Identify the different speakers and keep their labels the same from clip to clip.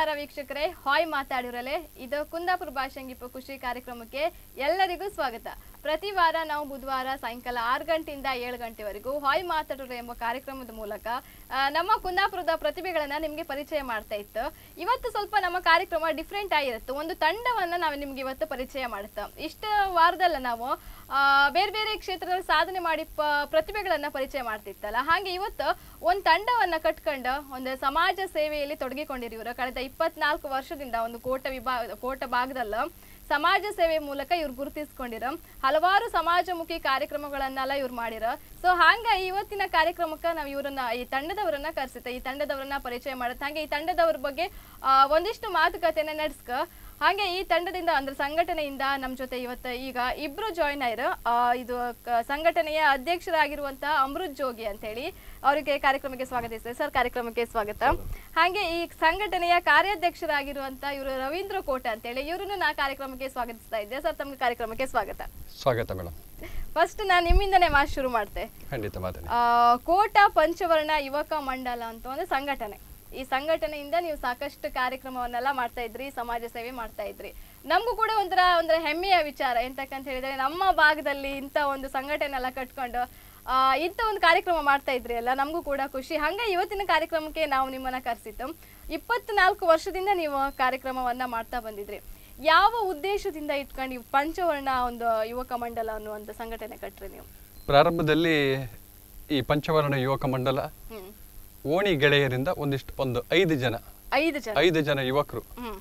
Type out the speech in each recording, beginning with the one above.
Speaker 1: ವೀಕ್ಷಕರೇ ಹಾಯ್ ಮಾತಾಡಿರಲೆ ಇದು ಕುಂದಾಪುರ ಭಾಷಂಗಿಪ್ಪ ಖುಷಿ ಕಾರ್ಯಕ್ರಮಕ್ಕೆ ಎಲ್ಲರಿಗೂ ಸ್ವಾಗತ ಪ್ರತಿ ವಾರ ನಾವು ಬುಧವಾರ ಸಾಯಂಕಾಲ ಆರು ಗಂಟೆಯಿಂದ ಏಳು ಗಂಟೆವರೆಗೂ ಹಾಯ್ ಮಾತಾಡೋರು ಎಂಬ ಕಾರ್ಯಕ್ರಮದ ಮೂಲಕ ಆ, ನಮ್ಮ ಕುಂದಾಪುರದ ಪ್ರತಿಭೆಗಳನ್ನ ನಿಮಗೆ ಪರಿಚಯ ಮಾಡ್ತಾ ಇತ್ತು ಇವತ್ತು ಸ್ವಲ್ಪ ನಮ್ಮ ಕಾರ್ಯಕ್ರಮ ಡಿಫ್ರೆಂಟ್ ಆಗಿರುತ್ತೆ ಒಂದು ತಂಡವನ್ನ ನಾವು ನಿಮ್ಗೆ ಇವತ್ತು ಪರಿಚಯ ಮಾಡುತ್ತಾ ಇಷ್ಟ ವಾರದಲ್ಲ ನಾವು ಆ, ಬೇರೆ ಬೇರೆ ಕ್ಷೇತ್ರದಲ್ಲಿ ಸಾಧನೆ ಮಾಡಿ ಪ- ಪ್ರತಿಭೆಗಳನ್ನ ಪರಿಚಯ ಮಾಡ್ತಿತ್ತಲ್ಲ ಹಾಗೆ ಇವತ್ತು ಒಂದು ತಂಡವನ್ನ ಕಟ್ಕೊಂಡು ಒಂದು ಸಮಾಜ ಸೇವೆಯಲ್ಲಿ ತೊಡಗಿಕೊಂಡಿರಿವರು ಕಳೆದ ಇಪ್ಪತ್ನಾಲ್ಕು ವರ್ಷದಿಂದ ಒಂದು ಕೋಟ ವಿಭಾಗ ಕೋಟ ಭಾಗದಲ್ಲ ಸಮಾಜ ಸೇವೆ ಮೂಲಕ ಇವ್ರು ಗುರುತಿಸ್ಕೊಂಡಿರ ಹಲವಾರು ಸಮಾಜಮುಖಿ ಕಾರ್ಯಕ್ರಮಗಳನ್ನೆಲ್ಲ ಇವ್ರು ಮಾಡಿರ ಸೊ ಹಂಗ ಇವತ್ತಿನ ಕಾರ್ಯಕ್ರಮಕ್ಕೆ ನಾವು ಇವ್ರನ್ನ ಈ ತಂಡದವರನ್ನ ಕರ್ಸುತ್ತೆ ಈ ತಂಡದವರನ್ನ ಪರಿಚಯ ಮಾಡುತ್ತೆ ಹಾಗೆ ಈ ತಂಡದವ್ರ ಬಗ್ಗೆ ಆ, ಒಂದಿಷ್ಟು ಮಾತುಕತೆನ ನಡೆಸ್ಕ ಹಾಗೆ ಈ ತಂಡದಿಂದ ಅಂದ್ರೆ ಸಂಘಟನೆಯಿಂದ ನಮ್ಮ ಜೊತೆ ಇವತ್ತು ಈಗ ಇಬ್ರು ಜಾಯ್ನ್ ಆಯ್ರು ಆ, ಇದು ಕ- ಸಂಘಟನೆಯ ಅಧ್ಯಕ್ಷರಾಗಿರುವಂತಹ ಅಮೃತ್ ಜೋಗಿ ಅಂತ ಹೇಳಿ ಅವರಿಗೆ ಕಾರ್ಯಕ್ರಮಕ್ಕೆ ಸ್ವಾಗತಿಸ್ತೇವೆ ಸರ್ ಕಾರ್ಯಕ್ರಮಕ್ಕೆ ಸ್ವಾಗತ ಹಾಗೆ ಈ ಸಂಘಟನೆಯ ಕಾರ್ಯಾಧ್ಯಕ್ಷರಾಗಿರುವಂತ ಇವರು ರವೀಂದ್ರ ಕೋಟ ಅಂತ ಹೇಳಿ ಇವರನ್ನು ನಾ ಕಾರ್ಯಕ್ರಮಕ್ಕೆ ಸ್ವಾಗತಿಸ್ತಾ ಇದ್ದೆ ಸರ್ ತಮ್ಗೆ ಕಾರ್ಯಕ್ರಮಕ್ಕೆ ಸ್ವಾಗತ
Speaker 2: ಸ್ವಾಗತ ಮೇಡಮ್
Speaker 1: ಫಸ್ಟ್ ನಾನು ನಿಮ್ಮಿಂದನೇ ಮಾತು ಶುರು ಮಾಡ್ತೆ
Speaker 2: ಖಂಡಿತ ಮಾತಾಡಿ
Speaker 1: ಆ, ಕೋಟ ಪಂಚವರ್ಣ ಯುವಕ ಮಂಡಲ ಅಂತ ಒಂದು ಸಂಘಟನೆ ಈ ಸಂಘಟನೆಯಿಂದ ನೀವು ಸಾಕಷ್ಟು ಕಾರ್ಯಕ್ರಮವನ್ನೆಲ್ಲ ಮಾಡ್ತಾ ಇದ್ರಿ ಸಮಾಜ ಸೇವೆ ಮಾಡ್ತಾ ಇದ್ರಿ ನಮಗೂ ಕೂಡ ಒಂಥರ ಒಂಥರ ಹೆಮ್ಮೆಯ ವಿಚಾರ ಎಂತಕ್ಕಂತ ಹೇಳಿದ್ರೆ ನಮ್ಮ ಭಾಗದಲ್ಲಿ ಇಂಥ ಒಂದು ಸಂಘಟನೆ ಎಲ್ಲ ಕಟ್ಕೊಂಡು ಆ, ಇಂಥ ಒಂದು ಕಾರ್ಯಕ್ರಮ ಮಾಡ್ತಾ ಇದ್ರಿ ಅಲ್ಲ ನಮಗೂ ಕೂಡ ಖುಷಿ ಹಂಗೆ ಇವತ್ತಿನ ಕಾರ್ಯಕ್ರಮಕ್ಕೆ ನಾವು ನಿಮ್ಮನ್ನ ಕರೆಸಿತ್ತು ಇಪ್ಪತ್ನಾಲ್ಕು ವರ್ಷದಿಂದ ನೀವು ಕಾರ್ಯಕ್ರಮವನ್ನ ಮಾಡ್ತಾ ಬಂದಿದ್ರಿ ಯಾವ ಉದ್ದೇಶದಿಂದ ಇಟ್ಕೊಂಡು ಈ ಪಂಚವರ್ಣ ಒಂದು ಯುವಕ ಮಂಡಲ ಅನ್ನುವಂಥ ಸಂಘಟನೆ ಕಟ್ರಿ ನೀವು
Speaker 2: ಪ್ರಾರಂಭದಲ್ಲಿ ಈ ಪಂಚವರ್ಣ ಯುವಕ ಮಂಡಲ
Speaker 1: ಹ್ಮ್
Speaker 2: ಓಣಿ ಗೆಳೆಯರಿಂದ ಒಂದಿಷ್ಟು ಒಂದು ಐದು ಜನ
Speaker 1: ಐದು ಜನ
Speaker 2: ಐದು ಜನ ಯುವಕರು
Speaker 1: ಹ್ಮ್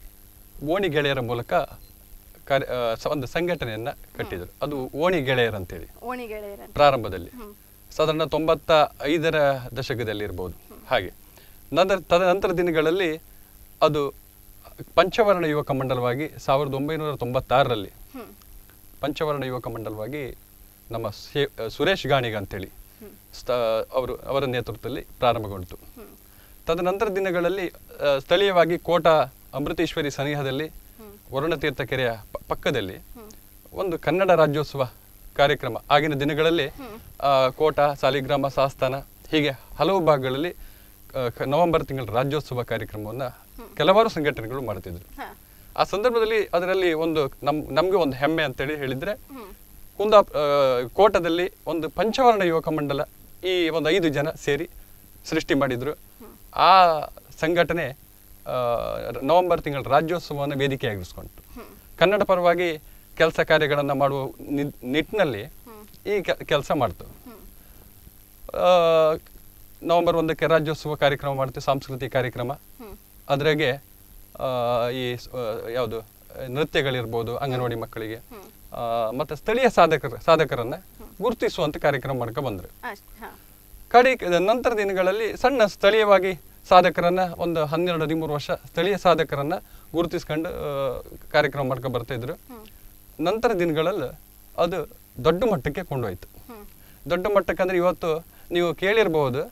Speaker 2: ಓಣಿ ಗೆಳೆಯರ ಮೂಲಕ ಕಾರ್ಯ ಆ, ಸ- ಒಂದು ಸಂಘಟನೆಯನ್ನ ಕಟ್ಟಿದರು ಅದು ಓಣಿ ಗೆಳೆಯರ್ ಅಂತೇಳಿ
Speaker 1: ಓಣಿ ಗೆಳೆಯರ
Speaker 2: ಪ್ರಾರಂಭದಲ್ಲಿ
Speaker 1: ಹ್ಮ್.
Speaker 2: ಸಾಧಾರಣ ತೊಂಬತ್ತ ಐದರ ದಶಕದಲ್ಲಿ ಇರ್ಬೋದು ಹಾಗೆ ನಂತರ ತದನಂತರ ದಿನಗಳಲ್ಲಿ ಅದು ಪಂಚವರ್ಣ ಯುವಕ ಮಂಡಲವಾಗಿ ಸಾವಿರದ ಒಂಬೈನೂರ ತೊಂಬತ್ತಾರರಲ್ಲಿ
Speaker 1: ಹ್ಮ್
Speaker 2: ಪಂಚವರ್ಣ ಯುವಕ ಮಂಡಲವಾಗಿ ನಮ್ಮ ಸೇ ಸುರೇಶ್ ಗಾಣಿಗ ಅಂತೇಳಿ ಸ್ಥ ಅವರು ಅವರ ನೇತೃತ್ವದಲ್ಲಿ ಪ್ರಾರಂಭಗೊಂಡಿತು ತದನಂತರ ದಿನಗಳಲ್ಲಿ ಆ, ಸ್ಥಳೀಯವಾಗಿ ಕೋಟ ಅಮೃತೇಶ್ವರಿ ಸನಿಹದಲ್ಲಿ ವರುಣತೀರ್ಥ ಕೆರೆಯ ಪ- ಪಕ್ಕದಲ್ಲಿ ಒಂದು ಕನ್ನಡ ರಾಜ್ಯೋತ್ಸವ ಕಾರ್ಯಕ್ರಮ ಆಗಿನ ದಿನಗಳಲ್ಲಿ ಆ, ಕೋಟ ಸಾಲಿಗ್ರಾಮ ಸಾಸ್ತಾನ ಹೀಗೆ ಹಲವು ಭಾಗಗಳಲ್ಲಿ ಆ, ಕ- ನವೆಂಬರ್ ತಿಂಗಳ ರಾಜ್ಯೋತ್ಸವ ಕಾರ್ಯಕ್ರಮವನ್ನು ಕೆಲವಾರು ಸಂಘಟನೆಗಳು ಮಾಡ್ತಿದ್ರು
Speaker 1: ಹಾ
Speaker 2: ಆ ಸಂದರ್ಭದಲ್ಲಿ ಅದರಲ್ಲಿ ಒಂದು ನಮ್ ನಮ್ಗೆ ಒಂದು ಹೆಮ್ಮೆ ಅಂತೇಳಿ ಹೇಳಿದ್ರೆ
Speaker 1: ಹ್ಮ್
Speaker 2: ಕುಂದಾ ಆ, ಕೋಟದಲ್ಲಿ ಒಂದು ಪಂಚವರ್ಣ ಯುವಕ ಮಂಡಲ ಈ ಒಂದು ಐದು ಜನ ಸೇರಿ ಸೃಷ್ಟಿ ಮಾಡಿದ್ರು ಆ ಸಂಘಟನೆ ಆ, ನವೆಂಬರ್ ತಿಂಗಳ ರಾಜ್ಯೋತ್ಸವವನ್ನು ವೇದಿಕೆಯಾಗಿಸ್ಕೊಂತು ಕನ್ನಡ ಪರವಾಗಿ ಕೆಲಸ ಕಾರ್ಯಗಳನ್ನು ಮಾಡುವ ನಿ- ನಿಟ್ಟಿನಲ್ಲಿ ಈ ಕೆಲಸ ಮಾಡ್ತು ಆ, ನವೆಂಬರ್ ಒಂದಕ್ಕೆ ರಾಜ್ಯೋತ್ಸವ ಕಾರ್ಯಕ್ರಮ ಮಾಡ್ತೀವಿ ಸಾಂಸ್ಕೃತಿಕ ಕಾರ್ಯಕ್ರಮ
Speaker 1: ಹ್ಮ್
Speaker 2: ಅದ್ರಾಗೆ ಆ, ಈ ಸ್- ಆ, ಯಾವುದು ನೃತ್ಯಗಳಿರ್ಬೋದು ಅಂಗನವಾಡಿ ಮಕ್ಕಳಿಗೆ ಆ, ಮತ್ತೆ ಸ್ಥಳೀಯ ಸಾಧಕರ ಸಾಧಕರನ್ನ ಗುರುತಿಸುವಂತ ಕಾರ್ಯಕ್ರಮ ಮಾಡ್ಕೊ ಬಂದ್ರು
Speaker 1: ಅಷ್ಟ್ ಹಾ
Speaker 2: ಕಡೆ ನಂತರ ದಿನಗಳಲ್ಲಿ ಸಣ್ಣ ಸ್ಥಳೀಯವಾಗಿ ಸಾಧಕರನ್ನ ಒಂದು ಹನ್ನೆರಡು ಹದಿಮೂರು ವರ್ಷ ಸ್ಥಳೀಯ ಸಾಧಕರನ್ನ ಗುರುತಿಸ್ಕೊಂಡು ಆ, ಕಾರ್ಯಕ್ರಮ ಮಾಡ್ಕೊ ಬರ್ತಾ ಇದ್ರು ನಂತರ ದಿನಗಳಲ್ಲಿ ಅದು ದೊಡ್ಡ ಮಟ್ಟಕ್ಕೆ ಕೊಂಡೋಯ್ತು
Speaker 1: ಹ್ಮ್
Speaker 2: ದೊಡ್ಡ ಮಟ್ಟಕ್ಕೆ ಅಂದ್ರೆ ಇವತ್ತು ನೀವು ಕೇಳಿರ್ಬಹುದು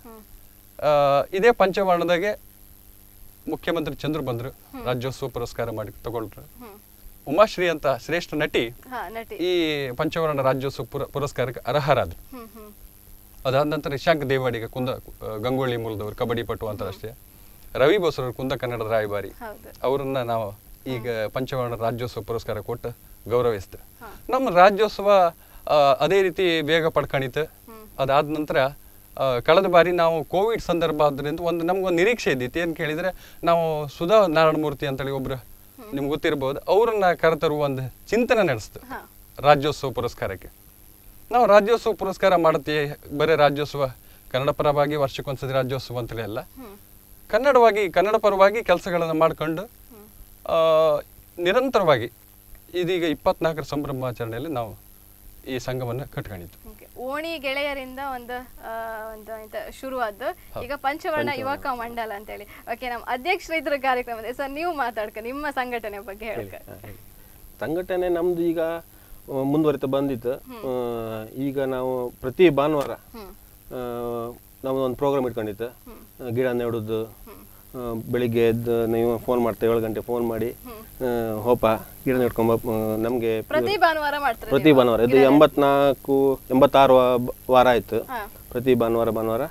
Speaker 2: ಆ, ಇದೇ ಪಂಚವರ್ಣದಾಗೆ ಮುಖ್ಯಮಂತ್ರಿ ಚಂದ್ರು ಬಂದ್ರು ರಾಜ್ಯೋತ್ಸವ ಪುರಸ್ಕಾರ ಮಾಡಿ ತಗೊಂಡ್ರು
Speaker 1: ಹ್ಮ್
Speaker 2: ಉಮಾಶ್ರೀ ಅಂತ ಶ್ರೇಷ್ಠ ನಟಿ
Speaker 1: ಹಾ ನಟಿ
Speaker 2: ಈ ಪಂಚವರ್ಣ ರಾಜ್ಯೋತ್ಸವ ಪುರ ಪುರಸ್ಕಾರಕ್ಕೆ ಅರ್ಹರಾದ್ರು
Speaker 1: ಹ್ಮ್ ಹ್ಮ್
Speaker 2: ಅದಾದ ನಂತರ ಇಶಾಂಕ್ ದೇವಾಡಿಗ ಕುಂದ ಆ, ಗಂಗೊಳ್ಳಿ ಮೂಲದವರು ಕಬಡ್ಡಿ ಪಟು ಅಂತಾರಾಷ್ಟ್ರೀಯ ರವಿ ಬೋಸರವರು ಕುಂದ ಕನ್ನಡದ ರಾಯಭಾರಿ
Speaker 1: ಹೌದು
Speaker 2: ಅವರನ್ನ ನಾವು ಈಗ ಪಂಚವರ್ಣ ರಾಜ್ಯೋತ್ಸವ ಪುರಸ್ಕಾರ ಕೊಟ್ಟು ಗೌರವಿಸ್ತೇವೆ
Speaker 1: ಹಾ.
Speaker 2: ನಮ್ಮ ರಾಜ್ಯೋತ್ಸವ ಆ, ಅದೇ ರೀತಿ ಬೇಗ ಪಡ್ಕಣಿತು ಅದಾದ ನಂತರ ಆ, ಕಳೆದ ಬಾರಿ ನಾವು ಕೋವಿಡ್ ಸಂದರ್ಭ ಆದ್ರಿಂದ ಒಂದು ನಮ್ಗೊಂದು ನಿರೀಕ್ಷೆ ಇದ್ದಿತ್ತು ಏನು ಕೇಳಿದ್ರೆ ನಾವು ಸುಧಾ ನಾರಾಯಣಮೂರ್ತಿ ಅಂತೇಳಿ ಒಬ್ರು ನಿಮ್ಗೆ ಗೊತ್ತಿರ್ಬೋದು ಅವ್ರನ್ನ ಕರೆತರುವ ಒಂದು ಚಿಂತನೆ ನಡೆಸ್ತು
Speaker 1: ಹಾ
Speaker 2: ರಾಜ್ಯೋತ್ಸವ ಪುರಸ್ಕಾರಕ್ಕೆ ನಾವು ರಾಜ್ಯೋತ್ಸವ ಪುರಸ್ಕಾರ ಮಾಡ್ತೀವಿ ಬರೀ ರಾಜ್ಯೋತ್ಸವ ಕನ್ನಡ ಪರವಾಗಿ ವರ್ಷಕ್ಕೊಂದ್ಸತಿ ರಾಜ್ಯೋತ್ಸವ ಅಂತೇಳಿ ಅಲ್ಲ
Speaker 1: ಹ್ಮ್
Speaker 2: ಕನ್ನಡವಾಗಿ ಕನ್ನಡ ಪರವಾಗಿ ಕೆಲಸಗಳನ್ನು ಮಾಡ್ಕೊಂಡು ಆ, ನಿರಂತರವಾಗಿ ಇದೀಗ ಇಪ್ಪತ್ನಾಲ್ಕರ ಸಂಭ್ರಮಾಚರಣೆಯಲ್ಲಿ ನಾವು ಈ ಸಂಘವನ್ನು ಕಟ್ಕೊಂಡಿದ್ದು
Speaker 1: Okay. ಓಣಿ ಗೆಳೆಯರಿಂದ ಒಂದು ಆ, ಒಂದು ಇಂತ ಶುರುವಾದ್ದು ಈಗ ಪಂಚವರ್ಣ ಯುವಕ ಮಂಡಲ ಅಂತೇಳಿ ಓಕೆ ನಮ್ಮ ಅಧ್ಯಕ್ಷರು ಇದ್ರ ಕಾರ್ಯಕ್ರಮದ ಸರ್ ನೀವು ಮಾತಾಡ್ಕ ನಿಮ್ಮ ಸಂಘಟನೆ ಬಗ್ಗೆ ಹೇಳ್ಕ
Speaker 3: ಹಾ, ಹೇಳಿ. ಸಂಘಟನೆ ನಮ್ದು ಈಗ ಆ, ಮುಂದುವರಿತಾ ಬಂದಿತ್ತು ಆ, ಈಗ ನಾವು ಪ್ರತಿ ಭಾನುವಾರ
Speaker 1: ಹ್ಮ್
Speaker 3: ಆ, ನಾವು ಒಂದು ಪ್ರೋಗ್ರಾಮ್ ಇಟ್ಕೊಂಡಿತ್ತು ಆ, ಗಿಡ ನೆಡೋದು ಆ, ಬೆಳಿಗ್ಗೆ ಎದ್ದು ನೀವು ಫೋನ್ ಮಾಡ್ತೇವೆ ಏಳು ಗಂಟೆ ಫೋನ್ ಮಾಡಿ ಆ, ಹೋಪ ಗಿಡ ನೆಡ್ಕೊಂಬ ನಮಗೆ
Speaker 1: ಪ್ರತಿ ಭಾನುವಾರ ಮಾಡ್ತಾರೆ
Speaker 3: ಪ್ರತಿ ಭಾನುವಾರ ಇದು ಎಂಬತ್ನಾಲ್ಕು ಎಂಬತ್ತಾರು ವ- ವಾರ ಆಯ್ತು
Speaker 1: ಹಾ
Speaker 3: ಪ್ರತಿ ಭಾನುವಾರ ಭಾನುವಾರ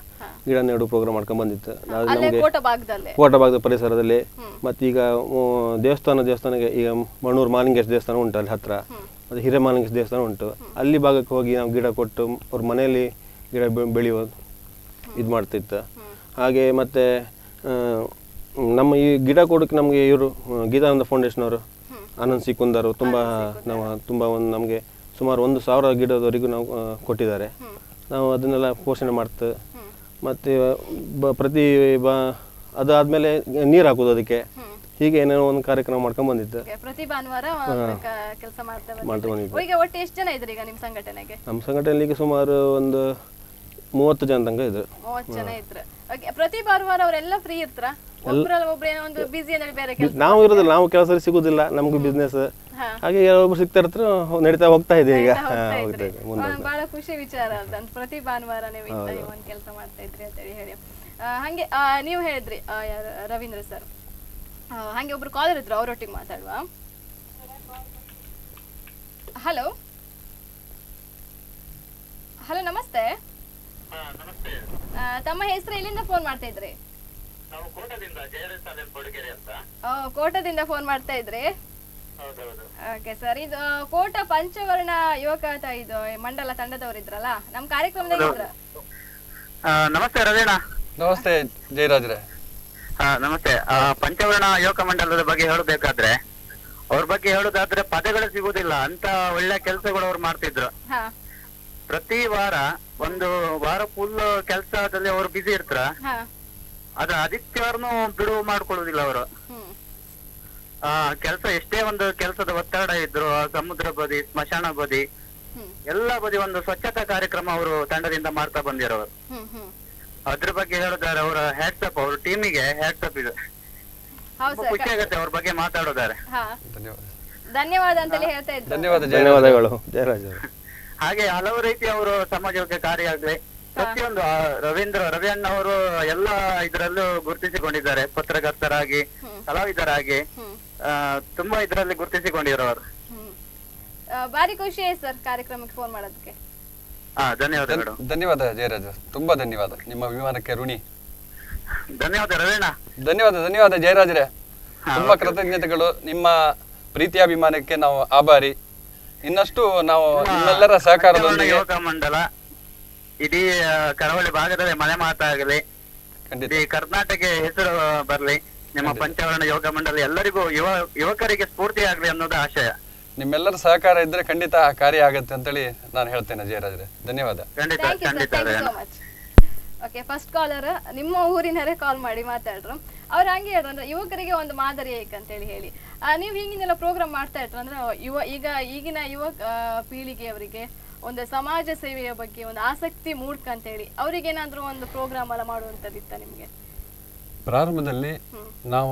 Speaker 3: ಗಿಡ ನೆಡು ಪ್ರೋಗ್ರಾಮ್ ಮಾಡ್ಕೊಂಡು ಬಂದಿತ್ತು ಅದು
Speaker 1: ಅಲ್ಲೇ
Speaker 3: ನಮಗೆ
Speaker 1: ಕೋಟ ಭಾಗದಲ್ಲೇ
Speaker 3: ಕೋಟ ಭಾಗದ ಪರಿಸರದಲ್ಲಿ ಮತ್ತೀಗ ಆ, ದೇವಸ್ಥಾನ ದೇವಸ್ಥಾನಕ್ಕೆ ಈಗ ಮಣ್ಣೂರು ಮಾಲಿಂಗೇಶ್ ದೇವಸ್ಥಾನ ಉಂಟು ಅಲ್ಲಿ ಹತ್ರ ಮತ್ತು ಹಿರೇಮಾಲಿಂಗೇಶ್ ದೇವಸ್ಥಾನ ಉಂಟು ಅಲ್ಲಿ ಭಾಗಕ್ಕೆ ಹೋಗಿ ನಾವು ಗಿಡ ಕೊಟ್ಟು ಅವ್ರ ಮನೆಯಲ್ಲಿ ಗಿಡ ಬೆ- ಬೆಳೆಯೋದು ಇದು ಮಾಡ್ತಿತ್ತು ಹಾಗೆ ಮತ್ತು ನಮ್ಮ ಈ ಗಿಡ ಕೊಡೋಕ್ಕೆ ನಮಗೆ ಇವರು ಗೀತಾನಂದ ಫೌಂಡೇಶನ್ ಅವರು ಆನಂದ್ ಸಿಕುಂದರು ತುಂಬ ನಾವು ತುಂಬ ಒಂದು ನಮಗೆ ಸುಮಾರು ಒಂದು ಸಾವಿರ ಗಿಡದವರೆಗೂ ನಾವು ಆ, ಕೊಟ್ಟಿದ್ದಾರೆ ನಾವು ಅದನ್ನೆಲ್ಲ ಪೋಷಣೆ ಮಾಡ್ತೇವೆ ಮತ್ತು ಬ ಪ್ರತಿ ಬ ಅದಾದಮೇಲೆ ನೀರು ಹಾಕೋದು ಅದಕ್ಕೆ ಹೀಗೆ ಏನೇನೋ ಒಂದು ಕಾರ್ಯಕ್ರಮ ಮಾಡ್ಕೊಂಡು ಬಂದಿತ್ತು
Speaker 1: Okay, ಪ್ರತಿ ಭಾನುವಾರ ಕೆಲಸ ಮಾಡ್ತಾ
Speaker 3: ಮಾಡ್ತಾ
Speaker 1: ಬಂದಿದ್ದೀರಿ.
Speaker 3: ಬಂದಿದ್ದೆ.
Speaker 1: ಈಗ ಒಟ್ಟು ಎಷ್ಟು ಜನ ಇದ್ರಿ ಈಗ ನಿಮ್ಮ ಸಂಘಟನೆಗೆ
Speaker 3: ನಮ್ಮ ಸಂಘಟನೆಯಲ್ಲಿ ಸುಮಾರು ಒಂದು ಮೂವತ್ತು ಜನ ತನಕ ಇದ್ರು
Speaker 1: ಮೂವತ್ತು ಜನ ಇದ್ರು Okay, ಪ್ರತಿ ಭಾನುವಾರ ಅವರೆಲ್ಲ ಫ್ರೀ ಇರ್ತಾರ ಒಬ್ರಲ್ಲ ಒಬ್ರು ಏನೋ ಒಂದು ಬಿಸಿ ಅಂದ್ರೆ ಬೇರೆ ಕೆಲಸ
Speaker 3: ನಾವು ಇರೋದಿಲ್ಲ ನಾವು ಕೆಲಸ ಸಿಗೋದಿಲ್ಲ ನಮಗೂ ಬಿಸ್ನೆಸ್
Speaker 1: ಹಾ.
Speaker 3: ಹಾಗೆ ಒಬ್ರು ಸಿಗ್ತಾ ಇರ್ತಾರೆ ನಡೀತಾ ಹೋಗ್ತಾ ಇದೆ ಈಗ
Speaker 1: ಹೋಗ್ತಾ
Speaker 3: ಹಾ,
Speaker 1: ಹೋಗ್ತಾ
Speaker 3: ಹೋಗ್ತಾ
Speaker 1: ಇದ್ರಿ.
Speaker 3: ಇದೆ ಮುಂದೆ
Speaker 1: ಆ, ಬಹಳ ಖುಷಿ ವಿಚಾರ ಅದಂತ ಪ್ರತಿ ಭಾನುವಾರ ನೀವು ಇಂಥ ಈ ಒಂದು ಕೆಲಸ ಮಾಡ್ತಾ ಇದ್ರಿ ಅಂತ ಹೇಳಿ ಹೇಳಿ ಆ, ಹಂಗೆ ಆ, ನೀವು ಹೇಳಿದ್ರಿ ಆ, ಯಾರು ರವೀಂದ್ರ ಸರ್ ಹಂಗೆ ಒಬ್ರು ಕಾಲರ್ ಇದ್ರು ಅವರೊಟ್ಟಿಗೆ ಮಾತಾಡುವ ಹಲೋ ಹಲೋ ನಮಸ್ತೆ ಆ, ತಮ್ಮ ಹೆಸರು ಎಲ್ಲಿಂದ ಫೋನ್ ಮಾಡ್ತಾ ಇದ್ರಿ
Speaker 4: ನಾವು ಕೋಟದಿಂದ ಜಯರಾಜ್ ಸಾಲೇನ್ ಕೊಡಗೆರೆ ಅಂತ
Speaker 1: ಓ, ಕೋಟದಿಂದ ಫೋನ್ ಮಾಡ್ತಾ ಇದ್ರಿ
Speaker 4: ಹೌದೌದು
Speaker 1: ಓಕೆ ಸರ್ ಇದು ಕೋಟ ಪಂಚವರ್ಣ ಯುವಕ ತ- ಇದು ಮಂಡಲ ತಂಡದವ್ರು ಇದ್ರಲ್ಲ ನಮ್ಮ ಕಾರ್ಯಕ್ರಮದಾಗ ಇದ್ರ
Speaker 4: ಆ, ನಮಸ್ತೆ ರವೀಣ
Speaker 2: ನಮಸ್ತೆ ಜಯರಾಜ್ರೆ
Speaker 4: ಆ, ನಮಸ್ತೆ ಆ, ಪಂಚವರ್ಣ ಯುವಕ ಮಂಡಲದ ಬಗ್ಗೆ ಹೇಳಬೇಕಾದ್ರೆ ಅವ್ರ ಬಗ್ಗೆ ಹೇಳೋದಾದ್ರೆ ಪದಗಳು ಸಿಗುದಿಲ್ಲ ಅಂತ ಒಳ್ಳೆ ಕೆಲಸಗಳು ಅವ್ರು ಮಾಡ್ತಿದ್ರು
Speaker 1: ಹಾ
Speaker 4: ಪ್ರತಿ ವಾರ ಒಂದು ವಾರ ಫುಲ್ ಕೆಲಸದಲ್ಲಿ ಅವ್ರು ಬಿಸಿ ಇರ್ತಾರ
Speaker 1: ಹಾ
Speaker 4: ಅದ್ರ ಆದಿತ್ಯವಾರನು ಬಿಡುವು ಮಾಡ್ಕೊಳ್ಳುದಿಲ್ಲ ಅವರು
Speaker 1: ಹ್ಮ್
Speaker 4: ಆ ಕೆಲಸ ಎಷ್ಟೇ ಒಂದು ಕೆಲಸದ ಒತ್ತಡ ಇದ್ರು ಆ ಸಮುದ್ರ ಬದಿ ಸ್ಮಶಾನ ಬದಿ
Speaker 1: ಹ್ಮ್
Speaker 4: ಎಲ್ಲ ಬದಿ ಒಂದು ಸ್ವಚ್ಛತಾ ಕಾರ್ಯಕ್ರಮ ಅವರು ತಂಡದಿಂದ ಮಾಡ್ತಾ ಬಂದಿರೋರು
Speaker 1: ಹ್ಮ್ ಹ್ಮ್
Speaker 4: ಅದ್ರ ಬಗ್ಗೆ ಹೇಳಿದಾರೆ ಅವರ ಹ್ಯಾಟ್ಸಪ್ ಅವ್ರ ಟೀಮಿಗೆ ಹ್ಯಾಟ್ಸಪ್ ಇದು
Speaker 1: ಹೌದು
Speaker 4: ತುಂಬಾ
Speaker 1: ಸರ್
Speaker 4: ಖುಷಿ ಆಗತ್ತೆ ಅವ್ರ ಬಗ್ಗೆ ಮಾತಾಡೋದಾರೆ
Speaker 1: ಹಾ
Speaker 2: ಧನ್ಯವಾದ
Speaker 1: ಧನ್ಯವಾದ ಅಂತೇಳಿ ಹೇಳ್ತಾ ಇದ್ರು
Speaker 2: ಧನ್ಯವಾದ ಜಯರಾಜ್
Speaker 3: ಧನ್ಯವಾದಗಳು ಜಯರಾಜ್ ಅವರು
Speaker 4: ಹಾಗೆ ಹಲವು ರೀತಿ ಅವರು ಸಮಾಜಕ್ಕೆ ಕಾರ್ಯ ಆಗ್ಲಿ ಪ್ರತಿಯೊಂದು ಆ, ರವೀಂದ್ರ ರವಿ ಅಣ್ಣ ಅವರು ಎಲ್ಲ ಇದರಲ್ಲೂ ಗುರುತಿಸಿಕೊಂಡಿದ್ದಾರೆ ಪತ್ರಕರ್ತರಾಗಿ ಕಲಾವಿದರಾಗಿ
Speaker 1: ಹ್ಮ್
Speaker 4: ಆ, ತುಂಬಾ ಇದರಲ್ಲಿ ಗುರುತಿಸಿಕೊಂಡಿರೋರು
Speaker 1: ಹ್ಮ್ ಆ, ಭಾರಿ ಖುಷಿ ಆಯ್ತು ಸರ್ ಕಾರ್ಯಕ್ರಮಕ್ಕೆ ಫೋನ್ ಮಾಡೋದಕ್ಕೆ
Speaker 4: ಹಾ ಧನ್ಯವಾದಗಳು
Speaker 2: ಧನ್- ಧನ್ಯವಾದ ಜಯರಾಜ್ ತುಂಬಾ ಧನ್ಯವಾದ ನಿಮ್ಮ ವಿಮಾನಕ್ಕೆ ಋಣಿ
Speaker 4: ಧನ್ಯವಾದ ರವೀಣ
Speaker 2: ಧನ್ಯವಾದ ಧನ್ಯವಾದ ಜಯರಾಜ್ರೆ
Speaker 4: ಹಾ,
Speaker 2: ತುಂಬಾ
Speaker 4: ಓಕೆ.
Speaker 2: ಕೃತಜ್ಞತೆಗಳು ನಿಮ್ಮ ಪ್ರೀತಿಯಾಭಿಮಾನಕ್ಕೆ ನಾವು ಆಭಾರಿ ಇನ್ನಷ್ಟು ನಾವು ನಿಮ್ಮೆಲ್ಲರ ಸಹಕಾರದೊಂದಿಗೆ
Speaker 4: ಯುವಕ ಮಂಡಲ ಇಡೀ ಆ, ಕರಾವಳಿ ಭಾಗದಲ್ಲಿ ಮನೆ ಮಾತಾಗಲಿ
Speaker 2: ಖಂಡಿತ
Speaker 4: ಇಡೀ ಕರ್ನಾಟಕ ಹೆಸರು ಬರ್ಲಿ ನಿಮ್ಮ ಪಂಚವರ್ಣ ಯೋಗ ಮಂಡಲ ಎಲ್ಲರಿಗೂ ಯುವ ಯುವಕರಿಗೆ ಸ್ಫೂರ್ತಿ ಆಗ್ಲಿ ಅನ್ನೋದು ಆಶಯ
Speaker 2: ನಿಮ್ಮೆಲ್ಲರ ಸಹಕಾರ ಇದ್ರೆ ಖಂಡಿತ ಆ ಕಾರ್ಯ ಆಗತ್ತೆ ಅಂತೇಳಿ ನಾನು ಹೇಳ್ತೇನೆ ಜಯರಾಜ್ರೆ ಧನ್ಯವಾದ
Speaker 4: ಖಂಡಿತ
Speaker 1: ಥ್ಯಾಂಕ್ ಯು ಸರ್
Speaker 4: ಖಂಡಿತ
Speaker 1: thank you
Speaker 4: Raveena
Speaker 1: so much okay first caller ನಿಮ್ಮ ಊರಿನವರೇ ಕಾಲ್ ಮಾಡಿ ಮಾತಾಡ್ರು ಅವ್ರು ಹಂಗೆ ಹೇಳ್ರು ಅಂದ್ರೆ ಯುವಕರಿಗೆ ಒಂದು ಮಾದರಿ ಏಕ್ ಅಂತೇಳಿ ಹೇಳಿ ಆ, ನೀವು ಹಿಂಗಿನೆಲ್ಲ ಪ್ರೋಗ್ರಾಮ್ ಮಾಡ್ತಾ ಇಟ್ರು ಅಂದ್ರೆ ಯುವ ಈಗ ಈಗಿನ ಯುವ ಆ, ಪೀಳಿಗೆಯವರಿಗೆ ಒಂದು ಸಮಾಜ ಸೇವೆಯ ಬಗ್ಗೆ ಒಂದು ಆಸಕ್ತಿ ಮೂಡ್ಕಂತೇಳಿ ಅವ್ರಿಗೇನಾದ್ರೂ ಒಂದು ಪ್ರೋಗ್ರಾಮ್ ಎಲ್ಲ ಮಾಡುವಂಥದ್ದಿತ್ತ ನಿಮಗೆ
Speaker 2: ಪ್ರಾರಂಭದಲ್ಲಿ ನಾವು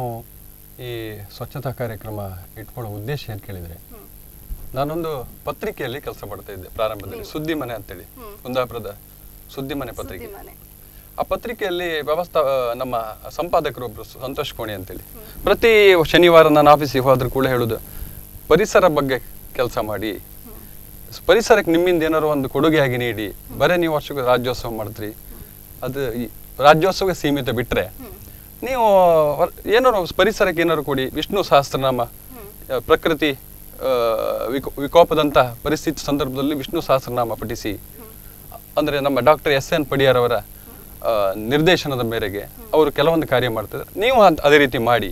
Speaker 2: ಈ ಸ್ವಚ್ಛತಾ ಕಾರ್ಯಕ್ರಮ ಇಟ್ಕೊಳ್ಳೋ ಉದ್ದೇಶ ಏನು ಕೇಳಿದರೆ ನಾನೊಂದು ಪತ್ರಿಕೆಯಲ್ಲಿ ಕೆಲಸ ಮಾಡ್ತಾ ಇದ್ದೆ ಪ್ರಾರಂಭದಲ್ಲಿ ಸುದ್ದಿ ಮನೆ ಅಂತೇಳಿ ಕುಂದಾಪುರದ ಸುದ್ದಿ ಮನೆ ಪತ್ರಿಕೆ
Speaker 1: ಮನೆ
Speaker 2: ಆ ಪತ್ರಿಕೆಯಲ್ಲಿ ವ್ಯವಸ್ಥಾ ನಮ್ಮ ಸಂಪಾದಕರೊಬ್ರು ಸಂತೋಷ್ ಕೋಣಿ ಅಂತೇಳಿ ಪ್ರತಿ ಶನಿವಾರ ನಾನು ಆಫೀಸಿಗೆ ಹೋದ್ರೆ ಕೂಡ ಹೇಳೋದು ಪರಿಸರ ಬಗ್ಗೆ ಕೆಲಸ ಮಾಡಿ ಪರಿಸರಕ್ಕೆ ನಿಮ್ಮಿಂದ ಏನಾದ್ರು ಒಂದು ಕೊಡುಗೆಯಾಗಿ ನೀಡಿ ಬರೀ ನೀವು ವರ್ಷಕ್ಕೆ ರಾಜ್ಯೋತ್ಸವ ಮಾಡ್ತೀರಿ ಅದು ಈ ರಾಜ್ಯೋತ್ಸವಕ್ಕೆ ಸೀಮಿತ ಬಿಟ್ಟರೆ ನೀವು ವರ್- ಏನಾರು ಪರಿಸರಕ್ಕೆ ಏನಾರು ಕೊಡಿ ವಿಷ್ಣು ಸಹಸ್ರನಾಮ ಆ, ಪ್ರಕೃತಿ ಆ, ವಿಕೋ ವಿಕೋಪದಂಥ ಪರಿಸ್ಥಿತಿ ಸಂದರ್ಭದಲ್ಲಿ ವಿಷ್ಣು ಸಹಸ್ರನಾಮ ಪಠಿಸಿ ಅಂದರೆ ನಮ್ಮ ಡಾಕ್ಟರ್ ಎಸ್ ಎನ್ ಪಡಿಯಾರ್ ಅವರ ಆ, ನಿರ್ದೇಶನದ ಮೇರೆಗೆ ಅವರು ಕೆಲವೊಂದು ಕಾರ್ಯ ಮಾಡ್ತಿದ್ದಾರೆ ನೀವು ಅದ್- ಅದೇ ರೀತಿ ಮಾಡಿ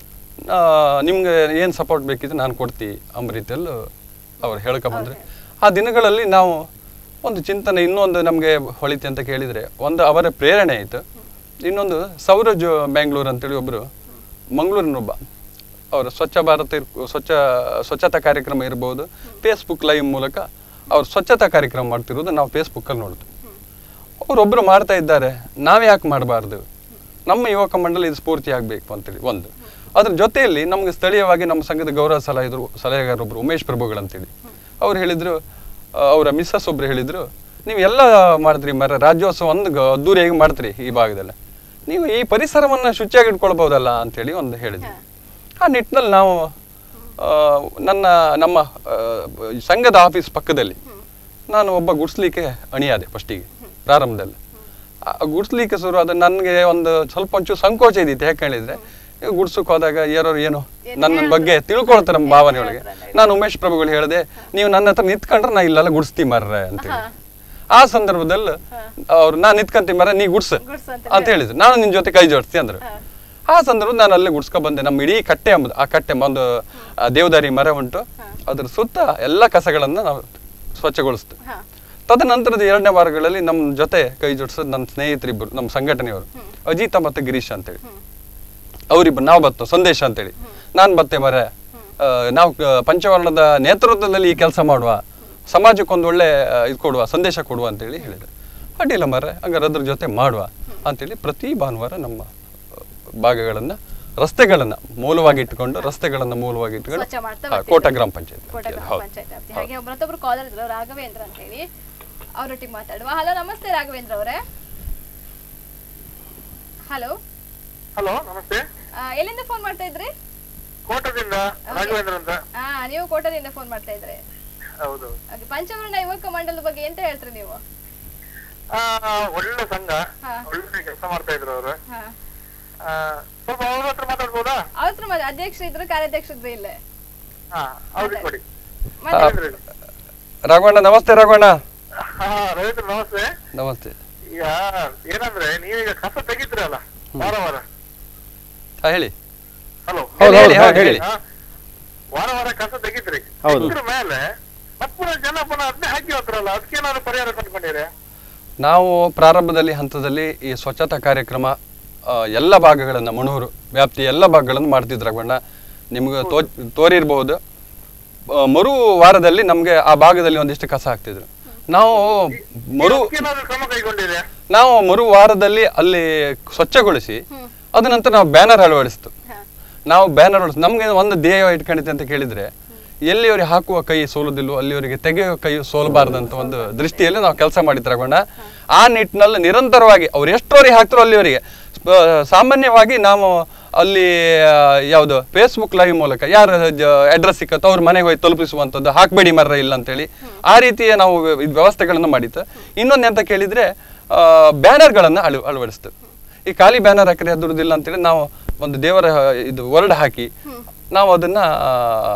Speaker 2: ಆ, ನಿಮ್ಗೆ ಏನು ಸಪೋರ್ಟ್ ಬೇಕಿದ್ರೆ ನಾನು ಕೊಡ್ತೀನಿ ಅಂಬ ರೀತಿಯಲ್ಲೂ ಅವ್ರು ಹೇಳ್ಕೊಂಬಂದ್ರೆ ಆ ದಿನಗಳಲ್ಲಿ ನಾವು ಒಂದು ಚಿಂತನೆ ಇನ್ನೊಂದು ನಮಗೆ ಹೊಳಿತೆ ಅಂತ ಕೇಳಿದರೆ ಒಂದು ಅವರ ಪ್ರೇರಣೆ ಆಯಿತು ಇನ್ನೊಂದು ಸೌರಜ್ ಬ್ಯಾಂಗ್ಳೂರ್ ಅಂತೇಳಿ ಒಬ್ಬರು ಮಂಗಳೂರಿನೊಬ್ಬ ಅವರು ಸ್ವಚ್ಛ ಭಾರತ ಇರ್- ಸ್ವಚ್ಛ ಸ್ವಚ್ಛತಾ ಕಾರ್ಯಕ್ರಮ ಇರ್ಬೋದು ಫೇಸ್ಬುಕ್ ಲೈವ್ ಮೂಲಕ ಅವ್ರು ಸ್ವಚ್ಛತಾ ಕಾರ್ಯಕ್ರಮ ಮಾಡ್ತಿರೋದು ನಾವು ಫೇಸ್ಬುಕ್ಕಲ್ಲಿ ನೋಡ್ತೀವಿ ಅವರೊಬ್ಬರು ಮಾಡ್ತಾ ಇದ್ದಾರೆ ನಾವು ಯಾಕೆ ಮಾಡಬಾರ್ದು ನಮ್ಮ ಯುವಕ ಮಂಡಲ ಇದು ಸ್ಫೂರ್ತಿ ಆಗಬೇಕು ಅಂತೇಳಿ ಒಂದು ಅದ್ರ ಜೊತೆಯಲ್ಲಿ ನಮಗೆ ಸ್ಥಳೀಯವಾಗಿ ನಮ್ಮ ಸಂಘದ ಗೌರವ ಸಲಹೆದರು ಸಲಹೆಗಾರೊಬ್ಬರು ಉಮೇಶ್ ಪ್ರಭುಗಳಂತೇಳಿ ಅವ್ರು ಹೇಳಿದರು ಅವರ ಮಿಸ್ಸಸ್ ಒಬ್ರು ಹೇಳಿದರು ನೀವು ಎಲ್ಲ ಮಾಡ್ತೀರಿ ಮರ ರಾಜ್ಯೋತ್ಸವ ಒಂದು ಗ- ಅದ್ದೂರಿಯಾಗಿ ಮಾಡ್ತೀರಿ ಈ ಭಾಗದಲ್ಲಿ ನೀವು ಈ ಪರಿಸರವನ್ನು ಶುಚಿಯಾಗಿ ಇಟ್ಕೊಳ್ಬೋದಲ್ಲ ಅಂತೇಳಿ ಒಂದು ಹೇಳಿದ್ವಿ ಆ ನಿಟ್ಟಿನಲ್ಲಿ ನಾವು ಆ, ನನ್ನ ನಮ್ಮ ಆ, ಸಂಘದ ಆಫೀಸ್ ಪಕ್ಕದಲ್ಲಿ ನಾನು ಒಬ್ಬ ಗುಡ್ಸ್ಲಿಕ್ಕೆ ಅಣಿಯಾದೆ ಫಸ್ಟಿಗೆ ಪ್ರಾರಂಭದಲ್ಲಿ ಆ ಗುಡ್ಸ್ಲಿಕ್ಕೆ ಶುರು ಆದ ನನಗೆ ಒಂದು ಸ್ವಲ್ಪ ಒಂಚೂರು ಸಂಕೋಚ ಇದ್ದಿತ್ತು ಯಾಕೆ ಹೇಳಿದ್ರೆ ಈಗ ಗುಡ್ಸಕ್ಕೆ ಹೋದಾಗ ಯಾರೋ ಏನು ನನ್ನ ಬಗ್ಗೆ ತಿಳ್ಕೊಳ್ತಾರೆ ನಮ್ಮ ಭಾವನೆ ಒಳಗೆ ನಾನು ಉಮೇಶ್ ಪ್ರಭುಗಳು ಹೇಳಿದೆ ನೀವು ನನ್ನ ಹತ್ರ ನಿಂತ್ಕೊಂಡ್ರೆ ನಾ ಇಲ್ಲೆಲ್ಲ ಗುಡ್ಸ್ತಿ ಮಾರ್ರೆ ಅಂತೇಳಿ ಆ ಸಂದರ್ಭದಲ್ಲಿ ಅವ್ರು ನಾ ನಿಂತ್ಕೊಂತಿ ಮರ ನೀ ಗುಡ್ಸ
Speaker 1: ಗುಡ್ಸು ಅಂತ
Speaker 2: ಅಂತ ಹೇಳಿದ್ರು ನಾನು ನಿನ್ ಜೊತೆ ಕೈ ಜೋಡಿಸ್ತಿ ಅಂದ್ರು ಆ ಸಂದರ್ಭ ನಾನು ಅಲ್ಲೇ ಗುಡ್ಸ್ಕೊ ಬಂದೆ ನಮ್ಮ ಇಡೀ ಕಟ್ಟೆ ಎಂಬುದು ಆ ಕಟ್ಟೆ ಒಂದು ಆ ದೇವದಾರಿ ಮರ ಉಂಟು ಅದ್ರ ಸುತ್ತ ಎಲ್ಲ ಕಸಗಳನ್ನ ನಾವು ಸ್ವಚ್ಛಗೊಳಿಸ್ತು
Speaker 1: ಹಾ
Speaker 2: ತದನಂತರದ ಎರಡನೇ ವಾರಗಳಲ್ಲಿ ನಮ್ಮ ಜೊತೆ ಕೈ ಜೋಡಿಸೋದು ನನ್ನ ಸ್ನೇಹಿತರಿಬ್ಬರು ನಮ್ಮ ಸಂಘಟನೆಯವರು ಅಜಿತ ಮತ್ತು ಗಿರೀಶ್ ಅಂತೇಳಿ ಅವರಿಬ್ಬರು ನಾವು ಬತ್ತೋ ಸಂದೇಶ ಅಂತೇಳಿ ನಾನು ಬತ್ತೆ ಮರ ಆ, ನಾವು ಕ- ಪಂಚವರ್ಣದ ನೇತೃತ್ವದಲ್ಲಿ ಈ ಕೆಲಸ ಮಾಡುವ ಸಮಾಜಕ್ಕೊಂದು ಒಳ್ಳೆ ಆ, ಇದು ಕೊಡುವ ಸಂದೇಶ ಕೊಡುವ ಅಂತೇಳಿ ಹೇಳಿದ್ರು ಅಡ್ಡಿಲ್ಲ ಮರ ಹಂಗಾರೆ ಅದ್ರ ಜೊತೆ ಮಾಡುವ ಅಂತೇಳಿ ಪ್ರತಿ ಭಾನುವಾರ ನಮ್ಮ ಆ, ಭಾಗಗಳನ್ನ ರಸ್ತೆಗಳನ್ನ ಮೂಲವಾಗಿ ಇಟ್ಕೊಂಡು ರಸ್ತೆಗಳನ್ನ ಮೂಲವಾಗಿ ಇಟ್ಕೊಂಡು
Speaker 1: ಸ್ವಚ್ಛ ಮಾಡ್ತಾ
Speaker 2: ಹಾ,
Speaker 1: ಬರ್ತಿದ್ರು.
Speaker 2: ಕೋಟ ಗ್ರಾಮ ಪಂಚಾಯತ್
Speaker 1: ಕೋಟ ಗ್ರಾಮ
Speaker 2: ಹೌದು
Speaker 1: ಪಂಚಾಯತ್ ವ್ಯಾಪ್ತಿ ಹಾಗೆ ಮತ್ತೊಬ್ರು ಕಾಲರ್ ಇದ್ರು ರಾಘವೇಂದ್ರ ಅಂತ ಹೇಳಿ ಅವರೊಟ್ಟಿಗೆ ಮಾತಾಡುವ ಹಲೋ ನಮಸ್ತೆ ರಾಘವೇಂದ್ರ ಅವರೇ ಹಲೋ
Speaker 5: ಹಲೋ ನಮಸ್ತೆ
Speaker 1: ಎಲ್ಲಿಂದ ಫೋನ್ ಮಾಡ್ತಾ ಇದ್ರಿ
Speaker 5: ಕೋಟದಿಂದ ರಾಘವೇಂದ್ರ ಅಂತ
Speaker 1: ಹಾ ನೀವು ಕೋಟದಿಂದ ಫೋನ್ ಮಾಡ್ತಾ ಇದ್ರಿ
Speaker 5: ಹೌದು
Speaker 1: ಹಾಗೆ ಪಂಚವರ್ಣ ಯುವಕ ಮಂಡಲದ ಬಗ್ಗೆ ಎಂತ ಹೇಳ್ತೀರಿ ನೀವು
Speaker 5: ಆ, ಒಳ್ಳೆ ಸಂಘ
Speaker 1: ಹಾ.
Speaker 5: ಒಳ್ಳೆ ಕೆಲಸ ಮಾಡ್ತಾ ಇದ್ರು ಅವರು
Speaker 1: ಹಾ
Speaker 5: ಸ್ವಲ್ಪ ಅವ್ರ ಹತ್ರ ಮಾತಾಡ್ಬೋದಾ
Speaker 1: ಅವತ್ರ ಮತ್ತೆ ಅಧ್ಯಕ್ಷರು ಇದ್ರು ಕಾರ್ಯಾಧ್ಯಕ್ಷರು ಇಲ್ಲೇ
Speaker 5: ಹಾ ಅವ್ರಿಗೆ ಕೊಡಿ
Speaker 1: ಮತ್ತೆ
Speaker 5: ರವೀಂದ್ರ ಹೇಳಿ.
Speaker 2: ರಾಘವಣ್ಣ ನಮಸ್ತೆ ರಾಘವಣ್ಣ
Speaker 5: ಹಾ ರವೀಂದ್ರ ನಮಸ್ತೆ
Speaker 2: ನಮಸ್ತೆ
Speaker 5: ಈಗ ಏನಂದ್ರೆ ನೀವೀಗ ಕಸ ತೆಗಿದ್ರಲ್ಲ ವಾರ ವಾರ
Speaker 2: ಹಾ ಹೇಳಿ
Speaker 5: ಹಲೋ
Speaker 3: ಹೌದು,
Speaker 2: ಹೇಳಿ,
Speaker 3: ಹೌದು,
Speaker 2: ಹೇಳಿ.
Speaker 5: ಹಾ? ವಾರ ವಾರ ಕಸ ತೆಗಿದ್ರಿ
Speaker 3: ಹೌದು.
Speaker 5: ತೆಗ್ದ್ರ ಮೇಲೆ ಮತ್ತ್ ಪುನಃ ಜನ ಪುನಃ ಅದನ್ನೇ ಹಾಕಿ ಹೋಗ್ತಾರಲ್ಲ ಅದಕ್ಕೇನಾದ್ರು ಪರಿಹಾರ ಕಂಡುಕೊಂಡಿರಿ
Speaker 2: ನಾವು ಪ್ರಾರಂಭದಲ್ಲಿ ಹಂತದಲ್ಲಿ ಈ ಸ್ವಚ್ಛತಾ ಕಾರ್ಯಕ್ರಮ ಆ, ಎಲ್ಲ ಭಾಗಗಳನ್ನು ಮಣೂರು ವ್ಯಾಪ್ತಿ ಎಲ್ಲ ಭಾಗಗಳನ್ನು ಮಾಡ್ತಿದ್ರು ರಘುವಣ್ಣ ನಿಮ್ಗೆ ತೋ ತೋರಿರ್ಬಹುದು ಆ, ಮರು ವಾರದಲ್ಲಿ ನಮಗೆ ಆ ಭಾಗದಲ್ಲಿ ಒಂದಿಷ್ಟು ಕಸ ಹಾಕ್ತಿದ್ರು ನಾವು ಮರು
Speaker 5: ಅದಕ್ಕೇನಾದ್ರು ಕ್ರಮ ಕೈಗೊಂಡಿರಿ
Speaker 2: ನಾವು ಮರು ವಾರದಲ್ಲಿ ಅಲ್ಲಿ ಸ್ವಚ್ಛಗೊಳಿಸಿ ಅದ ನಂತರ ನಾವು ಬ್ಯಾನರ್ ಅಳವಡಿಸ್ತು ನಾವು ಬ್ಯಾನರ್ ಅಳವಡಿಸ್ ನಮ್ಗೆ ಒಂದು ಧ್ಯೇಯ ಇಟ್ಕೊಂಡಿದ್ದೆ ಅಂತ ಕೇಳಿದ್ರೆ ಎಲ್ಲಿಯವರಿಗೆ ಹಾಕುವ ಕೈ ಸೋಲುದಿಲ್ಲೋ ಅಲ್ಲಿಯವರಿಗೆ ತೆಗೆಯುವ ಕೈ ಸೋಲಬಾರ್ದಂತ ಒಂದು ದೃಷ್ಟಿಯಲ್ಲಿ ನಾವು ಕೆಲಸ ಮಾಡಿ ತಗೊಂಡ ಆ ನಿಟ್ಟಿನಲ್ಲಿ ನಿರಂತರವಾಗಿ ಅವ್ರು ಎಷ್ಟೋರಿಗೆ ಹಾಕ್ತಾರೋ ಅಲ್ಲಿಯವರಿಗೆ ಸ್ಪ- ಸಾಮಾನ್ಯವಾಗಿ ನಾವು ಅಲ್ಲಿ ಆ, ಯಾವುದು ಫೇಸ್ಬುಕ್ ಲೈವ್ ಮೂಲಕ ಯಾರ ಅಡ್ರೆಸ್ ಸಿಕ್ಕತ್ತೋ ಅವ್ರ ಮನೆಗೆ ಹೋಗಿ ತಲುಪಿಸುವಂಥದ್ದು ಹಾಕ್ಬೇಡಿ ಮರ್ರ ಇಲ್ಲ ಅಂತೇಳಿ ಆ ರೀತಿಯ ನಾವು ಇದು ವ್ಯವಸ್ಥೆಗಳನ್ನು ಮಾಡಿತ್ತು ಇನ್ನೊಂದು ಎಂತ ಕೇಳಿದ್ರೆ ಬ್ಯಾನರ್ಗಳನ್ನು ಅಳು ಅಳವಡಿಸ್ತು ಈ ಖಾಲಿ ಬ್ಯಾನರ್ ಹಾಕಿದ್ರೆ ದುಡ್ದಿಲ್ಲ ಅಂತೇಳಿ ನಾವು ಒಂದು ದೇವರ ಇದು ವರ್ಡ್ ಹಾಕಿ ನಾವು ಅದನ್ನ ಆ,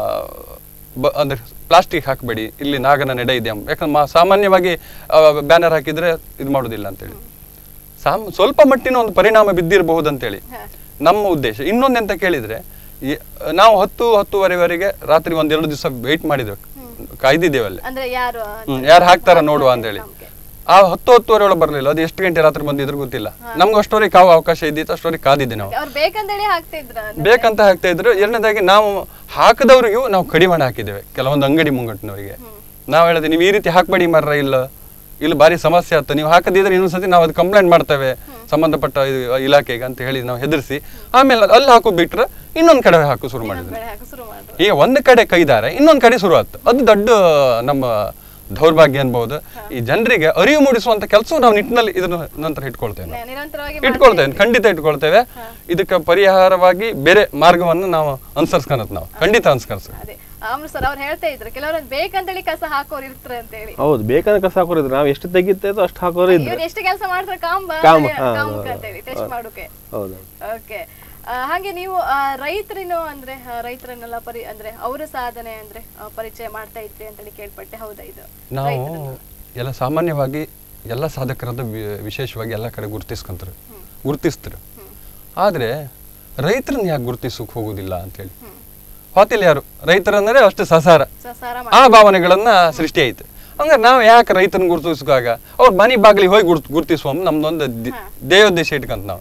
Speaker 2: ಬ- ಅಂದ್ರೆ ಪ್ಲಾಸ್ಟಿಕ್ ಹಾಕಬೇಡಿ ಇಲ್ಲಿ ನಾಗನ ನೆಡೆ ಇದೆ ಎಂಬ- ಯಾಕಂದ್ರೆ ಮಾ- ಸಾಮಾನ್ಯವಾಗಿ ಬ್ಯಾನರ್ ಹಾಕಿದ್ರೆ ಇದು ಮಾಡೋದಿಲ್ಲ ಅಂತೇಳಿ ಸಾಮ್ ಸ್ವಲ್ಪ ಮಟ್ಟಿನ ಒಂದು ಪರಿಣಾಮ ಬಿದ್ದಿರಬಹುದು ಅಂತೇಳಿ ನಮ್ಮ ಉದ್ದೇಶ ಇನ್ನೊಂದು ಎಂತ ಕೇಳಿದ್ರೆ ಈ- ನಾವು ಹತ್ತು ಹತ್ತುವರೆವರೆಗೆ ರಾತ್ರಿ ಒಂದೆರಡು ದಿವಸ ವೆಯ್ಟ್ ಮಾಡಿದ್ವಿ ಕಾಯ್ದಿದ್ದೇವೆ ಅಲ್ಲಿ
Speaker 1: ಅಂದ್ರೆ ಯಾರು ಅಂತ.
Speaker 2: ಹ್ಮ್, ಯಾರು ಹಾಕ್ತಾರ ನೋಡುವ ಅಂತೇಳಿ ಆ ಹತ್ತು ಹತ್ತುವರೆ ಒಳಗೆ ಬರಲಿಲ್ಲ ಅದು ಎಷ್ಟು ಗಂಟೆ ರಾತ್ರಿ ಬಂದಿದ್ರು ಗೊತ್ತಿಲ್ಲ ನಮ್ಗೆ ಅಷ್ಟೋರಿಗೆ ಕಾವು ಅವಕಾಶ ಇದ್ದಿತ್ತು ಅಷ್ಟೋರಿಗೆ ಕಾದಿದ್ದೆ ನಾವು
Speaker 1: ಅವ್ರು ಬೇಕಂತೇಳಿ ಹಾಕ್ತಿದ್ರ
Speaker 2: ಬೇಕಂತ ಹಾಕ್ತಾ ಇದ್ರು ಎರಡನೇದಾಗಿ ನಾವು ಹಾಕದವ್ರಿಗೂ ನಾವು ಕಡಿವಾಣ ಹಾಕಿದ್ದೇವೆ ಕೆಲವೊಂದು ಅಂಗಡಿ ಮುಂಗಟ್ಟಿನವರಿಗೆ ನಾವು ಹೇಳಿದೆ ನೀವು ಈ ರೀತಿ ಹಾಕ್ಬೇಡಿ ಮರ್ರ ಇಲ್ಲ ಇಲ್ಲಿ ಭಾರಿ ಸಮಸ್ಯೆ ಆಯ್ತು ನೀವು ಹಾಕದಿದ್ರೆ ಇನ್ನೊಂದ್ಸತಿ ನಾವು ಅದು ಕಂಪ್ಲೇಂಟ್ ಮಾಡ್ತೇವೆ ಸಂಬಂಧಪಟ್ಟ ಇದು ಇಲಾಖೆಗೆ ಅಂತ ಹೇಳಿ ನಾವು ಹೆದರಿಸಿ ಆಮೇಲೆ ಅಲ್ಲಿ ಹಾಕು ಬಿಟ್ರೆ ಇನ್ನೊಂದು ಕಡೆ ಹಾಕು ಶುರು ಮಾಡಿದ್ವಿ
Speaker 1: ಬೆಳೆ ಹಾಕಿ ಶುರು ಮಾಡ್ರು
Speaker 2: ಈಗ ಒಂದು ಕಡೆ ಕೈದಾರೆ ಇನ್ನೊಂದು ಕಡೆ ಶುರು ಆಯ್ತು ಅದು ದೊಡ್ಡ ನಮ್ಮ ದೌರ್ಭಾಗ್ಯ ಅನ್ಬಹುದು ಈ ಜನರಿಗೆ ಅರಿವು ಮೂಡಿಸುವಂತ ಕೆಲಸ ನಾವು ನಿಟ್ಟಿನಲ್ಲಿ ಇದನ್ನ ನಂತರ ಇಟ್ಕೊಳ್ತೇವೆ ನಾವು.
Speaker 1: ನೆ- ನಿರಂತರವಾಗಿ
Speaker 2: ಇಟ್ಕೊಳ್ತೇವೆ ಖಂಡಿತ ಇಟ್ಕೊಳ್ತೇವೆ ಇದಕ್ಕೆ ಪರಿಹಾರವಾಗಿ ಬೇರೆ ಮಾರ್ಗವನ್ನು ನಾವು ಅನುಸರಿಸ್ಕೊಳತ್ ನಾವು ಖಂಡಿತ ಅನುಸರಿಸ್
Speaker 1: ಅದೇ ಅಮೃತ್ ಸರ್ ಅವ್ರು ಹೇಳ್ತಾ ಇದ್ರು ಕೆಲವರು ಬೇಕಂತೇಳಿ ಕಸ ಹಾಕೋರು ಇರ್ತಾರೆ ಅಂತ ಹೇಳಿ
Speaker 3: ಹೌದು ಬೇಕಾದ್ರೆ ಕಸ ಹಾಕೋರಿದ್ರು ನಾವು ಎಷ್ಟು ತೆಗಿತೇದೋ ಅಷ್ಟು ಹಾಕೋರು ಇದ್ರು
Speaker 1: ಇವ್ರು ಎಷ್ಟು ಕೆಲಸ ಮಾಡ್ತಾರೆ ಕಾಂಬ
Speaker 3: ಕಾಂಬ, ಹಾ,
Speaker 1: ಕಾಂಬ
Speaker 3: ಹೌದು,
Speaker 1: ಅಂತ ಹೇಳಿ ಟೆಸ್ಟ್ ಮಾಡೋಕೆ
Speaker 3: ಹೌದು
Speaker 1: ಓಕೆ ಹಾಗೆ ನೀವು ಆ, ರೈತರಿನು ಅಂದ್ರೆ ಆ, ರೈತರನ್ನೆಲ್ಲ ಪರಿ ಅಂದ್ರೆ ಅವರ ಸಾಧನೆ ಅಂದ್ರೆ ಆ, ಪರಿಚಯ ಮಾಡ್ತಾ ಇದ್ರಿ ಅಂತೇಳಿ ಕೇಳ್ಪಟ್ಟೆ ಹೌದಾ ಇದು
Speaker 2: ನಾವು ಎಲ್ಲ ಸಾಮಾನ್ಯವಾಗಿ ಎಲ್ಲ ಸಾಧಕರದ್ದು ವಿ- ವಿಶೇಷವಾಗಿ ಎಲ್ಲ ಕಡೆ ಗುರುತಿಸ್ಕೊಂತಾರೆ ಗುರುತಿಸ್ತಾರೆ ಆದರೆ ರೈತರನ್ನ ಯಾಕೆ ಗುರುತಿಸೋಕೆ ಹೋಗೋದಿಲ್ಲ ಅಂತೇಳಿ ಹೋತಿಲ್ಲ ಯಾರು ರೈತರಂದ್ರೆ ಅಷ್ಟು ಸಸಾರ
Speaker 1: ಸಸಾರ
Speaker 2: ಆ ಭಾವನೆಗಳನ್ನ ಸೃಷ್ಟಿ ಆಯ್ತು ಹಂಗಾರೆ ನಾವು ಯಾಕೆ ರೈತನ ಗುರುತಿಸುವಾಗ ಅವ್ರ ಮನೆ ಬಾಗಿಲಿಗೆ ಹೋಗಿ ಗುರ್ತ್ ಗುರುತಿಸುವ ನಮ್ದೊಂದು ದಿ- ದೇವೋದ್ದೇಶ ಇಟ್ಕೊಂತ ನಾವು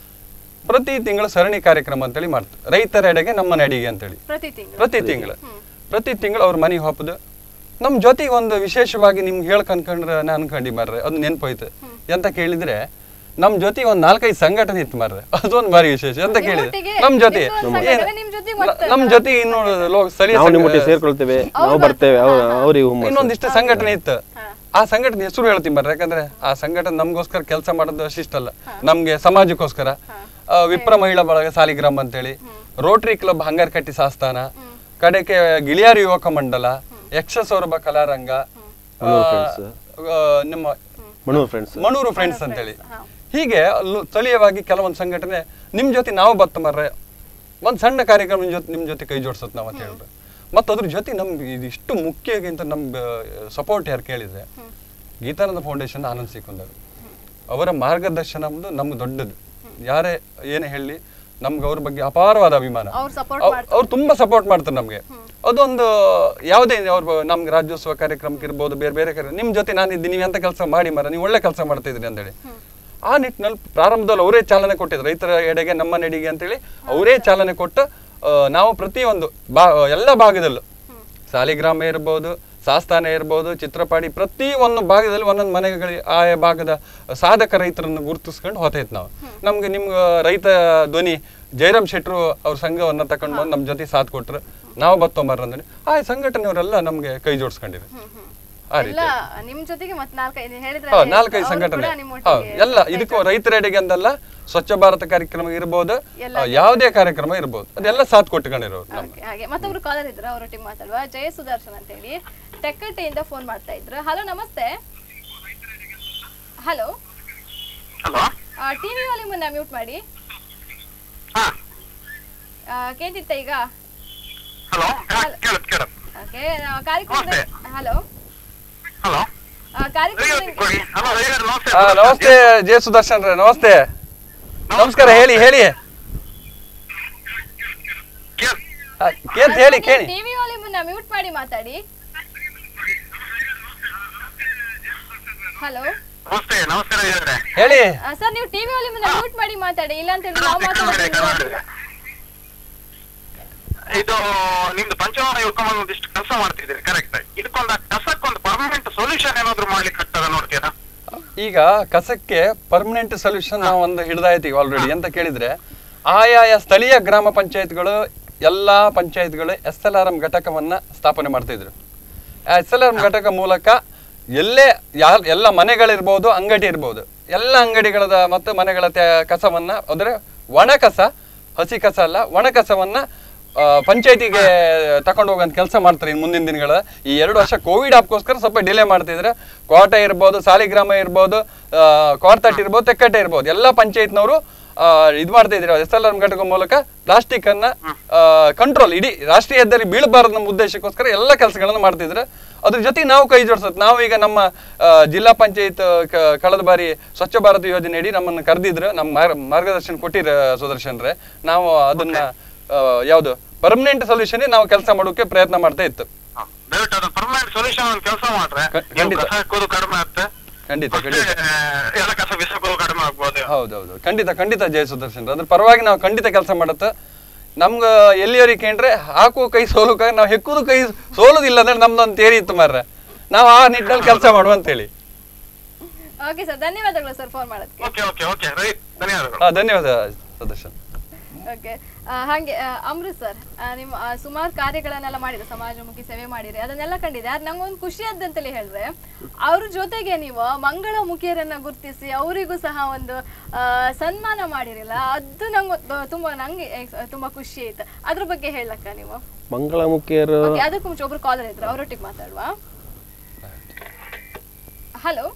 Speaker 2: ಪ್ರತಿ ತಿಂಗಳು ಸರಣಿ ಕಾರ್ಯಕ್ರಮ ಅಂತೇಳಿ ಮಾಡ್ತೀವಿ ರೈತರೆಡೆಗೆ ನಮ್ಮ ನಡಿಗೆ ಅಂತೇಳಿ
Speaker 1: ಪ್ರತಿ ತಿಂಗಳು
Speaker 2: ಪ್ರತಿ ತಿಂಗಳು ಪ್ರತಿ ತಿಂಗಳು ಅವ್ರ ಮನೆಗೆ ಹೋಪದು ನಮ್ಮ ಜೊತೆಗೆ ಒಂದು ವಿಶೇಷವಾಗಿ ನಿಮ್ಗೆ ಹೇಳ್ಕ ಅನ್ಕೊಂಡ್ರೆ ನಾನು ಅನ್ಕೊಂಡಿ ಮಾರ್ರೆ ಅದು ನೆನಪೋಯ್ತು ಎಂತ ಕೇಳಿದ್ರೆ ನಮ್ಮ ಜೊತೆಗೆ ಒಂದು ನಾಲ್ಕೈದು ಸಂಘಟನೆ ಇತ್ತು ಮಾರ್ರೆ ಅದೊಂದು ಭಾರಿ ವಿಶೇಷ ಎಂತ ಕೇಳಿದ್ರೆ
Speaker 1: ನಿಮ್ಮೊಟ್ಟಿಗೆ
Speaker 2: ನಮ್ಮ ಜೊತೆ
Speaker 1: ನಿಮ್ದು ಒಂದು ಸಂಘಟನೆ ನಿಮ್ ಜೊತೆಗೆ ಬರ್ತದೆ
Speaker 2: ನಮ್ಮ ಜೊತೆಗೆ ಇನ್ನು ಲೋ- ಸ್ಥಳೀಯ
Speaker 3: ನಾವು
Speaker 2: ಸಂಘ-
Speaker 3: ನಿಮ್ಮ ಒಟ್ಟಿಗೆ ಸೇರ್ಕೊಳ್ತೇವೆ ನಾವು ಬರ್ತೇವೆ ಅವ್ರು ಅವ್ರಿಗೆ ಹುಮ್ಮಸ್ಸು.
Speaker 2: ಇನ್ನೊಂದಿಷ್ಟು ಸಂಘಟನೆ ಇತ್ತು ಆ ಸಂಘಟನೆ ಹೆಸರು ಹೇಳ್ತೀನಿ ಬರ್ರಿ ಯಾಕಂದ್ರೆ ಆ ಸಂಘಟನೆ ನಮಗೋಸ್ಕರ ಕೆಲಸ ಮಾಡೋದು ಅಷ್ಟಿಷ್ಟಲ್ಲ ನಮ್ಗೆ ಸಮಾಜಕ್ಕೋಸ್ಕರ ಆ, ವಿಪ್ರ ಮಹಿಳಾ ಬಳಗ ಸಾಲಿಗ್ರಾಮ್ ಅಂತೇಳಿ ರೋಟರಿ ಕ್ಲಬ್ ಹಂಗಾರಕಟ್ಟಿ ಸಾಸ್ತಾನ ಕಡೆಗೆ ಗಿಳಿಯಾರು ಯುವಕ ಮಂಡಲ ಯಕ್ಷ ಸೌರಭ ಕಲಾರಂಗ ಆ, ಆ, ನಿಮ್ಮ
Speaker 3: ಮಣೂರು ಫ್ರೆಂಡ್ಸ್
Speaker 2: ಮಣೂರು ಫ್ರೆಂಡ್ಸ್ ಅಂತೇಳಿ
Speaker 1: ಹಾ.
Speaker 2: ಹೀಗೆ ಅಲ್ಲೂ ಸ್ಥಳೀಯವಾಗಿ ಕೆಲವೊಂದು ಸಂಘಟನೆ ನಿಮ್ಮ ಜೊತೆ ನಾವು ಬತ್ತ ಮರ್ರೆ ಒಂದು ಸಣ್ಣ ಕಾರ್ಯಕ್ರಮ ನಿಮ್ಮ ಜೊತೆ ನಿಮ್ಮ ಜೊತೆ ಕೈ ಜೋಡ್ಸತ್ ನಾವು ಅಂತ ಹೇಳಿದ್ರು ಮತ್ತು ಅದ್ರ ಜೊತೆ ನಮ್ಗೆ ಇದಿಷ್ಟು ಮುಖ್ಯಗಿಂತ ನಮ್ಮ ಸಪೋರ್ಟ್ ಯಾರು ಕೇಳಿದ್ರೆ ಗೀತಾನಂದ ಫೌಂಡೇಶನ್ ಆನಂದ್ ಸಿಕ್ಕುಂದರು ಅವರ ಮಾರ್ಗದರ್ಶನ ನಮ್ದು ನಮ್ಗೆ ದೊಡ್ಡದು ಯಾರೇ ಏನೇ ಹೇಳಿ ನಮ್ಗೆ ಅವ್ರ ಬಗ್ಗೆ ಅಪಾರವಾದ ಅಭಿಮಾನ
Speaker 1: ಅವ್ರು ಸಪೋರ್ಟ್
Speaker 2: ಅವ್-
Speaker 1: ಮಾಡ್ತಾರೆ
Speaker 2: ಅವ್ರು ತುಂಬಾ ಸಪೋರ್ಟ್ ಮಾಡ್ತಾರೆ ನಮಗೆ ಅದೊಂದು ಯಾವುದೇ ಅವ್ರ ನಮ್ಗೆ ರಾಜ್ಯೋತ್ಸವ ಕಾರ್ಯಕ್ರಮಕ್ಕೆ ಇರ್ಬೋದು ಬೇರೆ ಬೇರೆ ಕಾರ್ಯಕ್ರಮ ನಿಮ್ಮ ಜೊತೆ ನಾನು ಇದ್ದೀನಿ ನೀವು ಎಂತ ಕೆಲಸ ಮಾಡಿ ಮರ ನೀವು ಒಳ್ಳೆ ಕೆಲಸ ಮಾಡ್ತಾ ಇದ್ರಿ ಅಂತೇಳಿ ಆ ನಿಟ್ಟಿನಲ್ಲಿ ಪ್ರಾರಂಭದಲ್ಲಿ ಅವರೇ ಚಾಲನೆ ಕೊಟ್ಟಿದ್ರು ರೈತರ ಎಡೆಗೆ ನಮ್ಮ ನೆಡಿಗೆ ಅಂತೇಳಿ ಅವರೇ ಚಾಲನೆ ಕೊಟ್ಟು ಆ, ನಾವು ಪ್ರತಿಯೊಂದು ಬಾ ಎಲ್ಲ ಭಾಗದಲ್ಲೂ ಸಾಲಿಗ್ರಾಮ ಇರ್ಬೋದು ಸಾಸ್ತಾನ ಇರ್ಬೋದು ಚಿತ್ರಪಾಡಿ ಪ್ರತಿ ಒಂದು ಭಾಗದಲ್ಲಿ ಒಂದೊಂದು ಮನೆಗಳಿಗೆ ಆಯಾ ಭಾಗದ ಸಾಧಕ ರೈತರನ್ನು ಗುರುತಿಸ್ಕೊಂಡು ಹೋತೈತೆ ನಾವು ನಮ್ಗೆ ನಿಮ್ಗೆ ರೈತ ಧ್ವನಿ ಜಯರಾಮ್ ಶೆಟ್ರು ಅವ್ರ ಸಂಘವನ್ನ ತಗೊಂಡು ಬಂದು ನಮ್ಮ ಜೊತೆ ಸಾಥ್ ಕೊಟ್ರು ನಾವು ಬತ್ತೊಂಬರ್ ಅಂದ್ರೆ ಆ ಸಂಘಟನೆಯವರೆಲ್ಲ ನಮ್ಗೆ ಕೈ ಜೋಡಿಸ್ಕೊಂಡಿದ್ರು ಆ ರೀತಿ
Speaker 1: ಎಲ್ಲ ನಿಮ್ ಜೊತೆಗೆ ಮತ್ ನಾಲ್ಕೈದು ಹೇಳಿದ್ರೆ
Speaker 2: ಹಾ, ನಾಲ್ಕೈದು ಸಂಘಟನೆ ಹಾ, ಎಲ್ಲ ಇದಕ್ಕೂ ರೈತರೆಡೆಗೆ ಅಂದಲ್ಲ ಸ್ವಚ್ಛ ಭಾರತ ಕಾರ್ಯಕ್ರಮ ಇರ್ಬೋದು ಆ, ಯಾವುದೇ ಕಾರ್ಯಕ್ರಮ ಇರ್ಬೋದು ಅದೆಲ್ಲ ಸಾಥ್ ಕೊಟ್ಕೊಂಡಿರೋರು ನಮ್ಗೆ
Speaker 1: ಓಕೆ ಹಾಗೆ ಮತ್ತೊಬ್ರು ಕಾಲರ್ ಇದ್ರು ಅವರೊಟ್ಟಿಗೆ ಮಾತಾಡುವ ಜಯ ಸುದರ್ಶನ್ ಅಂತ ಹೇಳಿ ತೆಕ್ಕಟ್ಟೆಯಿಂದ ಫೋನ್ ಮಾಡ್ತಾ ಇದ್ರು ಹಲೋ ನಮಸ್ತೆ ಹಲೋ
Speaker 5: ಹಲೋ
Speaker 1: ಟಿವಿ ವಾಲ್ಯೂಮ್ ಅನ್ನ ಮ್ಯೂಟ್ ಮಾಡಿ
Speaker 5: ಹಾ
Speaker 1: ಆ, ಕೇಳ್ತಿತ್ತ ಈಗ
Speaker 5: ಹಲೋ ಕೇಳತ್ ಕೇಳತ್
Speaker 1: ಓಕೆ ಕಾರ್ಯಕ್ರಮದ ಹಲೋ
Speaker 5: ಹಲೋ
Speaker 1: ಕಾರ್ಯಕ್ರಮದ
Speaker 5: ಕೊಡಿ ಹಲೋ ಹೇಳಿ ನಮಸ್ತೆ
Speaker 2: ಆ, ನಮಸ್ತೆ ಜಯ ಸುದರ್ಶನ್ ರೇ ನಮಸ್ತೆ ನಮಸ್ಕಾರ ಹೇಳಿ ಹೇಳಿ
Speaker 5: ಕೇಳ್
Speaker 2: ಆ, ಕೇಳ್ತ್ ಹೇಳಿ ಕೇಳಿ
Speaker 1: ಟಿವಿ ವಾಲ್ಯೂಮ್ ಅನ್ನ ಮ್ಯೂಟ್ ಮಾಡಿ ಮಾತಾಡಿ ಹಲೋ
Speaker 5: ನಮಸ್ತೆ ನಮಸ್ಕಾರ ಹೇಳಿದ್ರೆ
Speaker 2: ಹೇಳಿ
Speaker 1: ಸರ್ ನೀವು ಟಿವಿ ವಾಲ್ಯೂಮ್ ಅನ್ನ ಮ್ಯೂಟ್ ಮಾಡಿ ಮಾತಾಡಿ ಇಲ್ಲ ಅಂತ ಹೇಳಿದ್ರೆ ನಾವು
Speaker 5: ಕನ್ನಡ
Speaker 1: ಮಾತಾಡೋದು
Speaker 5: ಕನ್ನಡ ಇದು ನಿಮ್ದು ಪಂಚವಾರ ಇಟ್ಕೊಂಡ್ ಒಂದಿಷ್ಟು ಕೆಲಸ ಮಾಡ್ತಿದ್ದೀರಿ ಕರೆಕ್ಟ್ ಇದಕ್ಕೊಂದು ಕಸಕ್ಕೊಂದು ಪರ್ಮನೆಂಟ್ ಸೊಲ್ಯೂಷನ್ ಏನಾದ್ರು ಮಾಡ್ಲಿಕ್ಕೆ ಆಗ್ತದ ನೋಡ್ತೀರಾ
Speaker 2: ಈಗ ಕಸಕ್ಕೆ ಪರ್ಮನೆಂಟ್ ಸೊಲ್ಯೂಷನ್ ನಾವು ಒಂದು ಹಿಡ್ದಾಯ್ತು ಈಗ ಆಲ್ರೆಡಿ ಅಂತ ಕೇಳಿದ್ರೆ ಆಯಾಯ ಸ್ಥಳೀಯ ಗ್ರಾಮ ಪಂಚಾಯತ್ಗಳು ಎಲ್ಲ ಪಂಚಾಯತ್ಗಳು ಎಸ್ ಎಲ್ ಆರ್ ಎಂ ಘಟಕವನ್ನ ಸ್ಥಾಪನೆ ಮಾಡ್ತಿದ್ರು ಆ ಎಸ್ ಎಲ್ ಆರ್ ಎಂ ಘಟಕ ಮೂಲಕ ಎಲ್ಲೇ ಯಾ ಎಲ್ಲ ಮನೆಗಳಿರ್ಬೋದು ಅಂಗಡಿ ಇರ್ಬೋದು ಎಲ್ಲ ಅಂಗಡಿಗಳದ ಮತ್ತು ಮನೆಗಳ ತ್ಯಾ- ಕಸವನ್ನ ಅಂದ್ರೆ ಒಣ ಕಸ ಹಸಿ ಕಸ ಅಲ್ಲ ಒಣ ಕಸವನ್ನ ಆ, ಪಂಚಾಯ್ತಿಗೆ ತಕೊಂಡು ಹೋಗಂತ ಕೆಲಸ ಮಾಡ್ತಾರೆ ಇನ್ನು ಮುಂದಿನ ದಿನಗಳ ಈ ಎರಡು ವರ್ಷ ಕೋವಿಡ್ ಆಪ್ಗೋಸ್ಕರ ಸ್ವಲ್ಪ ಡಿಲೇ ಮಾಡ್ತಿದ್ರೆ ಕೋಟೆ ಇರ್ಬೋದು ಸಾಲಿಗ್ರಾಮ ಇರ್ಬೋದು ಆ, ಕೋರ್ತಟ್ ಇರ್ಬೋದು ತೆಕ್ಕಟ್ಟೆ ಇರ್ಬೋದು ಎಲ್ಲ ಪಂಚಾಯತ್ನವರು ಇದು ಮಾಡ್ತಾ ಇದ್ರು ಎಸ್ ಎಲ್ ಆರ್ ಘಟಕ ಮೂಲಕ ಪ್ಲಾಸ್ಟಿಕ್ ಅನ್ನ ಕಂಟ್ರೋಲ್ ಇಡೀ ರಾಷ್ಟ್ರೀಯ ಹೆದ್ದಾರಿ ಬೀಳಬಾರದು ನಮ್ಮ ಉದ್ದೇಶಕ್ಕೋಸ್ಕರ ಎಲ್ಲ ಕೆಲಸಗಳನ್ನು ಮಾಡ್ತಿದ್ರು ಅದ್ರ ಜೊತೆಗೆ ನಾವು ಕೈ ಜೋಡಿಸೋದು ನಾವು ಈಗ ನಮ್ಮ ಆ, ಜಿಲ್ಲಾ ಪಂಚಾಯತ್ ಕ- ಕಳೆದ ಬಾರಿ ಸ್ವಚ್ಛ ಭಾರತ ಯೋಜನೆ ಅಡಿ ನಮ್ಮನ್ನು ಕರೆದಿದ್ರು ನಮ್ಮ ಮಾರ್- ಮಾರ್ಗದರ್ಶನ ಕೊಟ್ಟಿರ ಸುದರ್ಶನ್ರೆ ನಾವು ಅದನ್ನ ಆ, ಯಾವ್ದು ಪರ್ಮನೆಂಟ್ ಸೊಲ್ಯೂಷನ್ ನಾವು ಕೆಲಸ ಮಾಡೋಕೆ ಪ್ರಯತ್ನ ಮಾಡ್ತಾ ಇತ್ತು
Speaker 5: ಹ. ದಯವಿಟ್ಟು ಅದು ಪರ್ಮನೆಂಟ್ ಸೊಲ್ಯೂಷನ್ ಒಂದು ಕೆಲಸ ಮಾಡ್ರೆ
Speaker 2: ಕ-
Speaker 5: ನೀವು
Speaker 2: ಖಂಡಿತ.
Speaker 5: ಕಸ ಹಾಕೋದು ಕಡಿಮೆ ಆಗುತ್ತೆ
Speaker 2: ಖಂಡಿತ
Speaker 5: ಮತ್ತೆ,
Speaker 2: ಖಂಡಿತ
Speaker 5: ಎಲ್ಲ ಕಸ ಬಿಸಾಕೋದು ಕಡಿಮೆ ಆಗ್ಬೋದು
Speaker 2: ಹೌದೌದು ಖಂಡಿತ ಖಂಡಿತ ಜಯ ಸುದರ್ಶನ್ ಅದ್ರ ಪರವಾಗಿ ನಾವು ಖಂಡಿತ ಕೆಲಸ ಮಾಡತ್ತ ನಮ್ಗೆ ಎಲ್ಲಿಯವರಿಗೆ ಕೇಂದ್ರೆ ಹಾಕುವ ಕೈ ಸೋಲುಕ ನಾವು ಹೆಕ್ಕುದು ಕೈ ಸೋಲುದಿಲ್ಲ ಅಂದ್ರೆ ನಮ್ದೊಂದು ತೇರಿ ಇತ್ತು ಮಾರ್ರೆ ನಾವು ಆ ನಿಟ್ಟಿನಲ್ಲಿ ಕೆಲಸ ಮಾಡುವ ಅಂತೇಳಿ
Speaker 1: ಓಕೆ ಸರ್ ಧನ್ಯವಾದಗಳು ಸರ್ ಫೋನ್ ಮಾಡೋದಕ್ಕೆ
Speaker 5: ಓಕೆ ಓಕೆ ಓಕೆ ರೈಟ್ ಧನ್ಯವಾದಗಳು
Speaker 2: ಹಾ ಧನ್ಯವಾದ ಸುದರ್ಶನ್
Speaker 1: ಓಕೆ ಹಾಗೆ ಆ, ಅಮೃತ್ ಸರ್ ಆ, ನಿಮ್ಮ ಆ, ಸುಮಾರು ಕಾರ್ಯಗಳನ್ನೆಲ್ಲ ಮಾಡಿದ್ರೆ ಸಮಾಜಮುಖಿ ಸೇವೆ ಮಾಡಿರಿ ಅದನ್ನೆಲ್ಲ ಕಂಡಿದೆ ಅದು ನಂಗೊಂದು ಖುಷಿ ಆದಂತೇಳಿ ಹೇಳಿದ್ರೆ ಅವ್ರ ಜೊತೆಗೆ ನೀವು ಮಂಗಳಮುಖಿಯರನ್ನ ಗುರುತಿಸಿ ಅವರಿಗೂ ಸಹ ಒಂದು ಆ, ಸನ್ಮಾನ ಮಾಡಿರಲ್ಲ ಅದು ನಂಗೆ ತುಂಬಾ ನಂಗೆ ಎ- ತುಂಬಾ ಖುಷಿ ಆಯ್ತು ಅದ್ರ ಬಗ್ಗೆ ಹೇಳಕ್ಕ ನೀವು
Speaker 3: ಮಂಗಳಮುಖಿಯರು
Speaker 1: ಓಕೆ ಅದಕ್ಕೂ ಮುಂಚೆ ಒಬ್ರು ಕಾಲರ್ ಇದ್ರು ಅವರೊಟ್ಟಿಗೆ ಮಾತಾಡುವ ಹಲೋ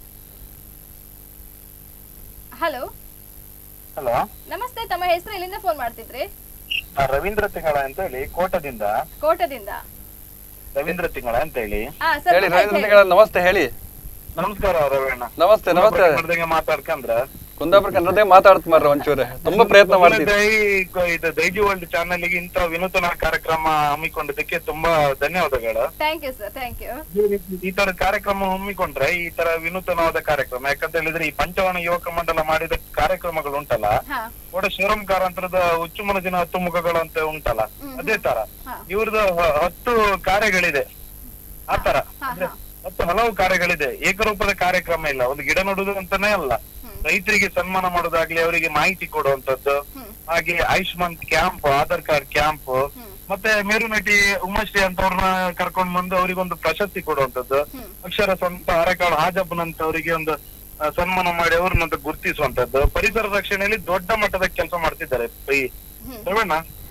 Speaker 1: ಹಲೋ
Speaker 5: ಹಲೋ
Speaker 1: ನಮಸ್ತೆ ತಮ್ಮ ಹೆಸರು ಎಲ್ಲಿಂದ ಫೋನ್ ಮಾಡ್ತಿದ್ರಿ
Speaker 5: ರವೀಂದ್ರ ತಿಂಗಳ ಅಂತ ಹೇಳಿ ಕೋಟದಿಂದ
Speaker 1: ಕೋಟದಿಂದ
Speaker 5: ರವೀಂದ್ರ ತಿಂಗಳ ಅಂತ ಹೇಳಿ
Speaker 1: ಹಾ ಸರ್
Speaker 2: ಹೇಳಿ ರವೀಂದ್ರ ತಿಂಗಳ ನಮಸ್ತೆ ಹೇಳಿ
Speaker 5: ನಮಸ್ಕಾರ ರವೀಣ
Speaker 2: ನಮಸ್ತೆ ನಮಸ್ತೆ
Speaker 5: ಮಾತಾಡ್ಕಂದ್ರ
Speaker 2: ಕುಂದಾಪುರ ಕನ್ನಡದೇ ಮಾತಾಡ್ತ ಮಾರ್ರೆ ಒಂಚೂರು ತುಂಬಾ ಪ್ರಯತ್ನ ಮಾಡ್ತೀವಿ
Speaker 5: ಇದು ದೈಜಿ ವರ್ಲ್ಡ್ ಚಾನೆಲ್ ಗೆ ಇಂತ ವಿನೂತನ ಕಾರ್ಯಕ್ರಮ ಹಮ್ಮಿಕೊಂಡಿದ್ದಕ್ಕೆ ತುಂಬಾ ಧನ್ಯವಾದಗಳು
Speaker 1: thank you sir thank you
Speaker 5: ಈ ತರ ಕಾರ್ಯಕ್ರಮ ಹಮ್ಮಿಕೊಂಡ್ರೆ ಈ ತರ ವಿನೂತನವಾದ ಕಾರ್ಯಕ್ರಮ ಯಾಕಂತ ಹೇಳಿದ್ರೆ ಈ ಪಂಚವರ್ಣ ಯುವಕ ಮಂಡಲ ಮಾಡಿದ ಕಾರ್ಯಕ್ರಮಗಳು ಉಂಟಲ್ಲ
Speaker 1: ಹಾ
Speaker 5: ಕೂಡ ಶಿವರಾಮ್ ಕಾರಂತರದ ಹುಚ್ಚು ಮನಸ್ಸಿನ ಹತ್ತು ಮುಖಗಳು ಅಂತ ಉಂಟಲ್ಲ ಅದೇ ತರ
Speaker 1: ಹಾ.
Speaker 5: ಇವ್ರದ್ದು ಹ- ಹತ್ತು ಕಾರ್ಯಗಳಿದೆ ಆ ತರ
Speaker 1: ಹಾ,
Speaker 5: ಅಂದ್ರೆ ಹತ್ತು ಹಲವು ಕಾರ್ಯಗಳಿದೆ ಏಕರೂಪದ ಕಾರ್ಯಕ್ರಮ ಇಲ್ಲ ಒಂದು ಗಿಡ ನೆಡುವುದು ಅಂತಾನೆ ಅಲ್ಲ ರೈತರಿಗೆ ಸನ್ಮಾನ ಮಾಡೋದಾಗ್ಲಿ ಅವರಿಗೆ ಮಾಹಿತಿ ಕೊಡುವಂತದ್ದು ಹಾಗೆ Ayushman camp Aadhaar card camp ಮತ್ತೆ ಮೇರು ನಟಿ ಉಮಾಶ್ರೀ ಅಂತವ್ರನ್ನ ಕರ್ಕೊಂಡ್ ಬಂದು ಅವರಿಗೊಂದು ಪ್ರಶಸ್ತಿ ಕೊಡುವಂತದ್ದು ಅಕ್ಷರ ಸ್ವಂತ ಅರೆಕಾಳು ಹಾಜಪ್ಪನಂತವರಿಗೆ ಒಂದು ಆ, ಸನ್ಮಾನ ಮಾಡಿ ಅವ್ರನ್ನೊಂದು ಗುರುತಿಸುವಂತದ್ದು ಪರಿಸರ ರಕ್ಷಣೆಯಲ್ಲಿ ದೊಡ್ಡ ಮಟ್ಟದ ಕೆಲಸ ಮಾಡ್ತಿದ್ದಾರೆ ಈ ರೇವಣ್ಣ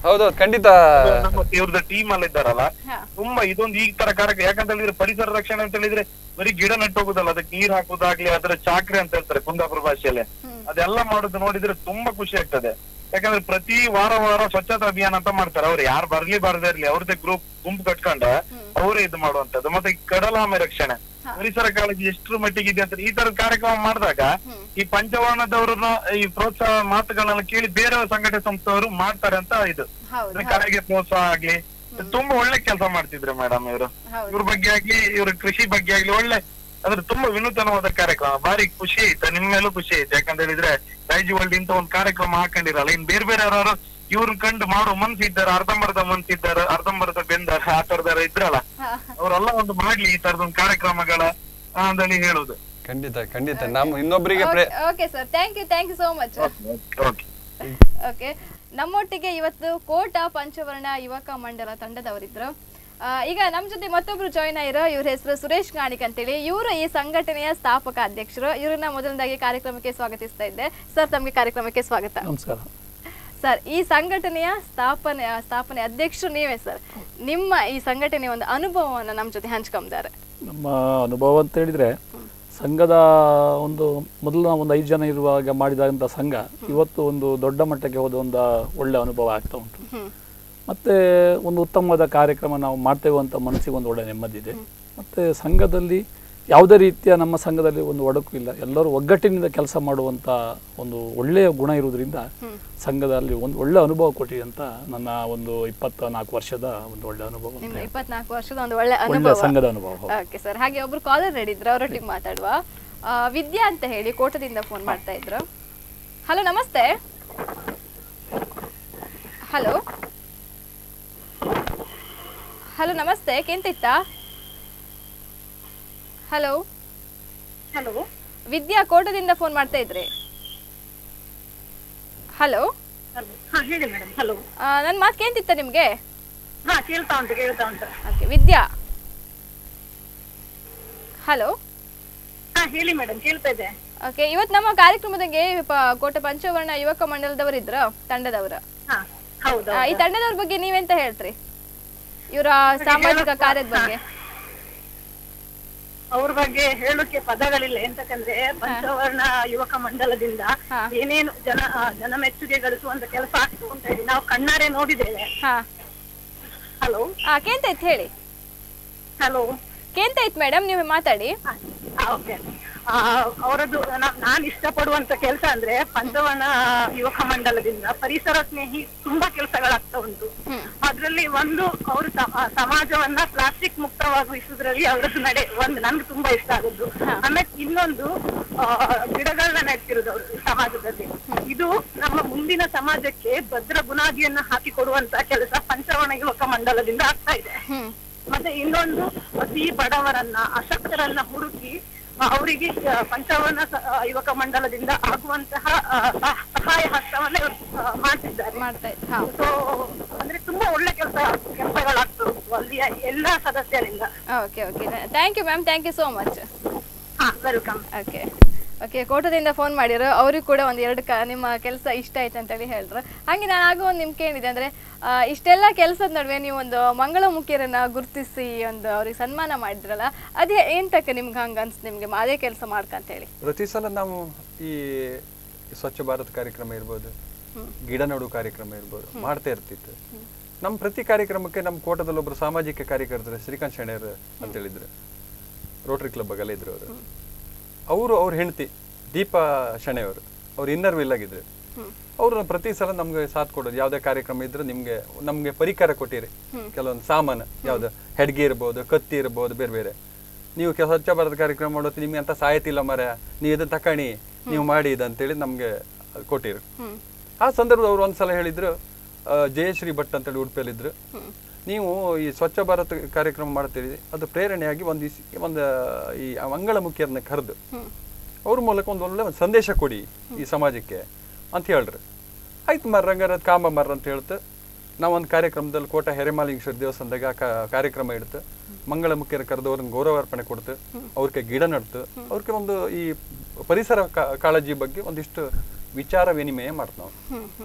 Speaker 2: ಹೌದೌದು ಖಂಡಿತ
Speaker 5: ನಮ್ಮ ಇವ್ರದ್ದು ಟೀಮ್ ಅಲ್ಲಿ ಇದ್ದಾರಲ್ಲ
Speaker 1: ಹಾ.
Speaker 5: ತುಂಬಾ ಇದೊಂದು ಈ ತರ ಕಾರ್ಯಕ್ರಮ ಯಾಕಂತ ಹೇಳಿದ್ರೆ ಪರಿಸರ ರಕ್ಷಣೆ ಅಂತ ಹೇಳಿದ್ರೆ ಬರೀ ಗಿಡ ನೆಟ್ಟು ಹೋಗುದಲ್ಲ ಅದಕ್ಕೆ ನೀರ್ ಹಾಕುದಾಗ್ಲಿ ಅದರ ಚಾಕ್ರಿ ಅಂತ ಹೇಳ್ತಾರೆ ಕುಂದಾಪುರ ಭಾಷೆಯಲ್ಲಿ ಅದೆಲ್ಲ ಮಾಡುದು ನೋಡಿದ್ರೆ ತುಂಬಾ ಖುಷಿ ಆಗ್ತದೆ ಯಾಕಂದ್ರೆ ಪ್ರತಿ ವಾರ ವಾರ ಸ್ವಚ್ಛತಾ ಅಭಿಯಾನ ಅಂತ ಮಾಡ್ತಾರೆ ಅವ್ರು ಯಾರು ಬರ್ಲಿ ಬರದೇ ಇರ್ಲಿ ಅವ್ರದ್ದೇ ಗ್ರೂಪ್ ಗುಂಪು ಕಟ್ಕೊಂಡ ಅವರೇ ಇದು ಮಾಡುವಂತದ್ದು ಮತ್ತೆ ಈ ಕಡಲಾಮೆ ರಕ್ಷಣೆ ಪರಿಸರ ಕಾಳಜಿ ಎಷ್ಟರ ಮಟ್ಟಿಗೆ ಇದೆ ಅಂತ ಈ ತರದ ಕಾರ್ಯಕ್ರಮ ಮಾಡಿದಾಗ ಈ ಪಂಚವರ್ಣದವ್ರನ್ನ ಈ ಪ್ರೋತ್ಸಾಹ ಮಾತುಗಳನ್ನ ಕೇಳಿ ಬೇರೆ ಸಂಘಟನೆ ಸಂಸ್ಥೆಯವರು ಮಾಡ್ತಾರೆ ಅಂತ ಇದು
Speaker 1: ಹೌದು
Speaker 5: ಅಂದ್ರೆ ಕಲೆಗೆ ಪ್ರೋತ್ಸಾಹ ಆಗ್ಲಿ ತುಂಬಾ ಒಳ್ಳೆ ಕೆಲಸ ಮಾಡ್ತಿದ್ರು ಮೇಡಮ್ ಇವರು
Speaker 1: ಹೌದು.
Speaker 5: ಇವ್ರ ಬಗ್ಗೆ ಆಗ್ಲಿ ಇವ್ರ ಕೃಷಿ ಬಗ್ಗೆ ಆಗ್ಲಿ ಒಳ್ಳೆ ಅಂದ್ರೆ ತುಂಬಾ ವಿನೂತನವಾದ ಕಾರ್ಯಕ್ರಮ ಬಾರಿ ಖುಷಿ ಆಯ್ತು ನಿಮ್ ಮೇಲೂ ಖುಷಿ ಆಯ್ತು ಯಾಕಂತ ಹೇಳಿದ್ರೆ ರೈಜಿ ವರ್ಲ್ಡ್ ಇಂತ ಒಂದ್ ಕಾರ್ಯಕ್ರಮ ಹಾಕೊಂಡಿರಲ್ಲ ಇನ್ ಬೇರೆ ಬೇರೆ ಯಾರು ಇವ್ರನ್ನ ಕಂಡು ಮಾಡೋ ಮನ್ಸು ಇದ್ದಾರೆ ಅರ್ಧಂಬರ್ಧ ಮನ್ಸು ಇದ್ದಾರೆ ಅರ್ಧಂಬರ್ಧ ಬೆಂದಾರ ಆ ತರದಾರ ಇದ್ರಲ್ಲ
Speaker 1: ಹಾ.
Speaker 5: ಅವರೆಲ್ಲ ಒಂದು ಮಾಡ್ಲಿ ಈ ತರದೊಂದು ಕಾರ್ಯಕ್ರಮಗಳ ಅಂದಲ್ಲಿ ಹೇಳುದು
Speaker 2: ಖಂಡಿತ ಖಂಡಿತ ನಮ್ಮ ಇನ್ನೊಬ್ಬರಿಗೆ ಪ್ರೇ
Speaker 1: okay sir thank you thank you so much
Speaker 5: okay
Speaker 1: okay ನಮ್ಮೊಟ್ಟಿಗೆ ಇವತ್ತು ಕೋಟ ಪಂಚವರ್ಣ ಯುವಕ ಮಂಡಲ ತಂಡದವರಿದ್ರು ಆ, ಈಗ ನಮ್ಮ ಜೊತೆ ಮತ್ತೊಬ್ರು ಜಾಯ್ನ್ ಆಗಿರೋ ಇವ್ರ ಹೆಸರು ಸುರೇಶ್ ಗಾಣಿಕ್ ಅಂತೇಳಿ ಇವರು ಈ ಸಂಘಟನೆಯ ಸ್ಥಾಪಕ ಅಧ್ಯಕ್ಷರು ಇವ್ರನ್ನ ಮೊದಲನೇದಾಗಿ ಕಾರ್ಯಕ್ರಮಕ್ಕೆ ಸ್ವಾಗತಿಸ್ತಾ ಇದ್ದೆ ಸರ್ ತಮಗೆ ಕಾರ್ಯಕ್ರಮಕ್ಕೆ ಸ್ವಾಗತ
Speaker 6: ನಮಸ್ಕಾರ
Speaker 1: ಸರ್ ಈ ಸಂಘಟನೆಯ ಸ್ಥಾಪನೆ ಸ್ಥಾಪನೆ ಅಧ್ಯಕ್ಷರು ನೀವೇ ಸರ್ ನಿಮ್ಮ ಈ ಸಂಘಟನೆಯ ಒಂದು ಅನುಭವವನ್ನು ನಮ್ಮ ಜೊತೆ ಹಂಚ್ಕೊಂತಾರೆ
Speaker 6: ನಮ್ಮ ಅನುಭವ ಅಂತ ಹೇಳಿದ್ರೆ ಸಂಘದ ಒಂದು ಮೊದಲು ನಾವು ಒಂದು ಐದು ಜನ ಇರುವಾಗ ಮಾಡಿದಂಥ ಸಂಘ ಇವತ್ತು ಒಂದು ದೊಡ್ಡ ಮಟ್ಟಕ್ಕೆ ಹೋದ ಒಂದು ಒಳ್ಳೆ ಅನುಭವ ಆಗ್ತಾ ಉಂಟು
Speaker 1: ಹ್ಮ್
Speaker 6: ಮತ್ತೆ ಒಂದು ಉತ್ತಮವಾದ ಕಾರ್ಯಕ್ರಮ ನಾವು ಮಾಡ್ತೇವೆ ಅಂತ ಮನಸ್ಸಿಗೆ ಒಂದು ಒಳ್ಳೆ ನೆಮ್ಮದಿ ಇದೆ ಮತ್ತೆ ಸಂಘದಲ್ಲಿ ಯಾವುದೇ ರೀತಿಯ ನಮ್ಮ ಸಂಘದಲ್ಲಿ ಒಂದು ಒಡಕು ಇಲ್ಲ ಎಲ್ಲರೂ ಒಗ್ಗಟ್ಟಿನಿಂದ ಕೆಲಸ ಮಾಡುವಂತ ಒಂದು ಒಳ್ಳೆಯ ಗುಣ ಇರುವುದರಿಂದ ಸಂಘದಲ್ಲಿ ಒಂದು ಒಳ್ಳೆ ಅನುಭವ ಕೊಟ್ಟಿದೆ ಅಂತ ನನ್ನ ಒಂದು ಇಪ್ಪತ್ತ ನಾಲ್ಕು ವರ್ಷದ ಒಂದು ಒಳ್ಳೆ ಅನುಭವ ಅಂತ
Speaker 1: ನಿಮ್ಮ
Speaker 6: ಹೇಳ್ಬೋದು.
Speaker 1: ಇಪ್ಪತ್ನಾಲ್ಕು ವರ್ಷದ ಒಂದು ಒಳ್ಳೆ
Speaker 6: ಒಳ್ಳೆ
Speaker 1: ಅನುಭವ
Speaker 6: ಸಂಘದ ಅನುಭವ ಹೌದು.
Speaker 1: ಓಕೆ ಸರ್ ಹಾಗೆ ಒಬ್ರು ಕಾಲರ್ ರೆಡಿ ಇದ್ರು ಅವರೊಟ್ಟಿಗೆ ಮಾತಾಡುವ ಆ, ವಿದ್ಯಾ ಅಂತ ಹೇಳಿ ಕೋಟದಿಂದ ಫೋನ್ ಮಾಡ್ತಾ ಇದ್ರು ಹಲೋ ನಮಸ್ತೆ ಹಲೋ ಹಲೋ ನಮಸ್ತೆ ಕೆಂತಿತ್ತ ಹಲೋ
Speaker 7: ಹಲೋ
Speaker 1: ವಿದ್ಯಾ ಕೋಟದಿಂದ ಫೋನ್ ಮಾಡ್ತಾ ಇದ್ರಿ ಹಲೋ
Speaker 7: ಹಲೋ ಹಾ ಹೇಳಿ ಮೇಡಮ್ ಹಲೋ
Speaker 1: ನನ್ನ ಮಾತು ಕೇಂತಿತ್ತ ನಿಮಗೆ
Speaker 7: ಹಾ ಕೇಳ್ತಾ ಉಂಟು ಕೇಳ್ತಾ ಉಂಟು
Speaker 1: ಓಕೆ ವಿದ್ಯಾ ಹಲೋ
Speaker 7: ಹಾ ಹೇಳಿ ಮೇಡಮ್ ಕೇಳ್ತಾ ಇದೆ
Speaker 1: ಓಕೆ ಇವತ್ತು ನಮ್ಮ ಕಾರ್ಯಕ್ರಮದಾಗೆ ಪ- ಕೋಟೆ ಪಂಚವರ್ಣ ಯುವಕ ಮಂಡಲದವರು ಇದ್ರ ತಂಡದವರು
Speaker 7: ಹಾ ಹೌದು
Speaker 1: ಆ, ಈ ತಂಡದವ್ರ ಬಗ್ಗೆ ನೀವೆಂತ ಹೇಳ್ತ್ರಿ ಇವರ ಸಾಮಾಜಿಕ ಕಾರ್ಯದ ಬಗ್ಗೆ
Speaker 7: ಅವ್ರ ಬಗ್ಗೆ ಹೇಳೋಕೆ ಪದಗಳಿಲ್ಲ ಎಂತಕಂದ್ರೆ ಪಂಚವರ್ಣ ಯುವಕ ಮಂಡಲದಿಂದ
Speaker 1: ಹಾ.
Speaker 7: ಏನೇನು ಜನ ಆ, ಜನ ಮೆಚ್ಚುಗೆ ಗಳಿಸುವಂತ ಕೆಲಸ ಆಗ್ತಾ ಉಂಟ ಹೇಳಿ ನಾವು ಕಣ್ಣಾರೆ ನೋಡಿದ್ದೇವೆ
Speaker 1: ಹಾ
Speaker 7: ಹಲೋ
Speaker 1: ಆ ಕೇಂತೈತ್ ಹೇಳಿ
Speaker 7: ಹಲೋ
Speaker 1: ಕೇಂತೈತ್ ಮೇಡಮ್ ನೀವು ಮಾತಾಡಿ
Speaker 7: ಓಕೆ ಅವರದ್ದು ನಾನು ಇಷ್ಟಪಡುವಂತ ಕೆಲಸ ಅಂದ್ರೆ ಪಂಚವರ್ಣ ಯುವಕ ಮಂಡಲದಿಂದ ಪರಿಸರ ಸ್ನೇಹಿ ತುಂಬಾ ಕೆಲಸಗಳಾಗ್ತಾ ಉಂಟು ಅದ್ರಲ್ಲಿ ಒಂದು ಅವರು ಸಮಾಜವನ್ನ ಪ್ಲಾಸ್ಟಿಕ್ ಮುಕ್ತವಾಗಿಸುವುದ್ರಲ್ಲಿ ಅವರದ್ದು ನಡೆ ಒಂದು ನನ್ಗೆ ತುಂಬಾ ಇಷ್ಟ ಆಗುದು ಆಮೇಲೆ ಇನ್ನೊಂದು ಆ, ಗಿಡಗಳನ್ನ ನೆಟ್ಟಿರುದು ಅವರು ಸಮಾಜದಲ್ಲಿ ಇದು ನಮ್ಮ ಮುಂದಿನ ಸಮಾಜಕ್ಕೆ ಭದ್ರ ಬುನಾದಿಯನ್ನ ಹಾಕಿ ಕೊಡುವಂತ ಕೆಲಸ ಪಂಚವರ್ಣ ಯುವಕ ಮಂಡಲದಿಂದ ಆಗ್ತಾ ಇದೆ
Speaker 1: ಹ್ಮ್
Speaker 7: ಮತ್ತೆ ಇನ್ನೊಂದು ಅತಿ ಬಡವರನ್ನ ಅಶಕ್ತರನ್ನ ಹುಡುಕಿ ಆ, ಅವರಿಗೆ ಆ, ಪಂಚವರ್ಣ ಸ- ಆ, ಯುವಕ ಮಂಡಲದಿಂದ ಆಗುವಂತಹ ಆ, ಸಹ- ಸಹಾಯ ಹಸ್ತವನ್ನ ಇವ್ರು, ಆ, ಮಾಡ್ತಿದ್ದಾರೆ
Speaker 1: ಮಾಡ್ತಾ ಇತ್ತು ಹಾ
Speaker 7: ಸೊ ಅಂದ್ರೆ ತುಂಬಾ ಒಳ್ಳೆ ಕೆಲಸ ಕೆಲಸಗಳಾಗ್ತಾ ಉಂಟು ಅಲ್ಲಿಯ ಎಲ್ಲಾ ಸದಸ್ಯರಿಂದ
Speaker 1: okay okay thank you ma'am thank you so much
Speaker 7: ಹಾ ವೆಲ್ಕಮ್
Speaker 1: ಓಕೆ ಓಕೆ ಕೋಟದಿಂದ ಫೋನ್ ಮಾಡಿರೋ ಅವ್ರಿಗೆ ಕೂಡ ಒಂದು ಎರಡು ಕ ನಿಮ್ಮ ಕೆಲಸ ಇಷ್ಟ ಆಯ್ತು ಅಂತೇಳಿ ಹೇಳಿದ್ರು ಹಾಗೆ ನಾನು ಆಗ ಒಂದು ನಿಮ್ಗೆ ಕೇಳಿದೆ ಅಂದರೆ ಇಷ್ಟೆಲ್ಲ ಕೆಲಸದ ನಡುವೆ ನೀವು ಒಂದು ಮಂಗಳಮುಖಿಯರನ್ನ ಗುರುತಿಸಿ ಒಂದು ಅವ್ರಿಗೆ ಸನ್ಮಾನ ಮಾಡಿದ್ರಲ್ಲ ಅದೇ ಏಂತಕ್ಕೆ ನಿಮ್ಗೆ ಹಂಗೆ ಅನ್ಸ್ತು ನಿಮಗೆ ಅದೇ ಕೆಲಸ ಮಾಡ್ಕಂತ ಹೇಳಿ
Speaker 2: ಪ್ರತಿ ಸಲ ನಾವು ಈ ಸ್ವಚ್ಛ ಭಾರತ್ ಕಾರ್ಯಕ್ರಮ ಇರ್ಬೋದು ಗಿಡ ನಡು ಕಾರ್ಯಕ್ರಮ ಇರ್ಬೋದು ಮಾಡ್ತಾ ಇರ್ತಿತ್ತು ನಮ್ಮ ಪ್ರತಿ ಕಾರ್ಯಕ್ರಮಕ್ಕೆ ನಮ್ಮ ಕೋಟದಲ್ಲಿ ಒಬ್ರು ಸಾಮಾಜಿಕ ಕಾರ್ಯಕರ್ತರು ಶ್ರೀಕಾಂತ್ ಶೆಣೆಯರ್ ಅಂತ ಹೇಳಿದ್ರು ರೋಟರಿ ಕ್ಲಬ್ ಆಗಲ್ಲ ಇದ್ರು ಅವರು ಅವರು ಅವ್ರ ಹೆಂಡತಿ ದೀಪಾ ಶೆಣೆಯವರು ಅವ್ರು ಇನ್ನರ್ ವಿಲ್ ಆಗಿದ್ರು ಅವರು ಪ್ರತಿ ಸಲ ನಮ್ಗೆ ಸಾಥ್ ಕೊಡೋದು ಯಾವುದೇ ಕಾರ್ಯಕ್ರಮ ಇದ್ರೆ ನಿಮ್ಗೆ ನಮ್ಗೆ ಪರಿಕರ ಕೊಟ್ಟಿರಿ ಕೆಲವೊಂದು ಸಾಮಾನು ಯಾವ್ದು ಹೆಡ್ಗೆ ಇರ್ಬೋದು ಕತ್ತಿ ಇರ್ಬೋದು ಬೇರೆ ಬೇರೆ ನೀವು ಕೆ- ಸ್ವಚ್ಛ ಭಾರತ ಕಾರ್ಯಕ್ರಮ ಮಾಡೋದು ನಿಮ್ಗೆ ಅಂತ ಸಾಯತಿಲ್ಲ ಮರ ನೀವು ಇದನ್ನ ತಕಣಿ ನೀವು ಮಾಡಿ ಇದಂತೇಳಿ ನಮ್ಗೆ ಕೊಟ್ಟಿರು ಆ ಸಂದರ್ಭದಲ್ಲಿ ಅವ್ರು ಒಂದ್ಸಲ ಹೇಳಿದ್ರು ಆ, ಜಯಶ್ರೀ ಭಟ್ ಅಂತೇಳಿ ಉಡುಪಿಯಲ್ಲಿದ್ರು ನೀವು ಈ ಸ್ವಚ್ಛ ಭಾರತ ಕಾರ್ಯಕ್ರಮ ಮಾಡ್ತೀರಿ ಅದು ಪ್ರೇರಣೆಯಾಗಿ ಒಂದು ಇಸ್- ಒಂದು ಈ ಮಂಗಳಮುಖಿಯರನ್ನ ಕರೆದು ಅವ್ರ ಮೂಲಕ ಒಂದು ಒಳ್ಳೆ ಒಂದು ಸಂದೇಶ ಕೊಡಿ ಈ ಸಮಾಜಕ್ಕೆ ಅಂತ ಹೇಳ್ರಿ ಆಯ್ತು ಮರ್ರ ಹಂಗಾರೆ ಅದು ಕಾಂಬ ಮರ್ರ ಅಂತ ಹೇಳ್ತು ನಾವೊಂದು ಕಾರ್ಯಕ್ರಮದಲ್ಲಿ ಕೋಟ ಹೆರೆಮಾಲಿಂಗೇಶ್ವರ ದೇವಸ್ಥಾನದಾಗ ಆ ಕಾ- ಕಾರ್ಯಕ್ರಮ ಇಡ್ತು ಮಂಗಳ ಮುಖ್ಯರ ಕರೆದು ಅವ್ರನ್ನ ಗೌರವಾರ್ಪಣೆ ಕೊಡ್ತು ಅವ್ರಿಗೆ ಗಿಡ ನಡ್ತು ಅವ್ರಿಗೆ ಒಂದು ಈ ಪರಿಸರ ಕಾ- ಕಾಳಜಿ ಬಗ್ಗೆ ಒಂದಿಷ್ಟು ವಿಚಾರ ವಿನಿಮಯ ಮಾಡ್ತು ನಾವು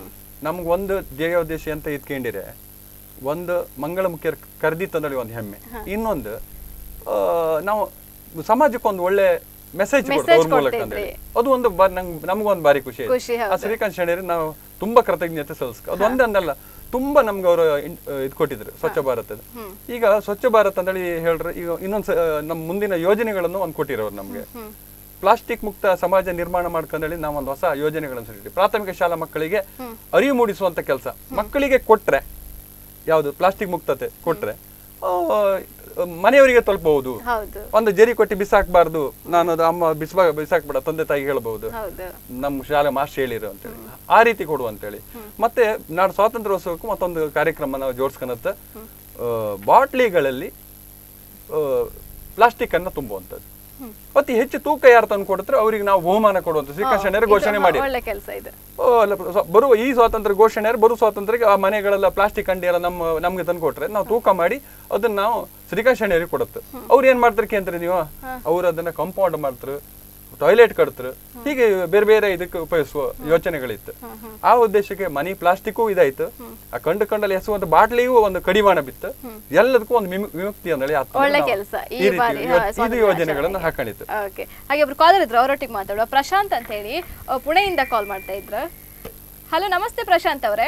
Speaker 2: ನಮ್ಗೆ ಒಂದು ಧ್ಯೇಯೋದ್ದೇಶ ಅಂತ ಇಟ್ಕೊಂಡಿರೆ ಒಂದು ಮಂಗಳ ಮುಖ್ಯರ ಕರೆದಿತ್ತಂದಳಿ ಒಂದು ಹೆಮ್ಮೆ ಇನ್ನೊಂದು ಆ, ನಾವು ಸಮಾಜಕ್ಕೆ ಒಂದು ಒಳ್ಳೆ ಮೆಸೇಜ್
Speaker 1: Message
Speaker 2: ಅವ್ರ ಮೂಲಕ
Speaker 1: ಕೊಡ್ತಿದ್ರಿ.
Speaker 2: ಅಂತೇಳಿ ಅದು ಒಂದು ಬ- ನಂಗ್ ನಮಗೊಂದು ಬಾರಿ ಖುಷಿ ಆಯ್ತು.
Speaker 1: ಖುಷಿ,
Speaker 2: ಆ
Speaker 1: ಹೌದು.
Speaker 2: ಶ್ರೀಕಾಂತ್ ಶೆಣೇರಿ ನಾವು ತುಂಬಾ ಕೃತಜ್ಞತೆ ಸಲ್ಲಿಸ್ಕ ಅದು ಒಂದೊಂದಲ್ಲ ತುಂಬಾ ನಮ್ಗೆ ಅವರು ಇದು ಕೊಟ್ಟಿದ್ರು ಸ್ವಚ್ಛ ಭಾರತದ ಈಗ ಸ್ವಚ್ಛ ಭಾರತ್ ಅಂತೇಳಿ ಹೇಳ್ರೆ ಈಗ ಇನ್ನೊಂದು ಸ- ನಮ್ಮ ಮುಂದಿನ ಯೋಜನೆಗಳನ್ನು ಒಂದು ಕೊಟ್ಟಿರೋರು ನಮ್ಗೆ ಪ್ಲಾಸ್ಟಿಕ್ ಮುಕ್ತ ಸಮಾಜ ನಿರ್ಮಾಣ ಮಾಡ್ಕೊಂಡೇಳಿ ನಾವು ಒಂದು ಹೊಸ ಯೋಜನೆಗಳನ್ನು ಸೃಷ್ಟಿ ಪ್ರಾಥಮಿಕ ಶಾಲಾ ಮಕ್ಕಳಿಗೆ ಅರಿವು ಮೂಡಿಸುವಂತ ಕೆಲಸ ಮಕ್ಕಳಿಗೆ ಕೊಟ್ರೆ ಯಾವುದು ಪ್ಲಾಸ್ಟಿಕ್ ಮುಕ್ತತೆ ಕೊಟ್ರೆ ಆ, ಮನೆಯವರಿಗೆ ತಲುಪಬಹುದು
Speaker 1: ಹೌದು
Speaker 2: ಒಂದು ಜರಿ ಕೊಟ್ಟು ಬಿಸಾಕ್ಬಾರ್ದು ನಾನು ಅದು ಅಮ್ಮ ಬಿಸ್ಬಾ ಬಿಸಾಕ್ಬೇಡ ತಂದೆ ತಾಯಿ ಹೇಳ್ಬಹುದು
Speaker 1: ಹೌದು
Speaker 2: ನಮ್ಮ ಶಾಲೆ ಮಾಸ್ಟರ್ ಹೇಳಿರು ಅಂತೇಳಿ ಆ ರೀತಿ ಕೊಡು ಅಂತೇಳಿ ಮತ್ತೆ ನಾಡು ಸ್ವಾತಂತ್ರ್ಯೋತ್ಸವಕ್ಕೂ ಮತ್ತೊಂದು ಕಾರ್ಯಕ್ರಮ ನಾವು ಜೋಡಿಸ್ಕೊಳತ್ತ ಬಾಟ್ಲಿಗಳಲ್ಲಿ ಪ್ಲಾಸ್ಟಿಕ್ ಅನ್ನ ತುಂಬುವಂಥದ್ದು ಅತಿ ಹೆಚ್ಚು ತೂಕ ಯಾರು ತಂದು ಕೊಡ್ತಾರೆ ಅವರಿಗೆ ನಾವು ಬಹುಮಾನ ಕೊಡುವಂತ ಶ್ರೀಕೃಷ್ಣರು ಘೋಷಣೆ ಮಾಡಿ
Speaker 1: ಒಳ್ಳೆ ಕೆಲಸ ಇದು
Speaker 2: ಓ, ಅಲ್ಲ, ಸ್ವ- ಬರುವ ಈ ಸ್ವಾತಂತ್ರ್ಯ ಘೋಷಣೆ ಬರುವ ಸ್ವಾತಂತ್ರ್ಯಕ್ಕೆ ಆ ಮನೆಗಳೆಲ್ಲ ಪ್ಲಾಸ್ಟಿಕ್ ಅಂಡಿ ಎಲ್ಲ ನಮ್ಮ ನಮ್ಗೆ ತಂದು ಕೊಟ್ರೆ ನಾವು ತೂಕ ಮಾಡಿ ಅದನ್ನ ನಾವು ಶ್ರೀಕಾಂಶಣಿಯರಿಗೆ ಕೊಡುತ್ತೆ ಅವ್ರು ಏನ್ ಮಾಡ್ತಾರೆ ಕೇಂದ್ರ ನೀವು ಅವ್ರು ಅದನ್ನ ಕಂಪೌಂಡ್ ಮಾಡ್ತಾರೆ ಟಾಯ್ಲೆಟ್ ಕಟ್ತಾರೆ ಹೀಗೆ ಬೇರೆ ಬೇರೆ ಇದಕ್ಕೆ ಉಪಯೋಗಿಸುವ ಯೋಚನೆಗಳಿತ್ತು ಆ ಉದ್ದೇಶಕ್ಕೆ ಮನಿ ಪ್ಲಾಸ್ಟಿಕ್ಕು ಇದಾಯ್ತು ಆ ಕಂಡು ಕಂಡಲ್ಲಿ ಎಸುವಂತ ಬಾಟ್ಲಿಗೂ ಒಂದು ಕಡಿವಾಣ ಬಿತ್ತು ಎಲ್ಲದಕ್ಕೂ ಒಂದು ವಿಮು- ವಿಮುಕ್ತಿ ಅಂದೇಳಿ ಆಗ್ತದೆ.
Speaker 1: ಒಳ್ಳೆ
Speaker 2: ನಾವು
Speaker 1: ಕೆಲಸ ಈ
Speaker 2: ಈ ರೀತಿ
Speaker 1: ಬಾರಿ
Speaker 2: ಯೋ-
Speaker 1: ಹಾ,
Speaker 2: ಇದು
Speaker 1: ಸ್ವಾತಂತ್ರ್ಯ
Speaker 2: ಯೋಜನೆಗಳನ್ನು
Speaker 1: ಆಚರಣೆಗೆ.
Speaker 2: ಹಾಕೊಂಡಿತ್ತು
Speaker 1: ಓಕೆ ಹಾಗೆ ಒಬ್ರು ಕಾಲರ್ ಇದ್ರು ಅವರೊಟ್ಟಿಗೆ ಮಾತಾಡುವ ಪ್ರಶಾಂತ್ ಅಂತ ಹೇಳಿ ಆ, ಪುಣೆಯಿಂದ ಕಾಲ್ ಮಾಡ್ತಾ ಇದ್ರು ಹಲೋ ನಮಸ್ತೆ ಪ್ರಶಾಂತ್ ಅವರೇ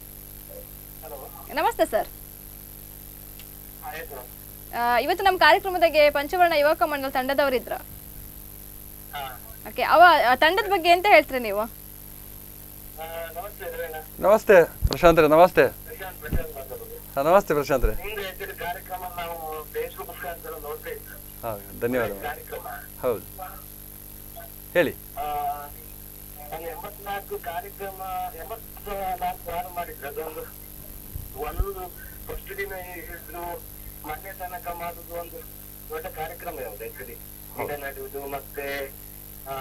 Speaker 1: ನಮಸ್ತೆ ಸರ್ ಇವತ್ತು ನಮ್ಮ ಕಾರ್ಯಕ್ರಮದಾಗೆ ಪಂಚವರ್ಣ ಯುವಕ ಮಂಡಲ ತಂಡದವರಿದ್ರ ಓಕೆ ಅವ ಆ ತಂಡದ ಬಗ್ಗೆ ಎಂತ ಹೇಳ್ತೀರಿ ನೀವು
Speaker 2: ನಮಸ್ತೆ ಪ್ರಶಾಂತ್ ರೇ ನಮಸ್ತೆ ಹಾ, ನಮಸ್ತೆ ಪ್ರಶಾಂತ್ ರೇ
Speaker 5: ನಿಮ್ದು actually ಕಾರ್ಯಕ್ರಮ ನಾವು ಫೇಸ್ಬುಕ್ ಮುಖಾಂತರ ನೋಡ್ತಾ ಇದ್ವಿ
Speaker 2: ಹಾ ಧನ್ಯವಾದ
Speaker 5: ಕಾರ್ಯಕ್ರಮ
Speaker 2: ಹೌದು ಹೇಳಿ
Speaker 5: ಆ, ನಾನು ಎಂಬತ್ನಾಲ್ಕು ಕಾರ್ಯಕ್ರಮ ಎಂಬತ್ತು ನಾಲ್ಕು ವಾರ ಮಾಡಿದ್ರೆ ಅದೊಂದು ಒಂದು ಫಸ್ಟ್ ದಿನ ಹಿಡಿದು ಮೊನ್ನೆ ತನಕ ಮಾಡುದು ಒಂದು ದೊಡ್ಡ ಕಾರ್ಯಕ್ರಮ ಯಾವುದು ಆಕ್ಚುಲಿ ಗಿಡ ನೆಡುವುದು ಮತ್ತೆ ಆ,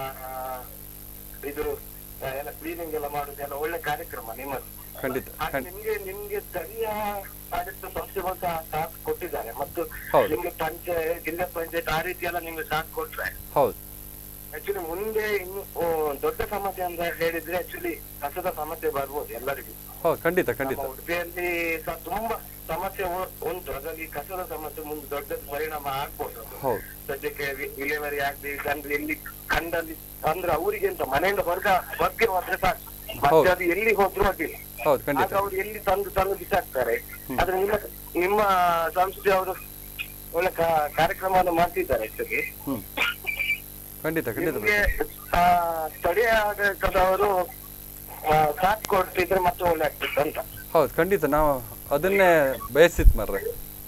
Speaker 5: ಇದು ಆ, ಎಲ್ಲ ಕ್ಲೀನಿಂಗ್ ಎಲ್ಲ ಮಾಡುದು ಎಲ್ಲ ಒಳ್ಳೆ ಕಾರ್ಯಕ್ರಮ ನಿಮ್ಮದು
Speaker 2: ಖಂಡಿತ
Speaker 5: ಹಾಗೆ
Speaker 2: ಖಂಡಿತ
Speaker 5: ನಿಮ್ಗೆ ನಿಮ್ಗೆ ಸ್ಥಳೀಯ ಆಡಳಿತ ಸಂಸ್ಥೆಗಳು ಸಹ ಸಾಥ್ ಕೊಟ್ಟಿದ್ದಾರೆ ಮತ್ತು
Speaker 2: ಹೌದು.
Speaker 5: ನಿಮ್ಗೆ ಪಂಚಾಯತ್ ಜಿಲ್ಲಾ ಪಂಚಾಯತ್ ಆ ರೀತಿ ಎಲ್ಲ ನಿಮ್ಗೆ ಸಾಥ್ ಕೊಟ್ರೆ
Speaker 2: ಹೌದು
Speaker 5: ಆಕ್ಚುಲಿ ಮುಂದೆ ಇನ್ನು ಆ, ದೊಡ್ಡ ಸಮಸ್ಯೆ ಅಂತ ಹೇಳಿದ್ರೆ ಆಕ್ಚುಲಿ ಕಸದ ಸಮಸ್ಯೆ ಬರ್ಬೋದು ಎಲ್ಲರಿಗೂ
Speaker 2: ಹೌದು ಖಂಡಿತ ಖಂಡಿತ
Speaker 5: ನಮ್ಮ ಉಡುಪಿಯಲ್ಲಿ ಸಹ ತುಂಬಾ ಸಮಸ್ಯೆ ಉ- ಉಂಟು ಹಾಗಾಗಿ ಕಸದ ಸಮಸ್ಯೆ ಮುಂದೆ ದೊಡ್ಡ ಪರಿಣಾಮ ಆಗ್ಬೋದು ಅದು.
Speaker 2: ಹೌದು
Speaker 5: ಸದ್ಯಕ್ಕೆ ವಿ- ವಿಲೇವಾರಿ ಆಗದೆ ಅಂದ್ರೆ ಎಲ್ಲಿ ಕಂಡಲ್ಲಿ ಅಂದ್ರೆ ಅವರಿಗೆ ಎಂತ ಮನೆಯಿಂದ ಹೊರಗ ಹೊರಗೆ ಹೋದ್ರೆ ಸಾಕು ಮತ್ತೆ ಅದು ಎಲ್ಲಿ ಹೋದ್ರು ಅಡ್ಡಿಲ್ಲ
Speaker 2: ಹೌದು ಖಂಡಿತ
Speaker 5: ಆಗ ಅವ್ರು ಎಲ್ಲಿ ತಂದು ತಂದು ಬಿಸಾಕ್ತಾರೆ ಆದ್ರೆ ನಿಮ್ಮ ನಿಮ್ಮ ಸಂಸ್ಥೆ ಅವರು ಒಳ್ಳೆ ಕಾ- ಕಾರ್ಯಕ್ರಮವನ್ನು ಮಾಡ್ತಿದ್ದಾರೆ ಆಕ್ಚುಲಿ
Speaker 2: ಹ್ಮ್ ಖಂಡಿತ ಖಂಡಿತ
Speaker 5: ನಿಮ್ಗೆ ಆ, ಸ್ಥಳೀಯ ಆಡಳಿತದವರು ಆ, ಸಾಥ್ ಕೊಡ್ತಿದ್ರೆ ಮತ್ತೆ ಒಳ್ಳೆ ಆಗ್ತಿತ್ತು ಅಂತ
Speaker 2: ಹೌದು ಖಂಡಿತ ನಾವು ಅದನ್ನೇ ಬಯಸಿತ್ ಮರ್ರೆ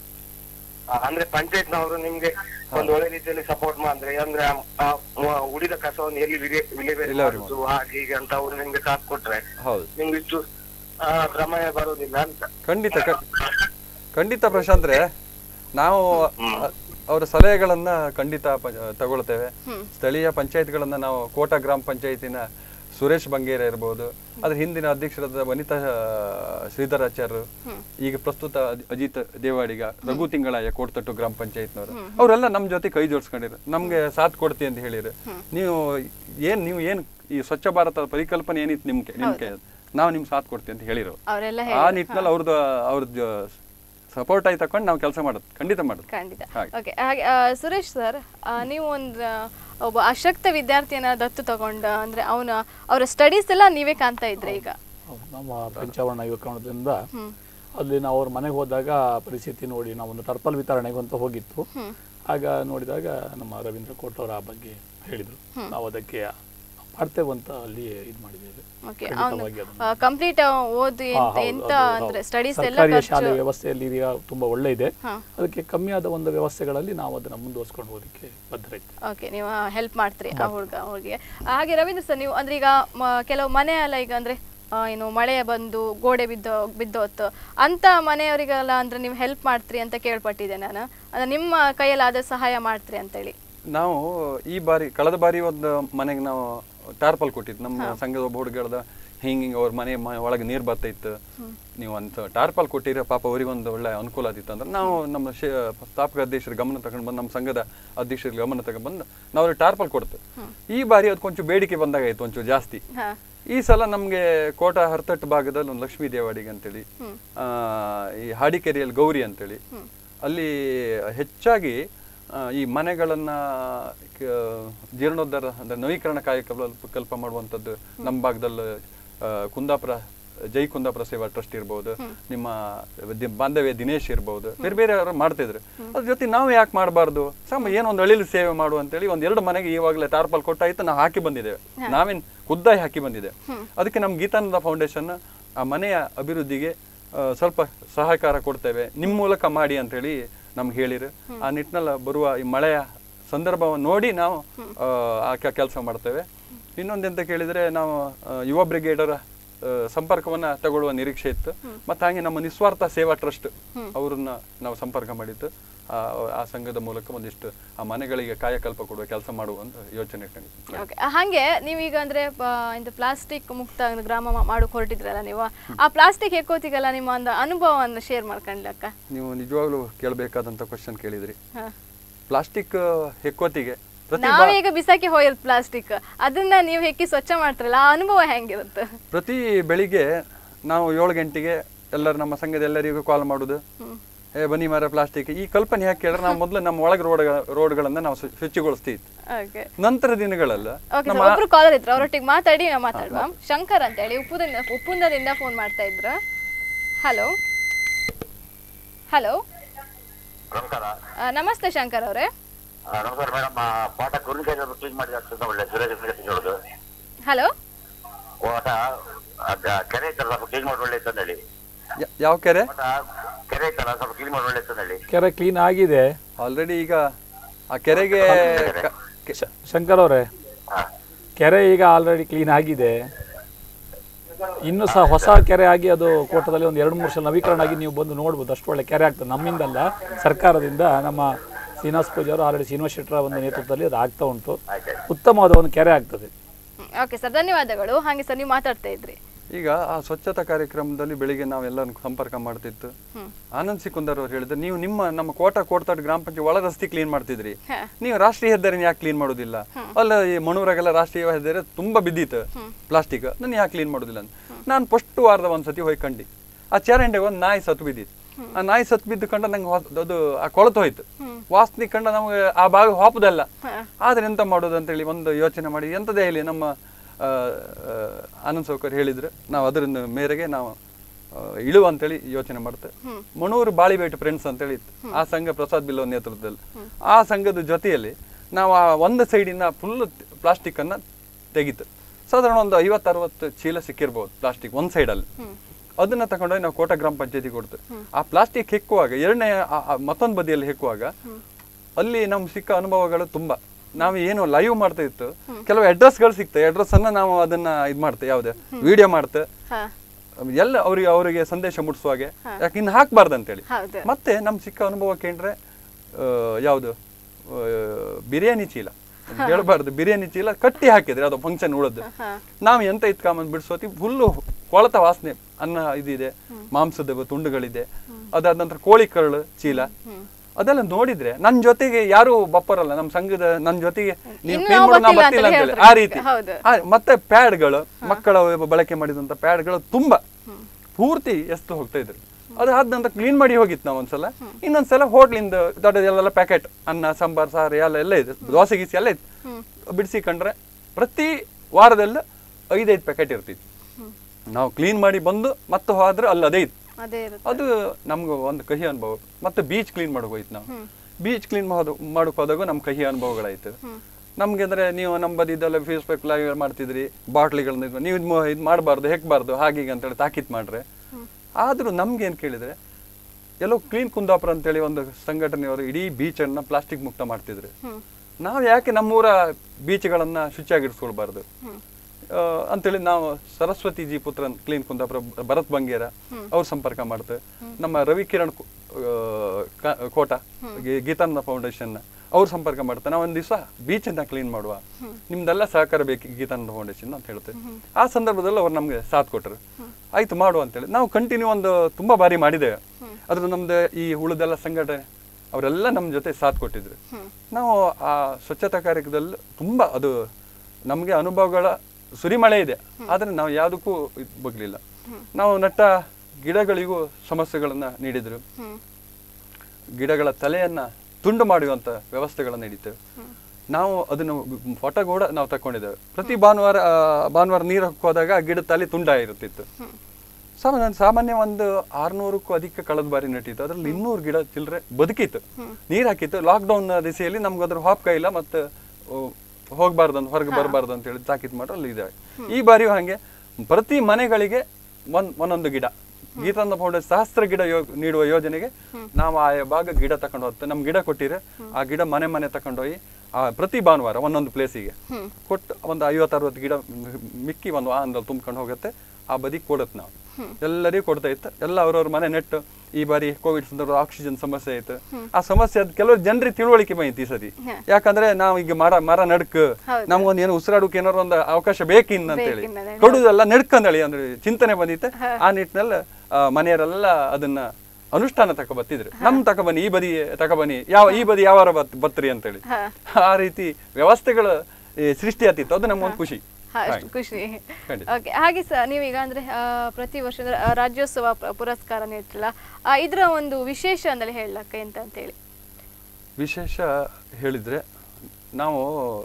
Speaker 5: ಆ, ಅಂದ್ರೆ ಪಂಚಾಯತ್ನವರು ನಿಮ್ಗೆ ಒಂದು ಒಳ್ಳೆ ರೀತಿಯಲ್ಲಿ ಸಪೋರ್ಟ್ ಮಾಡಿದ್ರೆ ಅಂದ್ರೆ ಆ- ಆ ಮ- ಉಳಿದ ಕಸವನ್ನು ಎಲ್ಲಿ ವಿಲೇ- ವಿಲೇವಾರಿ
Speaker 2: ವಿಲೇವಾರಿ
Speaker 5: ಮಾಡುದು ಹಾಗೆ ಹೀಗೆ ಅಂತ ಅವರು ನಿಮ್ಗೆ ಸಾಥ್ ಕೊಟ್ರೆ
Speaker 2: ಹೌದು
Speaker 5: ನಿಮ್ಗೆ ಇಷ್ಟು ಆ, ಭ್ರಮೆ ಬರುವುದಿಲ್ಲ ಅಂತ
Speaker 2: ಖಂಡಿತ ಕ- ಖಂಡಿತ ಪ್ರಶಾಂತ್ರೆ ನಾವು ಅ- ಅವರ ಸಲಹೆಗಳನ್ನ ಖಂಡಿತ ಪ- ತಗೊಳ್ತೇವೆ ಸ್ಥಳೀಯ ಪಂಚಾಯತ್ಗಳನ್ನ ನಾವು ಕೋಟ ಗ್ರಾಮ ಪಂಚಾಯತಿನ ಸುರೇಶ್ ಬಂಗೇರ ಇರ್ಬೋದು ಅದ್ರ ಹಿಂದಿನ ಅಧ್ಯಕ್ಷರಾದ ವನಿತಾ ಆ, ಶ್ರೀಧರಾಚಾರ್ಯರು ಈಗ ಪ್ರಸ್ತುತ ಅಜಿ- ಅಜಿತ್ ದೇವಾಡಿಗ ರಘು ತಿಂಗಳಾಯ ಕೋಟತಟ್ಟು ಗ್ರಾಮ ಪಂಚಾಯತ್ನವರು ಅವರೆಲ್ಲ ನಮ್ಮ ಜೊತೆ ಕೈ ಜೋಡಿಸ್ಕೊಂಡಿರು ನಮ್ಗೆ ಸಾಥ್ ಕೊಡ್ತಿ ಅಂತ ಹೇಳಿರು ನೀವು ಏನ್ ನೀವು ಏನ್ ಈ ಸ್ವಚ್ಛ ಭಾರತ ಪರಿಕಲ್ಪನೆ ಏನಿತ್ತು ನಿಮ್ಗೆ ನಿಮ್ಗೆ ನಾವು ನಿಮ್ಗೆ ಸಾಥ್ ಕೊಡ್ತೀವಿ ಅಂತ ಹೇಳಿರು
Speaker 1: ಅವರೆಲ್ಲ
Speaker 2: ಆ ನಿಟ್ಟಿನಲ್ಲಿ ಅವ್ರದ್ದು ಅವ್ರದ್ದು ಸಪೋರ್ಟ್ ಆಗಿ ತಕೊಂಡು ನಾವು ಕೆಲಸ ಮಾಡೋದು ಖಂಡಿತ ಮಾಡೋದು
Speaker 1: ಖಂಡಿತ
Speaker 2: ಹಾಗೆ.
Speaker 1: ಓಕೆ ಹಾಗೆ ಆ, ಸುರೇಶ್ ಸರ್ ನೀವು ಒಂದು ಒಬ್ಬ ಅಶಕ್ತ ವಿದ್ಯಾರ್ಥಿಯನ್ನ ದತ್ತು ತಗೊಂಡ ಅಂದ್ರೆ ಅವನ ಅವರ ಸ್ಟಡೀಸ್ ಎಲ್ಲ ನೀವೇ ಕಾಣ್ತಾ ಇದ್ರೆ ಈಗ
Speaker 6: ಹೌದು, ನಮ್ಮ ಪಂಚಾವರಣ ಯುವಕರಣದಿಂದ ಅಲ್ಲಿ ನಾವು ಅವ್ರ ಮನೆಗೆ ಹೋದಾಗ ಪರಿಸ್ಥಿತಿ ನೋಡಿ ನಾವು ಒಂದು ಟರ್ಪಲ್ ವಿತರಣೆಗೆ ಅಂತ ಹೋಗಿತ್ತು ಆಗ ನೋಡಿದಾಗ ನಮ್ಮ ರವೀಂದ್ರ ಕೋಟ್ ಅವರ ಆ ಬಗ್ಗೆ ಹೇಳಿದ್ರು ನಾವು ಅದಕ್ಕೆ ಮಾಡ್ತೇವೆ ಅಂತ ಅಲ್ಲಿ ಇದು ಮಾಡಿದ್ದೇವೆ
Speaker 1: ಓಕೆ
Speaker 6: ಖಂಡಿತವಾಗಿ
Speaker 1: ಅವನು
Speaker 6: ಅದನ್ನು.
Speaker 1: ಕಂಪ್ಲೀಟ್ ಓದಿ
Speaker 6: ಹಾ,
Speaker 1: ಎಂತ-
Speaker 6: ಹೌದು,
Speaker 1: ಎಂತ
Speaker 6: ಅದು
Speaker 1: ಅಂದ್ರೆ
Speaker 6: ಹೌದು.
Speaker 1: ಸ್ಟಡೀಸ್ ಎಲ್ಲ
Speaker 6: ಸರ್ಕಾರಿ
Speaker 1: ಖರ್ಚು
Speaker 6: ಶಾಲೆ ವ್ಯವಸ್ಥೆಯಲ್ಲಿ ಈಗ ತುಂಬಾ ಒಳ್ಳೆ ಇದೆ
Speaker 1: ಹಾ.
Speaker 6: ಅದಕ್ಕೆ ಕಮ್ಮಿಯಾದ ಒಂದು ವ್ಯವಸ್ಥೆಗಳಲ್ಲಿ ನಾವು ಅದನ್ನ ಮುಂದುವರ್ಸ್ಕೊಂಡು ಹೋಗೋದಕ್ಕೆ ಬದ್ಧರಿದ್ದೇವೆ
Speaker 1: ಓಕೆ ನೀವು ಹೆಲ್ಪ್ ಮಾಡ್ತೀರಿ ಆ ಹುಡುಗ ಅವ್ರಿಗೆ ಹಾಗೆ ರವೀಂದ್ರ ಸರ್ ನೀವು ಅಂದ್ರೆ ಈಗ ಮ- ಕೆಲವು ಮನೆ ಎಲ್ಲ ಈಗ ಅಂದ್ರೆ ಆ, ಏನು ಮಳೆ ಬಂದು ಗೋಡೆ ಬಿದ್ದು ಬಿದ್ದೋತ್ತು ಅಂತ ಮನೆಯವರಿಗೆಲ್ಲ ಅಂದ್ರೆ ನೀವು ಹೆಲ್ಪ್ ಮಾಡ್ತೀರಿ ಅಂತ ಕೇಳ್ಪಟ್ಟಿದ್ದೆ ನಾನು ಅಂದ್ರೆ ನಿಮ್ಮ ಕೈಯಲ್ಲಾದ ಸಹಾಯ ಮಾಡ್ತೀರಿ ಅಂತೇಳಿ
Speaker 2: ನಾವು ಈ ಬಾರಿ ಕಳೆದ ಬಾರಿ ಒಂದು ಮನೆಗೆ ನಾವು ಟಾರ್ಪಲ್ ಕೊಟ್ಟಿದ್ದು ನಮ್ಮ ಸಂಘದ ಒಬ್ಬ ಹುಡುಗರದ ಹಿಂಗೆ ಹಿಂಗೆ ಅವ್ರ ಮನೆ ಮ- ಒಳಗೆ ನೀರು ಬರ್ತೈತ್ತು ನೀವು ಅಂತ ಟಾರ್ಪಲ್ ಕೊಟ್ಟಿರ ಪಾಪ ಅವರಿಗೊಂದು ಒಳ್ಳೆ ಅನುಕೂಲ ಆದಿತ್ತು ಅಂದ್ರೆ ನಾವು ನಮ್ಮ ಶೇ ಸ್ಥಾಪಕ ಅಧ್ಯಕ್ಷರ ಗಮನ ತಗೊಂಡು ಬಂದು ನಮ್ಮ ಸಂಘದ ಅಧ್ಯಕ್ಷರ ಗಮನ ತಗೊಂಡು ಬಂದು ನಾವು ಅವ್ರಿಗೆ ಟಾರ್ಪಲ್ ಕೊಡ್ತೇವೆ ಈ ಬಾರಿ ಅದು ಕೊಂಚ ಬೇಡಿಕೆ ಬಂದಾಗ ಆಯ್ತು ಒಂಚೂರು ಜಾಸ್ತಿ
Speaker 1: ಹಾ
Speaker 2: ಈ ಸಲ ನಮಗೆ ಕೋಟ ಹರ್ತಟ್ಟು ಭಾಗದಲ್ಲಿ ಒಂದು ಲಕ್ಷ್ಮೀ ದೇವಾಡಿಗೆ ಅಂತೇಳಿ ಆ, ಈ ಹಾಡಿಕೆರೆಯಲ್ಲಿ ಗೌರಿ ಅಂತೇಳಿ ಅಲ್ಲಿ ಹೆಚ್ಚಾಗಿ ಆ, ಈ ಮನೆಗಳನ್ನ ಕ- ಜೀರ್ಣೋದ್ಧಾರ ಅಂದ್ರೆ ನವೀಕರಣ ಕಾರ್ಯಕ್ರಮ ಕಲ್ಪ ಮಾಡುವಂಥದ್ದು ನಮ್ಮ ಭಾಗದಲ್ಲಿ ಆ, ಕುಂದಾಪುರ ಜೈ ಕುಂದಾಪುರ ಸೇವಾ ಟ್ರಸ್ಟ್ ಇರ್ಬೋದು ನಿಮ್ಮ ದಿ- ಬಾಂಧವ್ಯ ದಿನೇಶ್ ಇರ್ಬೋದು ಬೇರೆ ಬೇರೆ ಅವರು ಮಾಡ್ತಿದ್ರು ಅದ್ರ ಜೊತೆ ನಾವು ಯಾಕೆ ಮಾಡಬಾರ್ದು ಸಮ ಏನೋ ಒಂದು ಅಳಿಲು ಸೇವೆ ಮಾಡು ಅಂತೇಳಿ ಒಂದ್ ಎರಡು ಮನೆಗೆ ಇವಾಗಲೇ ಟಾರ್ಪಲ್ ಕೊಟ್ಟಾಯ್ತು ನಾವು ಹಾಕಿ ಬಂದಿದ್ದೇವೆ ನಾವೇನ್ ಖುದ್ದಾಗಿ ಹಾಕಿ ಬಂದಿದ್ದೇವೆ ಅದಕ್ಕೆ ನಮ್ಮ ಗೀತಾನಂದ ಫೌಂಡೇಶನ್ ಆ ಮನೆಯ ಅಭಿವೃದ್ಧಿಗೆ ಆ, ಸ್ವಲ್ಪ ಸಹಕಾರ ಕೊಡ್ತೇವೆ ನಿಮ್ಮ ಮೂಲಕ ಮಾಡಿ ಅಂತೇಳಿ ನಮ್ಗೆ ಹೇಳಿರು ಆ ನಿಟ್ಟಿನಲ್ಲಿ ಬರುವ ಈ ಮಳೆಯ ಸಂದರ್ಭವನ್ನು ನೋಡಿ ನಾವು ಆ, ಆ ಕೆಲಸ ಮಾಡ್ತೇವೆ ಇನ್ನೊಂದೆಂತ ಕೇಳಿದ್ರೆ ನಾವು ಆ, ಯುವ ಬ್ರಿಗೇಡರ ಆ, ಸಂಪರ್ಕವನ್ನ ತಗೊಳ್ಳುವ ನಿರೀಕ್ಷೆ ಇತ್ತು ಮತ್ತೆ ಹಾಗೆ ನಮ್ಮ ನಿಸ್ವಾರ್ಥ ಸೇವಾ ಟ್ರಸ್ಟ್ ಅವರನ್ನ ನಾವು ಸಂಪರ್ಕ ಮಾಡಿದ್ದು ಆ ಆ ಸಂಘದ ಮೂಲಕ ಒಂದಿಷ್ಟು ಆ ಮನೆಗಳಿಗೆ ಕಾಯಕಲ್ಪ ಕೊಡುವ ಕೆಲಸ ಮಾಡುವ ಅಂತ ಯೋಚನೆ ಇಟ್ಕೊಂಡಿದ್ದೆ
Speaker 1: ಓಕೆ ಹಾಗೆ ನೀವೀಗ ಅಂದ್ರೆ ಪ- ಇದು ಪ್ಲಾಸ್ಟಿಕ್ ಮುಕ್ತ ಒಂದು ಗ್ರಾಮ ಮಾ- ಮಾಡೋಕೆ ಹೊರಟಿದ್ರಲ್ಲ ನೀವು ಆ ಪ್ಲಾಸ್ಟಿಕ್ ಹೆಕ್ಕೋತಿಗೆಲ್ಲ ನಿಮ್ಮ ಒಂದು ಅನುಭವವನ್ನು ಶೇರ್ ಮಾಡ್ಕೊಂಡ್ಲಕ್ಕ ನೀವು
Speaker 2: ನೀವು ನಿಜವಾಗ್ಲೂ ಕೇಳಬೇಕಾದಂತ ಕ್ವಶನ್ ಕೇಳಿದ್ರಿ
Speaker 1: ಹಾ.
Speaker 2: ಪ್ಲಾಸ್ಟಿಕ್ ಹೆಕ್ಕೋತಿಗೆ ಪ್ರತಿ
Speaker 1: ನಾವೀಗ ಬಿಸಾಕಿ ಹೋಯ್ತು ಪ್ಲಾಸ್ಟಿಕ್ ಅದನ್ನ ನೀವು ಹೆಕ್ಕಿ ಸ್ವಚ್ಛ ಮಾಡ್ತಾರಲ್ಲ ಆ ಅನುಭವ ಹೆಂಗಿರುತ್ತೆ
Speaker 2: ಪ್ರತಿ ಬೆಳಿಗ್ಗೆ ನಾವು ಏಳು ಗಂಟೆಗೆ ಎಲ್ಲರೂ ನಮ್ಮ ಸಂಘದ ಎಲ್ಲರಿಗೂ ಕಾಲ್ ಮಾಡುದು ಏ ಬನ್ನಿ ಮರ ಪ್ಲಾಸ್ಟಿಕ್ ಈ ಕಲ್ಪನೆ ಯಾಕೆ ಕೇಳಿದ್ರೆ ನಾವು ಮೊದಲು ನಮ್ಮ ಒಳಗೆ ರೋಡ್ ರೋಡ್ಗಳನ್ನ ನಾವು ಶು- ಶುಚಿಗೊಳಿಸ್ತೀವಿ
Speaker 1: ಓಕೆ
Speaker 2: ನಂತರ ದಿನಗಳೆಲ್ಲ
Speaker 1: ಓಕೆ ಸರ್ ಒಬ್ರು ಕಾಲರ್ ಇದ್ರು ಅವರೊಟ್ಟಿಗೆ ಮಾತಾಡಿ ನಾವು ಮಾತಾಡುವ ಶಂಕರ್ ಅಂತ ಹೇಳಿ ಉಪ್ಪುದಿಂದ ಉಪ್ಪುಂದದಿಂದ ಫೋನ್ ಮಾಡ್ತಾ ಇದ್ರು ಹಲೋ ಹಲೋ
Speaker 4: ನಮಸ್ಕಾರ
Speaker 1: ನಮಸ್ತೆ ಶಂಕರ್ ಅವರೇ
Speaker 4: ಆ, ನಮಸ್ಕಾರ ಮೇಡಮ್ ಪಾಠ ಗುರುಕೈ ಕ್ಲೀನ್ ಮಾಡಿದ ಅಷ್ಟು ಒಳ್ಳೆ ಸುರೇಶ್ ಹೇಳೋದು
Speaker 1: ಹಲೋ
Speaker 4: ಪಾಠ ಅದ ಕೆರೆ ಐತಲ್ಲ ಸ್ವಲ್ಪ ಕ್ಲೀನ್ ಮಾಡಿ ಒಳ್ಳೆ ಇತ್ತು ಅಂತ ಹೇಳಿ
Speaker 2: ಯ- ಯಾವ ಕೆರೆ
Speaker 4: ಪಾಠ ಕೆರೆ ಐತಲ್ಲ ಸ್ವಲ್ಪ ಕ್ಲೀನ್ ಮಾಡಿ ಒಳ್ಳೆ ಇತ್ತು ಅಂತ ಹೇಳಿ
Speaker 6: ಕೆರೆ ಕ್ಲೀನ್ ಆಗಿದೆ
Speaker 2: ಆಲ್ರೆಡಿ ಈಗ ಆ ಕೆರೆಗೆ ಕ- ಕೆ-
Speaker 6: ಶ- ಶಂಕರ್ ಅವರೇ
Speaker 4: ಹಾ
Speaker 6: ಕೆರೆ ಈಗ ಆಲ್ರೆಡಿ ಕ್ಲೀನ್ ಆಗಿದೆ ಇನ್ನು ಸಹ ಹೊಸ ಕೆರೆ ಆಗಿ ಅದು ಕೋಟದಲ್ಲಿ ಒಂದು ಎರಡು ಮೂರು ಸಲ ನವೀಕರಣ ಆಗಿ ನೀವು ಬಂದು ನೋಡ್ಬೋದು ಅಷ್ಟು ಒಳ್ಳೆ ಕೆರೆ ಆಗ್ತದೆ ನಮ್ಮಿಂದಲ್ಲ ಸರ್ಕಾರದಿಂದ ನಮ್ಮ ಶ್ರೀನಿವಾಸ ಪೂಜೆ ಅವರು ಆಲ್ರೆಡಿ ಶ್ರೀನಿವಾಸ ಶೆಟ್ಟರ ಒಂದು ನೇತೃತ್ವದಲ್ಲಿ ಅದು ಆಗ್ತಾ ಉಂಟು ಉತ್ತಮವಾದ ಒಂದು ಕೆರೆ ಆಗ್ತದೆ
Speaker 1: ಓಕೆ ಸರ್ ಧನ್ಯವಾದಗಳು ಹಾಗೆ ಸರ್ ನೀವು ಮಾತಾಡ್ತಾ ಇದ್ರಿ
Speaker 2: ಈಗ ಆ ಸ್ವಚ್ಛತಾ ಕಾರ್ಯಕ್ರಮದಲ್ಲಿ ಬೆಳಿಗ್ಗೆ ನಾವೆಲ್ಲರನ್ನು ಸಂಪರ್ಕ ಮಾಡ್ತಿತ್ತು ಆನಂದ್ ಸಿಕುಂದರ್ ಅವ್ರು ಹೇಳಿದ್ರು ನೀವು ನಿಮ್ಮ ನಮ್ಮ ಕೋಟ ಕೋಟತಾಡ್ ಗ್ರಾಮ ಪಂಚಾಯತ್ ಒಳ ರಸ್ತೆ ಕ್ಲೀನ್ ಮಾಡ್ತಿದ್ರಿ ನೀವು ರಾಷ್ಟ್ರೀಯ ಹೆದ್ದಾರಿನ ಯಾಕೆ ಕ್ಲೀನ್ ಮಾಡೋದಿಲ್ಲ ಅಲ್ಲ ಈ ಮಣೂರಾಗೆಲ್ಲ ರಾಷ್ಟ್ರೀಯ ಹೆದ್ದಾರಿ ತುಂಬಾ ಬಿದ್ದಿತ್ತು ಪ್ಲಾಸ್ಟಿಕ್ ನಾನು ಯಾಕೆ ಕ್ಲೀನ್ ಮಾಡೋದಿಲ್ಲ ಅಂತ ನಾನು ಫಸ್ಟ್ ವಾರದ ಒಂದ್ಸತಿ ಹೋಗಿ ಕಂಡಿ ಆ ಚರಂಡಿಗೆ ಒಂದು ನಾಯಿ ಸತ್ತು ಬಿದ್ದಿತ್ತು ಆ ನಾಯಿ ಸತ್ತು ಬಿದ್ದು ಕಂಡ ನಂಗೆ ಹೊಸ- ಅದು ಆ ಕೊಳತು ಹೋಯ್ತು ವಾಸನೆ ಕಂಡ ನಮಗೆ ಆ ಭಾಗ ಹಾಪುದಲ್ಲ ಆದ್ರೆ ಎಂತ ಮಾಡೋದು ಅಂತೇಳಿ ಒಂದು ಯೋಚನೆ ಮಾಡಿ ಎಂತದೇ ಇಲ್ಲಿ ನಮ್ಮ ಆ, ಆ, ಆನಂದ್ ಸೌಕರ್ ಹೇಳಿದ್ರು ನಾವು ಅದರಿಂದ ಮೇರೆಗೆ ನಾವು ಆ, ಇಳುವ ಅಂತೇಳಿ ಯೋಚನೆ ಮಾಡ್ತೇವೆ ಮಣೂರು ಬಾಳಿಬೇಟು ಫ್ರೆಂಡ್ಸ್ ಅಂತೇಳಿ ಇತ್ತು ಆ ಸಂಘ ಪ್ರಸಾದ್ ಬಿಲ್ಲೋ ನೇತೃತ್ವದಲ್ಲಿ ಆ ಸಂಘದ ಜೊತೆಯಲ್ಲಿ ನಾವು ಆ ಒಂದು ಸೈಡಿನ ಫುಲ್ ಪ್ಲಾಸ್ಟಿಕ್ ಅನ್ನ ತೆಗಿತು ಸಾಧಾರಣ ಒಂದು ಐವತ್ತು ಅರವತ್ತು ಚೀಲ ಸಿಕ್ಕಿರ್ಬೋದು ಪ್ಲಾಸ್ಟಿಕ್ ಒಂದು ಸೈಡಲ್ಲಿ ಅದನ್ನ ತಗೊಂಡೋಗಿ ನಾವು ಕೋಟ ಗ್ರಾಮ ಪಂಚಾಯತಿ ಕೊಡ್ತೇವೆ ಆ ಪ್ಲಾಸ್ಟಿಕ್ ಹೆಕ್ಕುವಾಗ ಎರಡನೇ ಮತ್ತೊಂದು ಬದಿಯಲ್ಲಿ ಹೆಕ್ಕುವಾಗ ಅಲ್ಲಿ ನಮ್ಗೆ ಸಿಕ್ಕ ಅನುಭವಗಳು ತುಂಬಾ ನಾವು ಏನು ಲೈವ್ ಮಾಡ್ತಾ ಇತ್ತು ಕೆಲವು ಅಡ್ರೆಸ್ಗಳು ಸಿಗ್ತವೆ ಅಡ್ರೆಸ್ ಅನ್ನ ನಾವು ಅದನ್ನ ಇದು ಮಾಡ್ತೇವೆ ಯಾವ್ದು ವಿಡಿಯೋ ಮಾಡ್ತೇವೆ
Speaker 1: ಹಾ
Speaker 2: ಎಲ್ಲ ಅವರಿಗೆ ಅವರಿಗೆ ಸಂದೇಶ ಮುಟ್ಟಿಸುವಾಗೆ ಯಾಕೆ ಇನ್ನು ಹಾಕ್ಬಾರ್ದು ಅಂತೇಳಿ
Speaker 1: ಹೌದು
Speaker 2: ಮತ್ತೆ ನಮ್ ಸಿಕ್ಕ ಅನುಭವ ಕೇಂದ್ರೆ ಯಾವುದು ಆ, ಬಿರಿಯಾನಿ ಚೀಲ ಹೇಳಬಾರ್ದು ಬಿರಿಯಾನಿ ಚೀಲ ಕಟ್ಟಿ ಹಾಕಿದ್ರೆ ಅದು ಫಂಕ್ಷನ್ ಉಳದ್ದು ನಾವು ಎಂತ ಇತ್ಕೊಂಬಂದ್ ಬಿಡಿಸೋತಿ ಫುಲ್ಲು ಕೊಳತ ವಾಸನೆ ಅನ್ನ ಇದಿದೆ ಮಾಂಸದ ತುಂಡುಗಳಿದೆ ಅದಾದ ನಂತರ ಕೋಳಿ ಕರಳು ಚೀಲ ಅದೆಲ್ಲ ನೋಡಿದ್ರೆ ನನ್ ಜೊತೆಗೆ ಯಾರು ಬಪ್ಪರಲ್ಲ ನಮ್ಮ ಸಂಘದ ನನ್ ಜೊತೆಗೆ ನೀವು
Speaker 1: ಇನ್ನು
Speaker 2: ಕ್ಲೀನ್
Speaker 1: ನಾವು
Speaker 2: ಮಾಡೋ ನಾ
Speaker 1: ಬರ್ತಿಲ್ಲ
Speaker 2: ಬರ್ತಿಲ್ಲ
Speaker 1: ಅಂತ
Speaker 2: ಅಂತೇಳಿ ಆ ರೀತಿ
Speaker 1: ಹೌದು.
Speaker 2: ಆ, ಮತ್ತೆ ಪ್ಯಾಡ್ಗಳು ಮಕ್ಕಳ ಬಳಕೆ ಮಾಡಿದಂತ ಪ್ಯಾಡ್ಗಳು ತುಂಬಾ ಪೂರ್ತಿ ಎಷ್ಟು ಹೋಗ್ತಾ ಇದ್ರು ಅದು ಆದ ನಂತರ ಕ್ಲೀನ್ ಮಾಡಿ ಹೋಗಿತ್ತು ನಾವು ಒಂದ್ಸಲ ಇನ್ನೊಂದ್ಸಲ ಹೋಟ್ಲಿಂದ ದೊಡ್ಡದೆಲ್ಲ ಪ್ಯಾಕೆಟ್ ಅನ್ನ ಸಾಂಬಾರ್ ಸಾರು ಎಲ್ಲ ಎಲ್ಲ ಇದೆ ದೋಸೆ ಗೀಸೆ ಎಲ್ಲ ಇತ್ತು ಬಿಡಿಸಿ ಕಂಡ್ರೆ ಪ್ರತಿ ವಾರದಲ್ಲೂ ಐದೈದು ಪ್ಯಾಕೆಟ್ ಇರ್ತಿತ್ತು ನಾವು ಕ್ಲೀನ್ ಮಾಡಿ ಬಂದು ಮತ್ತೆ ಹೋದ್ರೆ ಅಲ್ಲಿ ಅದೇ ಇತ್ತು
Speaker 1: ಅದೇ ಇರುತ್ತೆ
Speaker 2: ಅದು ನಮ್ಗೆ ಒಂದು ಕಹಿ ಅನುಭವ ಮತ್ತೆ ಬೀಚ್ ಕ್ಲೀನ್ ಮಾಡಕ್ ಹೋಯ್ತು ನಾವು ಬೀಚ್ ಕ್ಲೀನ್ ಮಾಡೋದು ಮಾಡಕ್ ಹೋದಾಗ ನಮ್ ಕಹಿ ಅನುಭವಗಳಾಯ್ತು ನಮ್ಗೆ ಅಂದ್ರೆ ನೀವು ನಮ್ಮ ಬದಿದ್ದೆಲ್ಲ ಫೇಸ್ಬುಕ್ ಲೈವ್ ಮಾಡ್ತಿದ್ರಿ ಬಾಟ್ಲಿಗಳನ್ನ ಇದು- ನೀವು ಇದು ಇದು ಮಾಡಬಾರ್ದು ಹೆಕ್ಬಾರ್ದು ಹಾಗೆ ಹೀಗೆ ಅಂತೇಳಿ ತಾಕೀತ್ ಮಾಡ್ರೆ ಆದ್ರೂ ನಮ್ಗೆ ಏನ್ ಕೇಳಿದ್ರೆ ಎಲ್ಲೋ ಕ್ಲೀನ್ ಕುಂದಾಪುರ ಅಂತೇಳಿ ಒಂದು ಸಂಘಟನೆಯವರು ಇಡೀ ಬೀಚ್ ಅನ್ನ ಪ್ಲಾಸ್ಟಿಕ್ ಮುಕ್ತ ಮಾಡ್ತಿದ್ರು ನಾವು ಯಾಕೆ ನಮ್ಮೂರ ಬೀಚ್ಗಳನ್ನ ಶುಚಿಯಾಗಿರಿಸ್ಕೊಳ್ಬಾರ್ದು ಆ, ಅಂತೇಳಿ ನಾವು ಸರಸ್ವತಿ ಜಿ ಪುತ್ರ ಕ್ಲೀನ್ ಕುಂದಾಪುರ ಭರತ್ ಬಂಗೇರ ಅವ್ರ ಸಂಪರ್ಕ ಮಾಡ್ತೇವೆ ನಮ್ಮ ರವಿ ಕಿರಣ್ ಕು- ಆ, ಕ- ಕೋಟ ಗಿ- ಗೀತಾನಂದ ಫೌಂಡೇಶನ್ ಅವ್ರು ಸಂಪರ್ಕ ಮಾಡ್ತಾರೆ ನಾವು ಒಂದ್ ದಿವಸ ಬೀಚ್ ಅನ್ನ ಕ್ಲೀನ್ ಮಾಡುವ ನಿಮ್ದೆಲ್ಲ ಸಹಕಾರ ಬೇಕು ಗೀತಾನಂದ ಫೌಂಡೇಶನ್ ಅಂತ ಹೇಳ್ತೇವೆ ಆ ಸಂದರ್ಭದಲ್ಲಿ ಅವ್ರು ನಮ್ಗೆ ಸಾಥ್ ಕೊಟ್ಟರು ಆಯ್ತು ಮಾಡುವ ಅಂತೇಳಿ ನಾವು ಕಂಟಿನ್ಯೂ ಒಂದು ತುಂಬಾ ಬಾರಿ ಮಾಡಿದ್ದೇವೆ ಅದ್ರ ನಮ್ದು ಈ ಉಳಿದೆಲ್ಲ ಸಂಘಟನೆ ಅವರೆಲ್ಲ ನಮ್ಮ ಜೊತೆ ಸಾಥ್ ಕೊಟ್ಟಿದ್ರು ನಾವು ಆ ಸ್ವಚ್ಛತಾ ಕಾರ್ಯಕ್ರಮದಲ್ಲಿ ತುಂಬಾ ಅದು ನಮಗೆ ಅನುಭವಗಳ ಸುರಿಮಳೆ ಇದೆ ಆದರೆ ನಾವು ಯಾವುದಕ್ಕೂ ಇದ್ ಬಗ್ಲಿಲ್ಲ ನಾವು ನಟ್ಟ ಗಿಡಗಳಿಗೂ ಸಮಸ್ಯೆಗಳನ್ನ ನೀಡಿದ್ರು
Speaker 1: ಹ್ಮ್
Speaker 2: ಗಿಡಗಳ ತಲೆಯನ್ನ ತುಂಡು ಮಾಡುವಂತ ವ್ಯವಸ್ಥೆಗಳನ್ನ ನಡೀತು ನಾವು ಅದನ್ನು ಫೋಟೋ ಕೂಡ ನಾವು ತಕೊಂಡಿದ್ದೇವೆ ಪ್ರತಿ ಭಾನುವಾರ ಆ, ಭಾನುವಾರ ನೀರು ಹೋದಾಗ ಆ ಗಿಡ ತಲೆ ತುಂಡ ಇರುತ್ತಿತ್ತು ಸಾಮಾನ್ಯ ಸಾಮಾನ್ಯ ಒಂದು ಆರ್ನೂರಕ್ಕೂ ಅಧಿಕ ಕಳೆದ ಬಾರಿ ನಟಿತ್ತು ಅದ್ರಲ್ಲಿ ಇನ್ನೂರು ಗಿಡ ಚಿಲ್ಲರೆ ಬದುಕಿತ್ತು ನೀರು ಹಾಕಿತ್ತು ಲಾಕ್ಡೌನ್ ದಿಸೆಯಲ್ಲಿ ನಮ್ಗೆ ಅದ್ರ ಹಾಪ್ಕ ಇಲ್ಲ ಮತ್ತೆ ಹೋಗ್ಬಾರ್ದು ಹೊರಗೆ ಬರಬಾರ್ದು ಅಂತ ಹೇಳಿ ತಾಕೀತು ಮಾಡಿ ಅಲ್ಲಿ ಇದ್ದಾವೆ ಈ ಬಾರಿಯೂ ಹಾಗೆ ಪ್ರತಿ ಮನೆಗಳಿಗೆ ಒಂದ್ ಒಂದೊಂದು ಗಿಡ ಗೀತಾಂಧ ಫೌಂಡೇಶನ್ ಸಹಸ್ರ ಗಿಡ ಯೋ ನೀಡುವ ಯೋಜನೆಗೆ ನಾವು ಆ ಭಾಗ ಗಿಡ ತಕೊಂಡು ಹೋಗ್ತೇವೆ ನಮ್ ಗಿಡ ಕೊಟ್ಟಿರೆ ಆ ಗಿಡ ಮನೆ ಮನೆ ತಕೊಂಡೋಗಿ ಆ ಪ್ರತಿ ಭಾನುವಾರ ಒಂದೊಂದು ಪ್ಲೇಸಿಗೆ ಕೊಟ್ಟು ಒಂದು ಐವತ್ತು ಅರವತ್ತು ಗಿಡ ಮ್- ಮಿಕ್ಕಿ ಒಂದು ವಾಹನದಲ್ಲಿ ತುಂಬ್ಕೊಂಡು ಹೋಗುತ್ತೆ ಆ ಬದಿ ಕೊಡುತ್ತೆ ನಾವು ಎಲ್ಲರಿಗೂ ಕೊಡ್ತಾ ಇತ್ತು ಎಲ್ಲ ಅವ್ರವ್ರ ಮನೆ ನೆಟ್ಟು ಈ ಬಾರಿ ಕೋವಿಡ್ ಸಂದರ್ಭ ಆಕ್ಸಿಜನ್ ಸಮಸ್ಯೆ ಆಯ್ತು ಆ ಸಮಸ್ಯೆ ಅದ್ ಕೆಲವರು ಜನರಿಗೆ ತಿಳುವಳಿಕೆ ಬಂದಿತ್ತು ಈ ಸತಿ ಯಾಕಂದ್ರೆ ನಾವು ಈಗ ಮರ ಮರ ನಡ್ಕ ನಮ್ಗೊಂದು ಏನೋ ಉಸಿರಾಡೋಕೆ ಏನಾರು ಒಂದು ಅವಕಾಶ ಬೇಕಿನ್ ಅಂತೇಳಿ
Speaker 1: ಬೇಕಿನ್ನದೇಳಿ.
Speaker 2: ಕೊಡುದೆಲ್ಲ ನಡ್ಕಂದಳಿ ಅಂದ್ರೆ ಚಿಂತನೆ ಬಂದಿತ್ತು ಆ ನಿಟ್ಟಿನಲ್ಲಿ ಆ, ಮನೆಯವರೆಲ್ಲ ಅದನ್ನ ಅನುಷ್ಠಾನ ತಗೊಬತ್ತಿದ್ರು ನಮ್ ತಗೊಬನ್ನಿ ಈ ಬದಿ ತಗೊಬನ್ನಿ ಯಾವ ಈ ಬದಿ ಯಾವಾರ ಬತ್ ಬತ್ರಿ ಅಂತೇಳಿ ಆ ರೀತಿ ವ್ಯವಸ್ಥೆಗಳು ಈ, ಸೃಷ್ಟಿ ಆತಿತ್ತು ಅದು ನಮ್ಗೊಂದು ಖುಷಿ
Speaker 1: ಹಾ, ಅಷ್ಟು ಖುಷಿ
Speaker 2: ಖಂಡಿತ.
Speaker 1: ಓಕೆ ಹಾಗೆ ಸರ್ ನೀವೀಗ ಅಂದ್ರೆ ಆ, ಪ್ರತಿ ವರ್ಷ ಅಂದ್ರೆ, ಆ, ರಾಜ್ಯೋತ್ಸವ ಪ- ಪುರಸ್ಕಾರ ನೀಡ್ತಿಲ್ಲ ಆ, ಇದ್ರ ಒಂದು ವಿಶೇಷ ಅಂದಲ್ಲಿ ಹೇಳಕ್ಕ ಎಂತ ಅಂತ ಹೇಳಿ
Speaker 2: ವಿಶೇಷ ಹೇಳಿದ್ರೆ ನಾವು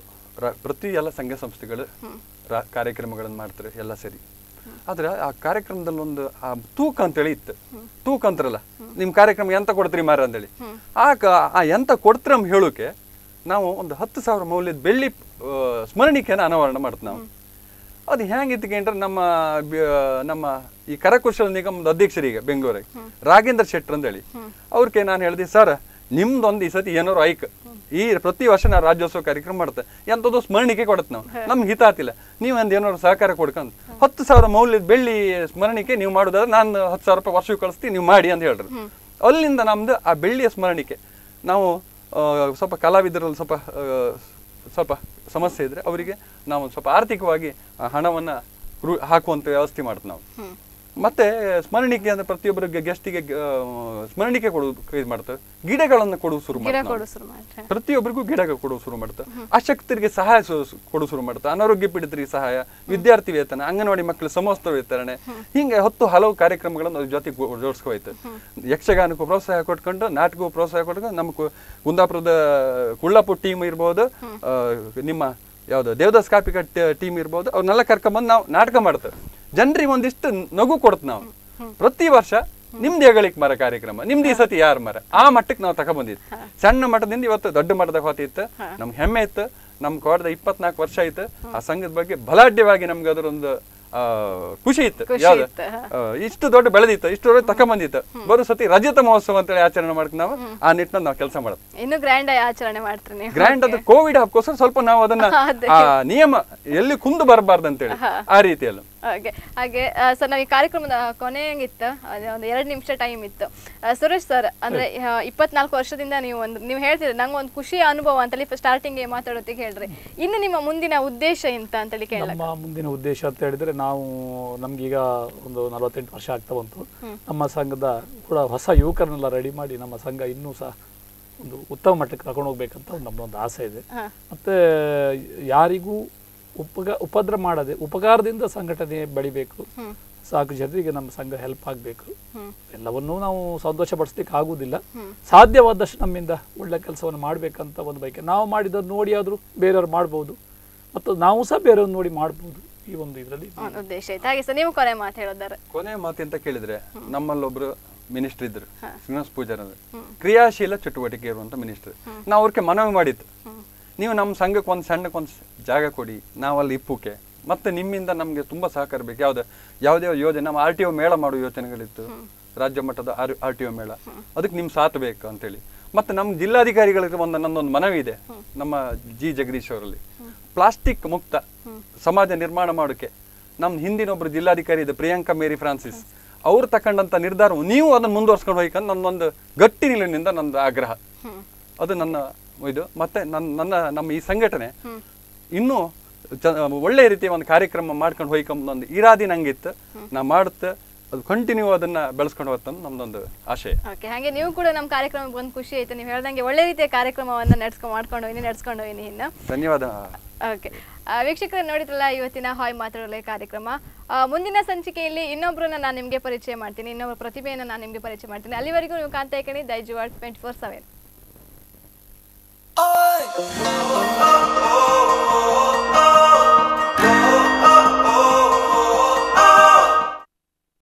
Speaker 2: ರ- ಪ್ರತಿ ಎಲ್ಲ ಸಂಘ ಸಂಸ್ಥೆಗಳು ರಾ- ಕಾರ್ಯಕ್ರಮಗಳನ್ನು ಮಾಡ್ತಾರೆ ಎಲ್ಲ ಸರಿ ಆದ್ರೆ ಆ ಕಾರ್ಯಕ್ರಮದಲ್ಲಿ ಒಂದು ಆ ತೂಕ ಅಂತೇಳಿ ಇತ್ತು ತೂಕ ಅಂತಾರಲ್ಲ ನಿಮ್ ಕಾರ್ಯಕ್ರಮ ಎಂತ ಕೊಡ್ತೀರಿ ಮಾರ ಅಂತೇಳಿ ಆ ಕ- ಆ ಎಂತ ಕೊಡ್ತೀರ ಅಂತ ಹೇಳೋಕೆ ನಾವು ಒಂದು ಹತ್ತು ಸಾವಿರ ಮೌಲ್ಯದ ಬೆಳ್ಳಿ ಆ, ಸ್ಮರಣಿಕೆಯನ್ನು ಅನಾವರಣ ಮಾಡ್ತೀವಿ ನಾವು ಅದು ಹೆಂಗಿತ್ತು ಅಂದ್ರೆ ನಮ್ಮ ಬ್ಯ- ನಮ್ಮ ಈ ಕರಕುಶಲ ನಿಗಮದ ಅಧ್ಯಕ್ಷರಿಗೆ ಬೆಂಗಳೂರಿಗೆ ರಾಗೇಂದ್ರ ಶೆಟ್ರ್ ಅಂತೇಳಿ ಅವ್ರಿಗೆ ನಾನು ಹೇಳಿದೆ ಸರ್ ನಿಮ್ದೊಂದು ಈ ಸತಿ ಏನಾರು ಐಕ್ ಈ ಪ್ರತಿ ವರ್ಷ ನಾವು ರಾಜ್ಯೋತ್ಸವ ಕಾರ್ಯಕ್ರಮ ಮಾಡ್ತೆ ಎಂಥದ್ದು ಸ್ಮರಣಿಕೆ ಕೊಡುತ್ತೆ ನಾವು ನಮ್ಗೆ ಹಿತ ಆತಿಲ್ಲ ನೀವೊಂದು ಏನಾರು ಸಹಕಾರ ಕೊಡ್ಕೊಂಡು ಹತ್ತು ಸಾವಿರ ಮೌಲ್ಯದ ಬೆಳ್ಳಿ ಸ್ಮರಣಿಕೆ ನೀವು ಮಾಡೋದಾದ್ರೆ ನಾನು ಹತ್ತು ಸಾವಿರ ರೂಪಾಯಿ ವರ್ಷಕ್ಕೆ ಕಳಿಸ್ತೀನಿ ನೀವು ಮಾಡಿ ಅಂತ ಹೇಳ್ರಿ ಅಲ್ಲಿಂದ ನಮ್ದು ಆ ಬೆಳ್ಳಿಯ ಸ್ಮರಣಿಕೆ ನಾವು ಆ, ಸ್ವಲ್ಪ ಕಲಾವಿದರಲ್ಲಿ ಸ್ವಲ್ಪ ಆ, ಸ್ವಲ್ಪ ಸಮಸ್ಯೆ ಇದ್ರೆ ಅವರಿಗೆ ನಾವು ಸ್ವಲ್ಪ ಆರ್ಥಿಕವಾಗಿ ಆ ಹಣವನ್ನ ರು- ಹಾಕುವಂತ ವ್ಯವಸ್ಥೆ ಮಾಡ್ತೀವಿ ನಾವು ಮತ್ತೆ ಸ್ಮರಣಿಕೆ ಅಂದ್ರೆ ಪ್ರತಿಯೊಬ್ಬರಿಗೆ ಗೆಸ್ಟಿಗೆ ಸ್ಮರಣಿಕೆ ಕೊಡುವುದು ಇದು ಮಾಡ್ತೇವೆ ಗಿಡಗಳನ್ನು ಕೊಡುವುದು ಶುರು
Speaker 1: ಗಿಡ
Speaker 2: ಮಾಡ್ತೇವೆ ನಾವು.
Speaker 1: ಕೊಡು ಶುರು ಮಾಡ್ತಾರೆ
Speaker 2: ಪ್ರತಿಯೊಬ್ಬರಿಗೂ ಗಿಡ ಕೊಡುವ ಶುರು ಮಾಡ್ತಾರೆ ಅಶಕ್ತರಿಗೆ ಸಹಾಯ ಕೊಡು ಶುರು ಮಾಡ್ತಾರೆ ಅನಾರೋಗ್ಯ ಪೀಡಿತರಿಗೆ ಸಹಾಯ ವಿದ್ಯಾರ್ಥಿ ವೇತನ ಅಂಗನವಾಡಿ ಮಕ್ಕಳ ಸಮವಸ್ತ್ರ ವಿತರಣೆ ಹಿಂಗೆ ಹತ್ತು ಹಲವು ಕಾರ್ಯಕ್ರಮಗಳನ್ನು ಅದ್ರ ಜೊತೆಗೆ ಜೋಡಿಸ್ಕೋಯ್ತು ಯಕ್ಷಗಾನಕ್ಕೂ ಪ್ರೋತ್ಸಾಹ ಕೊಟ್ಕೊಂಡು ನಾಟಕಕ್ಕೂ ಪ್ರೋತ್ಸಾಹ ಕೊಟ್ಕೊಂಡು ನಮ್ಮ ಕು- ಕುಂದಾಪುರದ ಕುಳ್ಳಾಪುರ ಟೀಮ್ ಇರ್ಬೋದು ಆ, ನಿಮ್ಮ ಯಾವ್ದು ದೇವದಾಸ್ ಕಾಪಿಕ ಟೀಮ್ ಇರ್ಬೋದು ಅವ್ರನ್ನೆಲ್ಲ ಕರ್ಕೊಂಬಂದು ನಾವು ನಾಟಕ ಮಾಡ್ತೇವೆ ಜನರಿಗೆ ಒಂದಿಷ್ಟು ನಗು ಕೊಡ್ತು ನಾವು ಪ್ರತಿ ವರ್ಷ ನಿಮ್ದು ಹೆಗಳಿಕ್ ಮರ ಕಾರ್ಯಕ್ರಮ ನಿಮ್ದು ಈ ಸತಿ ಯಾರ ಮರ ಆ ಮಟ್ಟಕ್ಕೆ ನಾವು ತಗೊಂಬಂದಿತ್ತು ಸಣ್ಣ ಮಟ್ಟದಿಂದ ಇವತ್ತು ದೊಡ್ಡ ಮಟ್ಟದಾಗ ಹೋತಿತ್ತು ನಮ್ಗೆ ಹೆಮ್ಮೆ ಇತ್ತು ನಮ್ ಕೋಟದ ಇಪ್ಪತ್ನಾಲ್ಕು ವರ್ಷ ಆಯ್ತು ಆ ಸಂಘದ ಬಗ್ಗೆ ಬಲಾಢ್ಯವಾಗಿ ನಮ್ಗೆ ಅದರೊಂದು ಆ, ಖುಷಿ ಇತ್ತು
Speaker 1: ಖುಷಿ
Speaker 2: ಯಾವ್ದು
Speaker 1: ಇತ್ತು, ಹಾ.
Speaker 2: ಆ, ಇಷ್ಟು ದೊಡ್ಡ ಬೆಳೆದಿತ್ತು ಇಷ್ಟು ದೊಡ್ಡ ತಕೊಂಬಂದಿತ್ತು ಬರೋ ಸತಿ ರಜತ ಮಹೋತ್ಸವ ಅಂತೇಳಿ ಆಚರಣೆ ಮಾಡ್ಕೊಂಡು ನಾವು ಆ ನಿಟ್ಟಿನಲ್ಲಿ ನಾವು ಕೆಲಸ ಮಾಡೋದು
Speaker 1: ಇನ್ನು ಗ್ರ್ಯಾಂಡ್ ಆಗಿ ಆಚರಣೆ ಮಾಡ್ತಾರೆ ನೀವು
Speaker 2: ಗ್ರ್ಯಾಂಡ್ ಅದು ಕೋವಿಡ್ ಹಬ್ಕೋಸ್ಕರ ಸ್ವಲ್ಪ ನಾವು ಅದನ್ನ
Speaker 1: ಅದೇ.
Speaker 2: ಆ ನಿಯಮ ಎಲ್ಲಿ ಕುಂದು ಬರಬಾರ್ದು ಅಂತೇಳಿ ಆ ರೀತಿಯಲ್ಲಿ
Speaker 1: ಹಾಗೆ ಹಾಗೆ ಸರ್ ನಾವು ಈ ಕಾರ್ಯಕ್ರಮದ ಕೊನೆಯಂಗಿತ್ತು ಅದೇ ಒಂದು ಎರಡು ನಿಮಿಷ ಟೈಮ್ ಇತ್ತು ಆ, ಸುರೇಶ್ ಸರ್ ಅಂದ್ರೆ ಆ, ಇಪ್ಪತ್ನಾಲ್ಕು ವರ್ಷದಿಂದ ನೀವು ಒಂದು ನೀವು ಹೇಳ್ತಿದ್ರೆ ನಂಗೆ ಒಂದು ಖುಷಿಯ ಅನುಭವ ಅಂತೇಳಿ ಸ್ಟಾರ್ಟಿಂಗ್ ಮಾತಾಡೋದಕ್ಕೆ ಹೇಳ್ರಿ ಇನ್ನು ನಿಮ್ಮ ಮುಂದಿನ ಉದ್ದೇಶ ಎಂತ ಅಂತೇಳಿ ಕೇಳಕ್
Speaker 6: ನಮ್ಮ ಮುಂದಿನ ಉದ್ದೇಶ ಅಂತ ಹೇಳಿದ್ರೆ ನಾವು ನಮ್ಗೀಗ ಒಂದು ನಲವತ್ತೆಂಟು ವರ್ಷ ಆಗ್ತಾ ಬಂತು ನಮ್ಮ ಸಂಘದ ಕೂಡ ಹೊಸ ಯುವಕರನ್ನೆಲ್ಲ ರೆಡಿ ಮಾಡಿ ನಮ್ಮ ಸಂಘ ಇನ್ನೂ ಸಹ ಒಂದು ಉತ್ತಮ ಮಟ್ಟಕ್ಕೆ ತಗೊಂಡು ಹೋಗ್ಬೇಕಂತ ಒಂದು ನಮ್ಮದೊಂದು ಆಸೆ ಇದೆ
Speaker 1: ಹಾ.
Speaker 6: ಮತ್ತೆ ಯಾರಿಗೂ ಉಪಗ ಉಪದ್ರ ಮಾಡದೆ ಉಪಕಾರದಿಂದ ಸಂಘಟನೆ ಬೆಳಿಬೇಕು ಸಾಕು ಜನರಿಗೆ ನಮ್ಮ ಸಂಘ ಹೆಲ್ಪ್ ಆಗಬೇಕು ಎಲ್ಲವನ್ನೂ ನಾವು ಸಂತೋಷ ಪಡಿಸ್ಲಿಕ್ಕೆ ಆಗುವುದಿಲ್ಲ ಸಾಧ್ಯವಾದಷ್ಟು ನಮ್ಮಿಂದ ಒಳ್ಳೆ ಕೆಲಸವನ್ನು ಮಾಡಬೇಕಂತ ಒಂದು ಬಯಕೆ ನಾವು ಮಾಡಿದ್ದನ್ನು ನೋಡಿ ಆದರೂ ಬೇರೆಯವ್ರು ಮಾಡ್ಬೋದು ಮತ್ತು ನಾವು ಸಹ ಬೇರೆಯವ್ರನ್ನ ನೋಡಿ ಮಾಡ್ಬೋದು ಈ ಒಂದು ಇದರಲ್ಲಿ
Speaker 1: ಒಂದು ಉದ್ದೇಶ ಆಯ್ತು ಹಾಗೆ ಸರ್ ನೀವು ಕೊನೆ ಮಾತು ಹೇಳೋದಾರೆ
Speaker 2: ಕೊನೆ ಮಾತು ಅಂತ ಕೇಳಿದ್ರೆ ನಮ್ಮಲ್ಲೊಬ್ರು ಮಿನಿಸ್ಟರ್ ಇದ್ರು ಶ್ರೀನಿವಾಸ್ ಪೂಜಾರ್ ಅಂದ್ರೆ ಕ್ರಿಯಾಶೀಲ ಚಟುವಟಿಕೆ ಇರುವಂತ ಮಿನಿಸ್ಟರ್ ನಾವು ಅವ್ರಿಗೆ ಮನವಿ ಮಾಡಿದ್ದು ನೀವು ನಮ್ಮ ಸಂಘಕ್ಕೆ ಒಂದು ಸಣ್ಣಕ್ಕೊಂದು ಜಾಗ ಕೊಡಿ ನಾವಲ್ಲಿ ಇಪ್ಪುಕೆ ಮತ್ತೆ ನಿಮ್ಮಿಂದ ನಮಗೆ ತುಂಬಾ ಸಹಕಾರ ಬೇಕು ಯಾವ್ದು ಯಾವುದೇ ಯೋಜನೆ ನಮ್ಮ ಆರ್ ಟಿ ಒ ಮೇಳ ಮಾಡುವ ಯೋಜನೆಗಳಿತ್ತು ರಾಜ್ಯ ಮಟ್ಟದ ಆರ್ ಆರ್ ಟಿ ಒ ಮೇಳ ಅದಕ್ಕೆ ನಿಮ್ ಸಾಥ್ ಬೇಕು ಅಂತೇಳಿ ಮತ್ತೆ ನಮ್ಮ ಜಿಲ್ಲಾಧಿಕಾರಿಗಳಿಗೆ ಒಂದು ನನ್ನೊಂದು ಮನವಿ ಇದೆ ನಮ್ಮ ಜಿ ಜಗದೀಶ್ ಅವರಲ್ಲಿ ಪ್ಲಾಸ್ಟಿಕ್ ಮುಕ್ತ ಸಮಾಜ ನಿರ್ಮಾಣ ಮಾಡೋಕೆ ನಮ್ಮ ಹಿಂದಿನೊಬ್ರು ಜಿಲ್ಲಾಧಿಕಾರಿ ಇದೆ ಪ್ರಿಯಾಂಕಾ ಮೇರಿ ಫ್ರಾನ್ಸಿಸ್ ಅವ್ರು ತಕೊಂಡಂತ ನಿರ್ಧಾರ ನೀವು ಅದನ್ನ ಮುಂದುವರ್ಸ್ಕೊಂಡು ಹೋಯ್ಕೊಂಡು ನನ್ನೊಂದು ಗಟ್ಟಿ ನಿಲುವಿನಿಂದ ನಂದು ಆಗ್ರಹ ಅದು ನನ್ನ ಇದು ಮತ್ತೆ ನನ್ನ ನನ್ನ ನಮ್ಮ ಈ ಸಂಘಟನೆ ಇನ್ನೂ ಚ ಒಳ್ಳೆ ರೀತಿಯ ಒಂದು ಕಾರ್ಯಕ್ರಮ ಮಾಡ್ಕೊಂಡು ಹೋಯ್ಕೊಂಬ ಒಂದು ಇರಾದಿ ನಂಗಿತ್ತು ನಾ ಮಾಡುತ್ತೆ ಅದು ಕಂಟಿನ್ಯೂ ಅದನ್ನ ಬೆಳೆಸ್ಕೊಂಡು ಹೋಗ್ತಂದು ನಮ್ದೊಂದು ಆಶಯ
Speaker 1: ಓಕೆ ಹಾಗೆ ನೀವು ಕೂಡ ನಮ್ಮ ಕಾರ್ಯಕ್ರಮಕ್ಕೆ ಬಂದು ಖುಷಿ ಆಯ್ತು ನೀವು ಹೇಳ್ದಂಗೆ ಒಳ್ಳೆ ರೀತಿಯ ಕಾರ್ಯಕ್ರಮವನ್ನ ನಡ್ಸ್ಕೊಂಡು ಮಾಡ್ಕೊಂಡು ಹೋಗಿ ನಡ್ಸ್ಕೊಂಡು ಹೋಗಿ ಇನ್ನು
Speaker 2: ಧನ್ಯವಾದ
Speaker 1: ಓಕೆ ವೀಕ್ಷಕರು ನೋಡಿದ್ರಲ್ಲ ಇವತ್ತಿನ ಹಾಯ್ ಮಾತಾಡೋಲೆ ಕಾರ್ಯಕ್ರಮ ಆ, ಮುಂದಿನ ಸಂಚಿಕೆಯಲ್ಲಿ ಇನ್ನೊಬ್ಬರನ್ನ ನಾನು ನಿಮಗೆ ಪರಿಚಯ ಮಾಡ್ತೀನಿ ಇನ್ನೊಬ್ಬರ ಪ್ರತಿಭೆಯನ್ನು ನಾನು ನಿಮಗೆ ಪರಿಚಯ ಮಾಡ್ತೀನಿ ಅಲ್ಲಿವರೆಗೂ ನೀವು ಕಾಣ್ತಾ ಇದ್ದೀನಿ ದೈಜುವಾಡ್ ಟ್ವೆಂಟಿ ಫೋರ್ ಸೆವೆನ್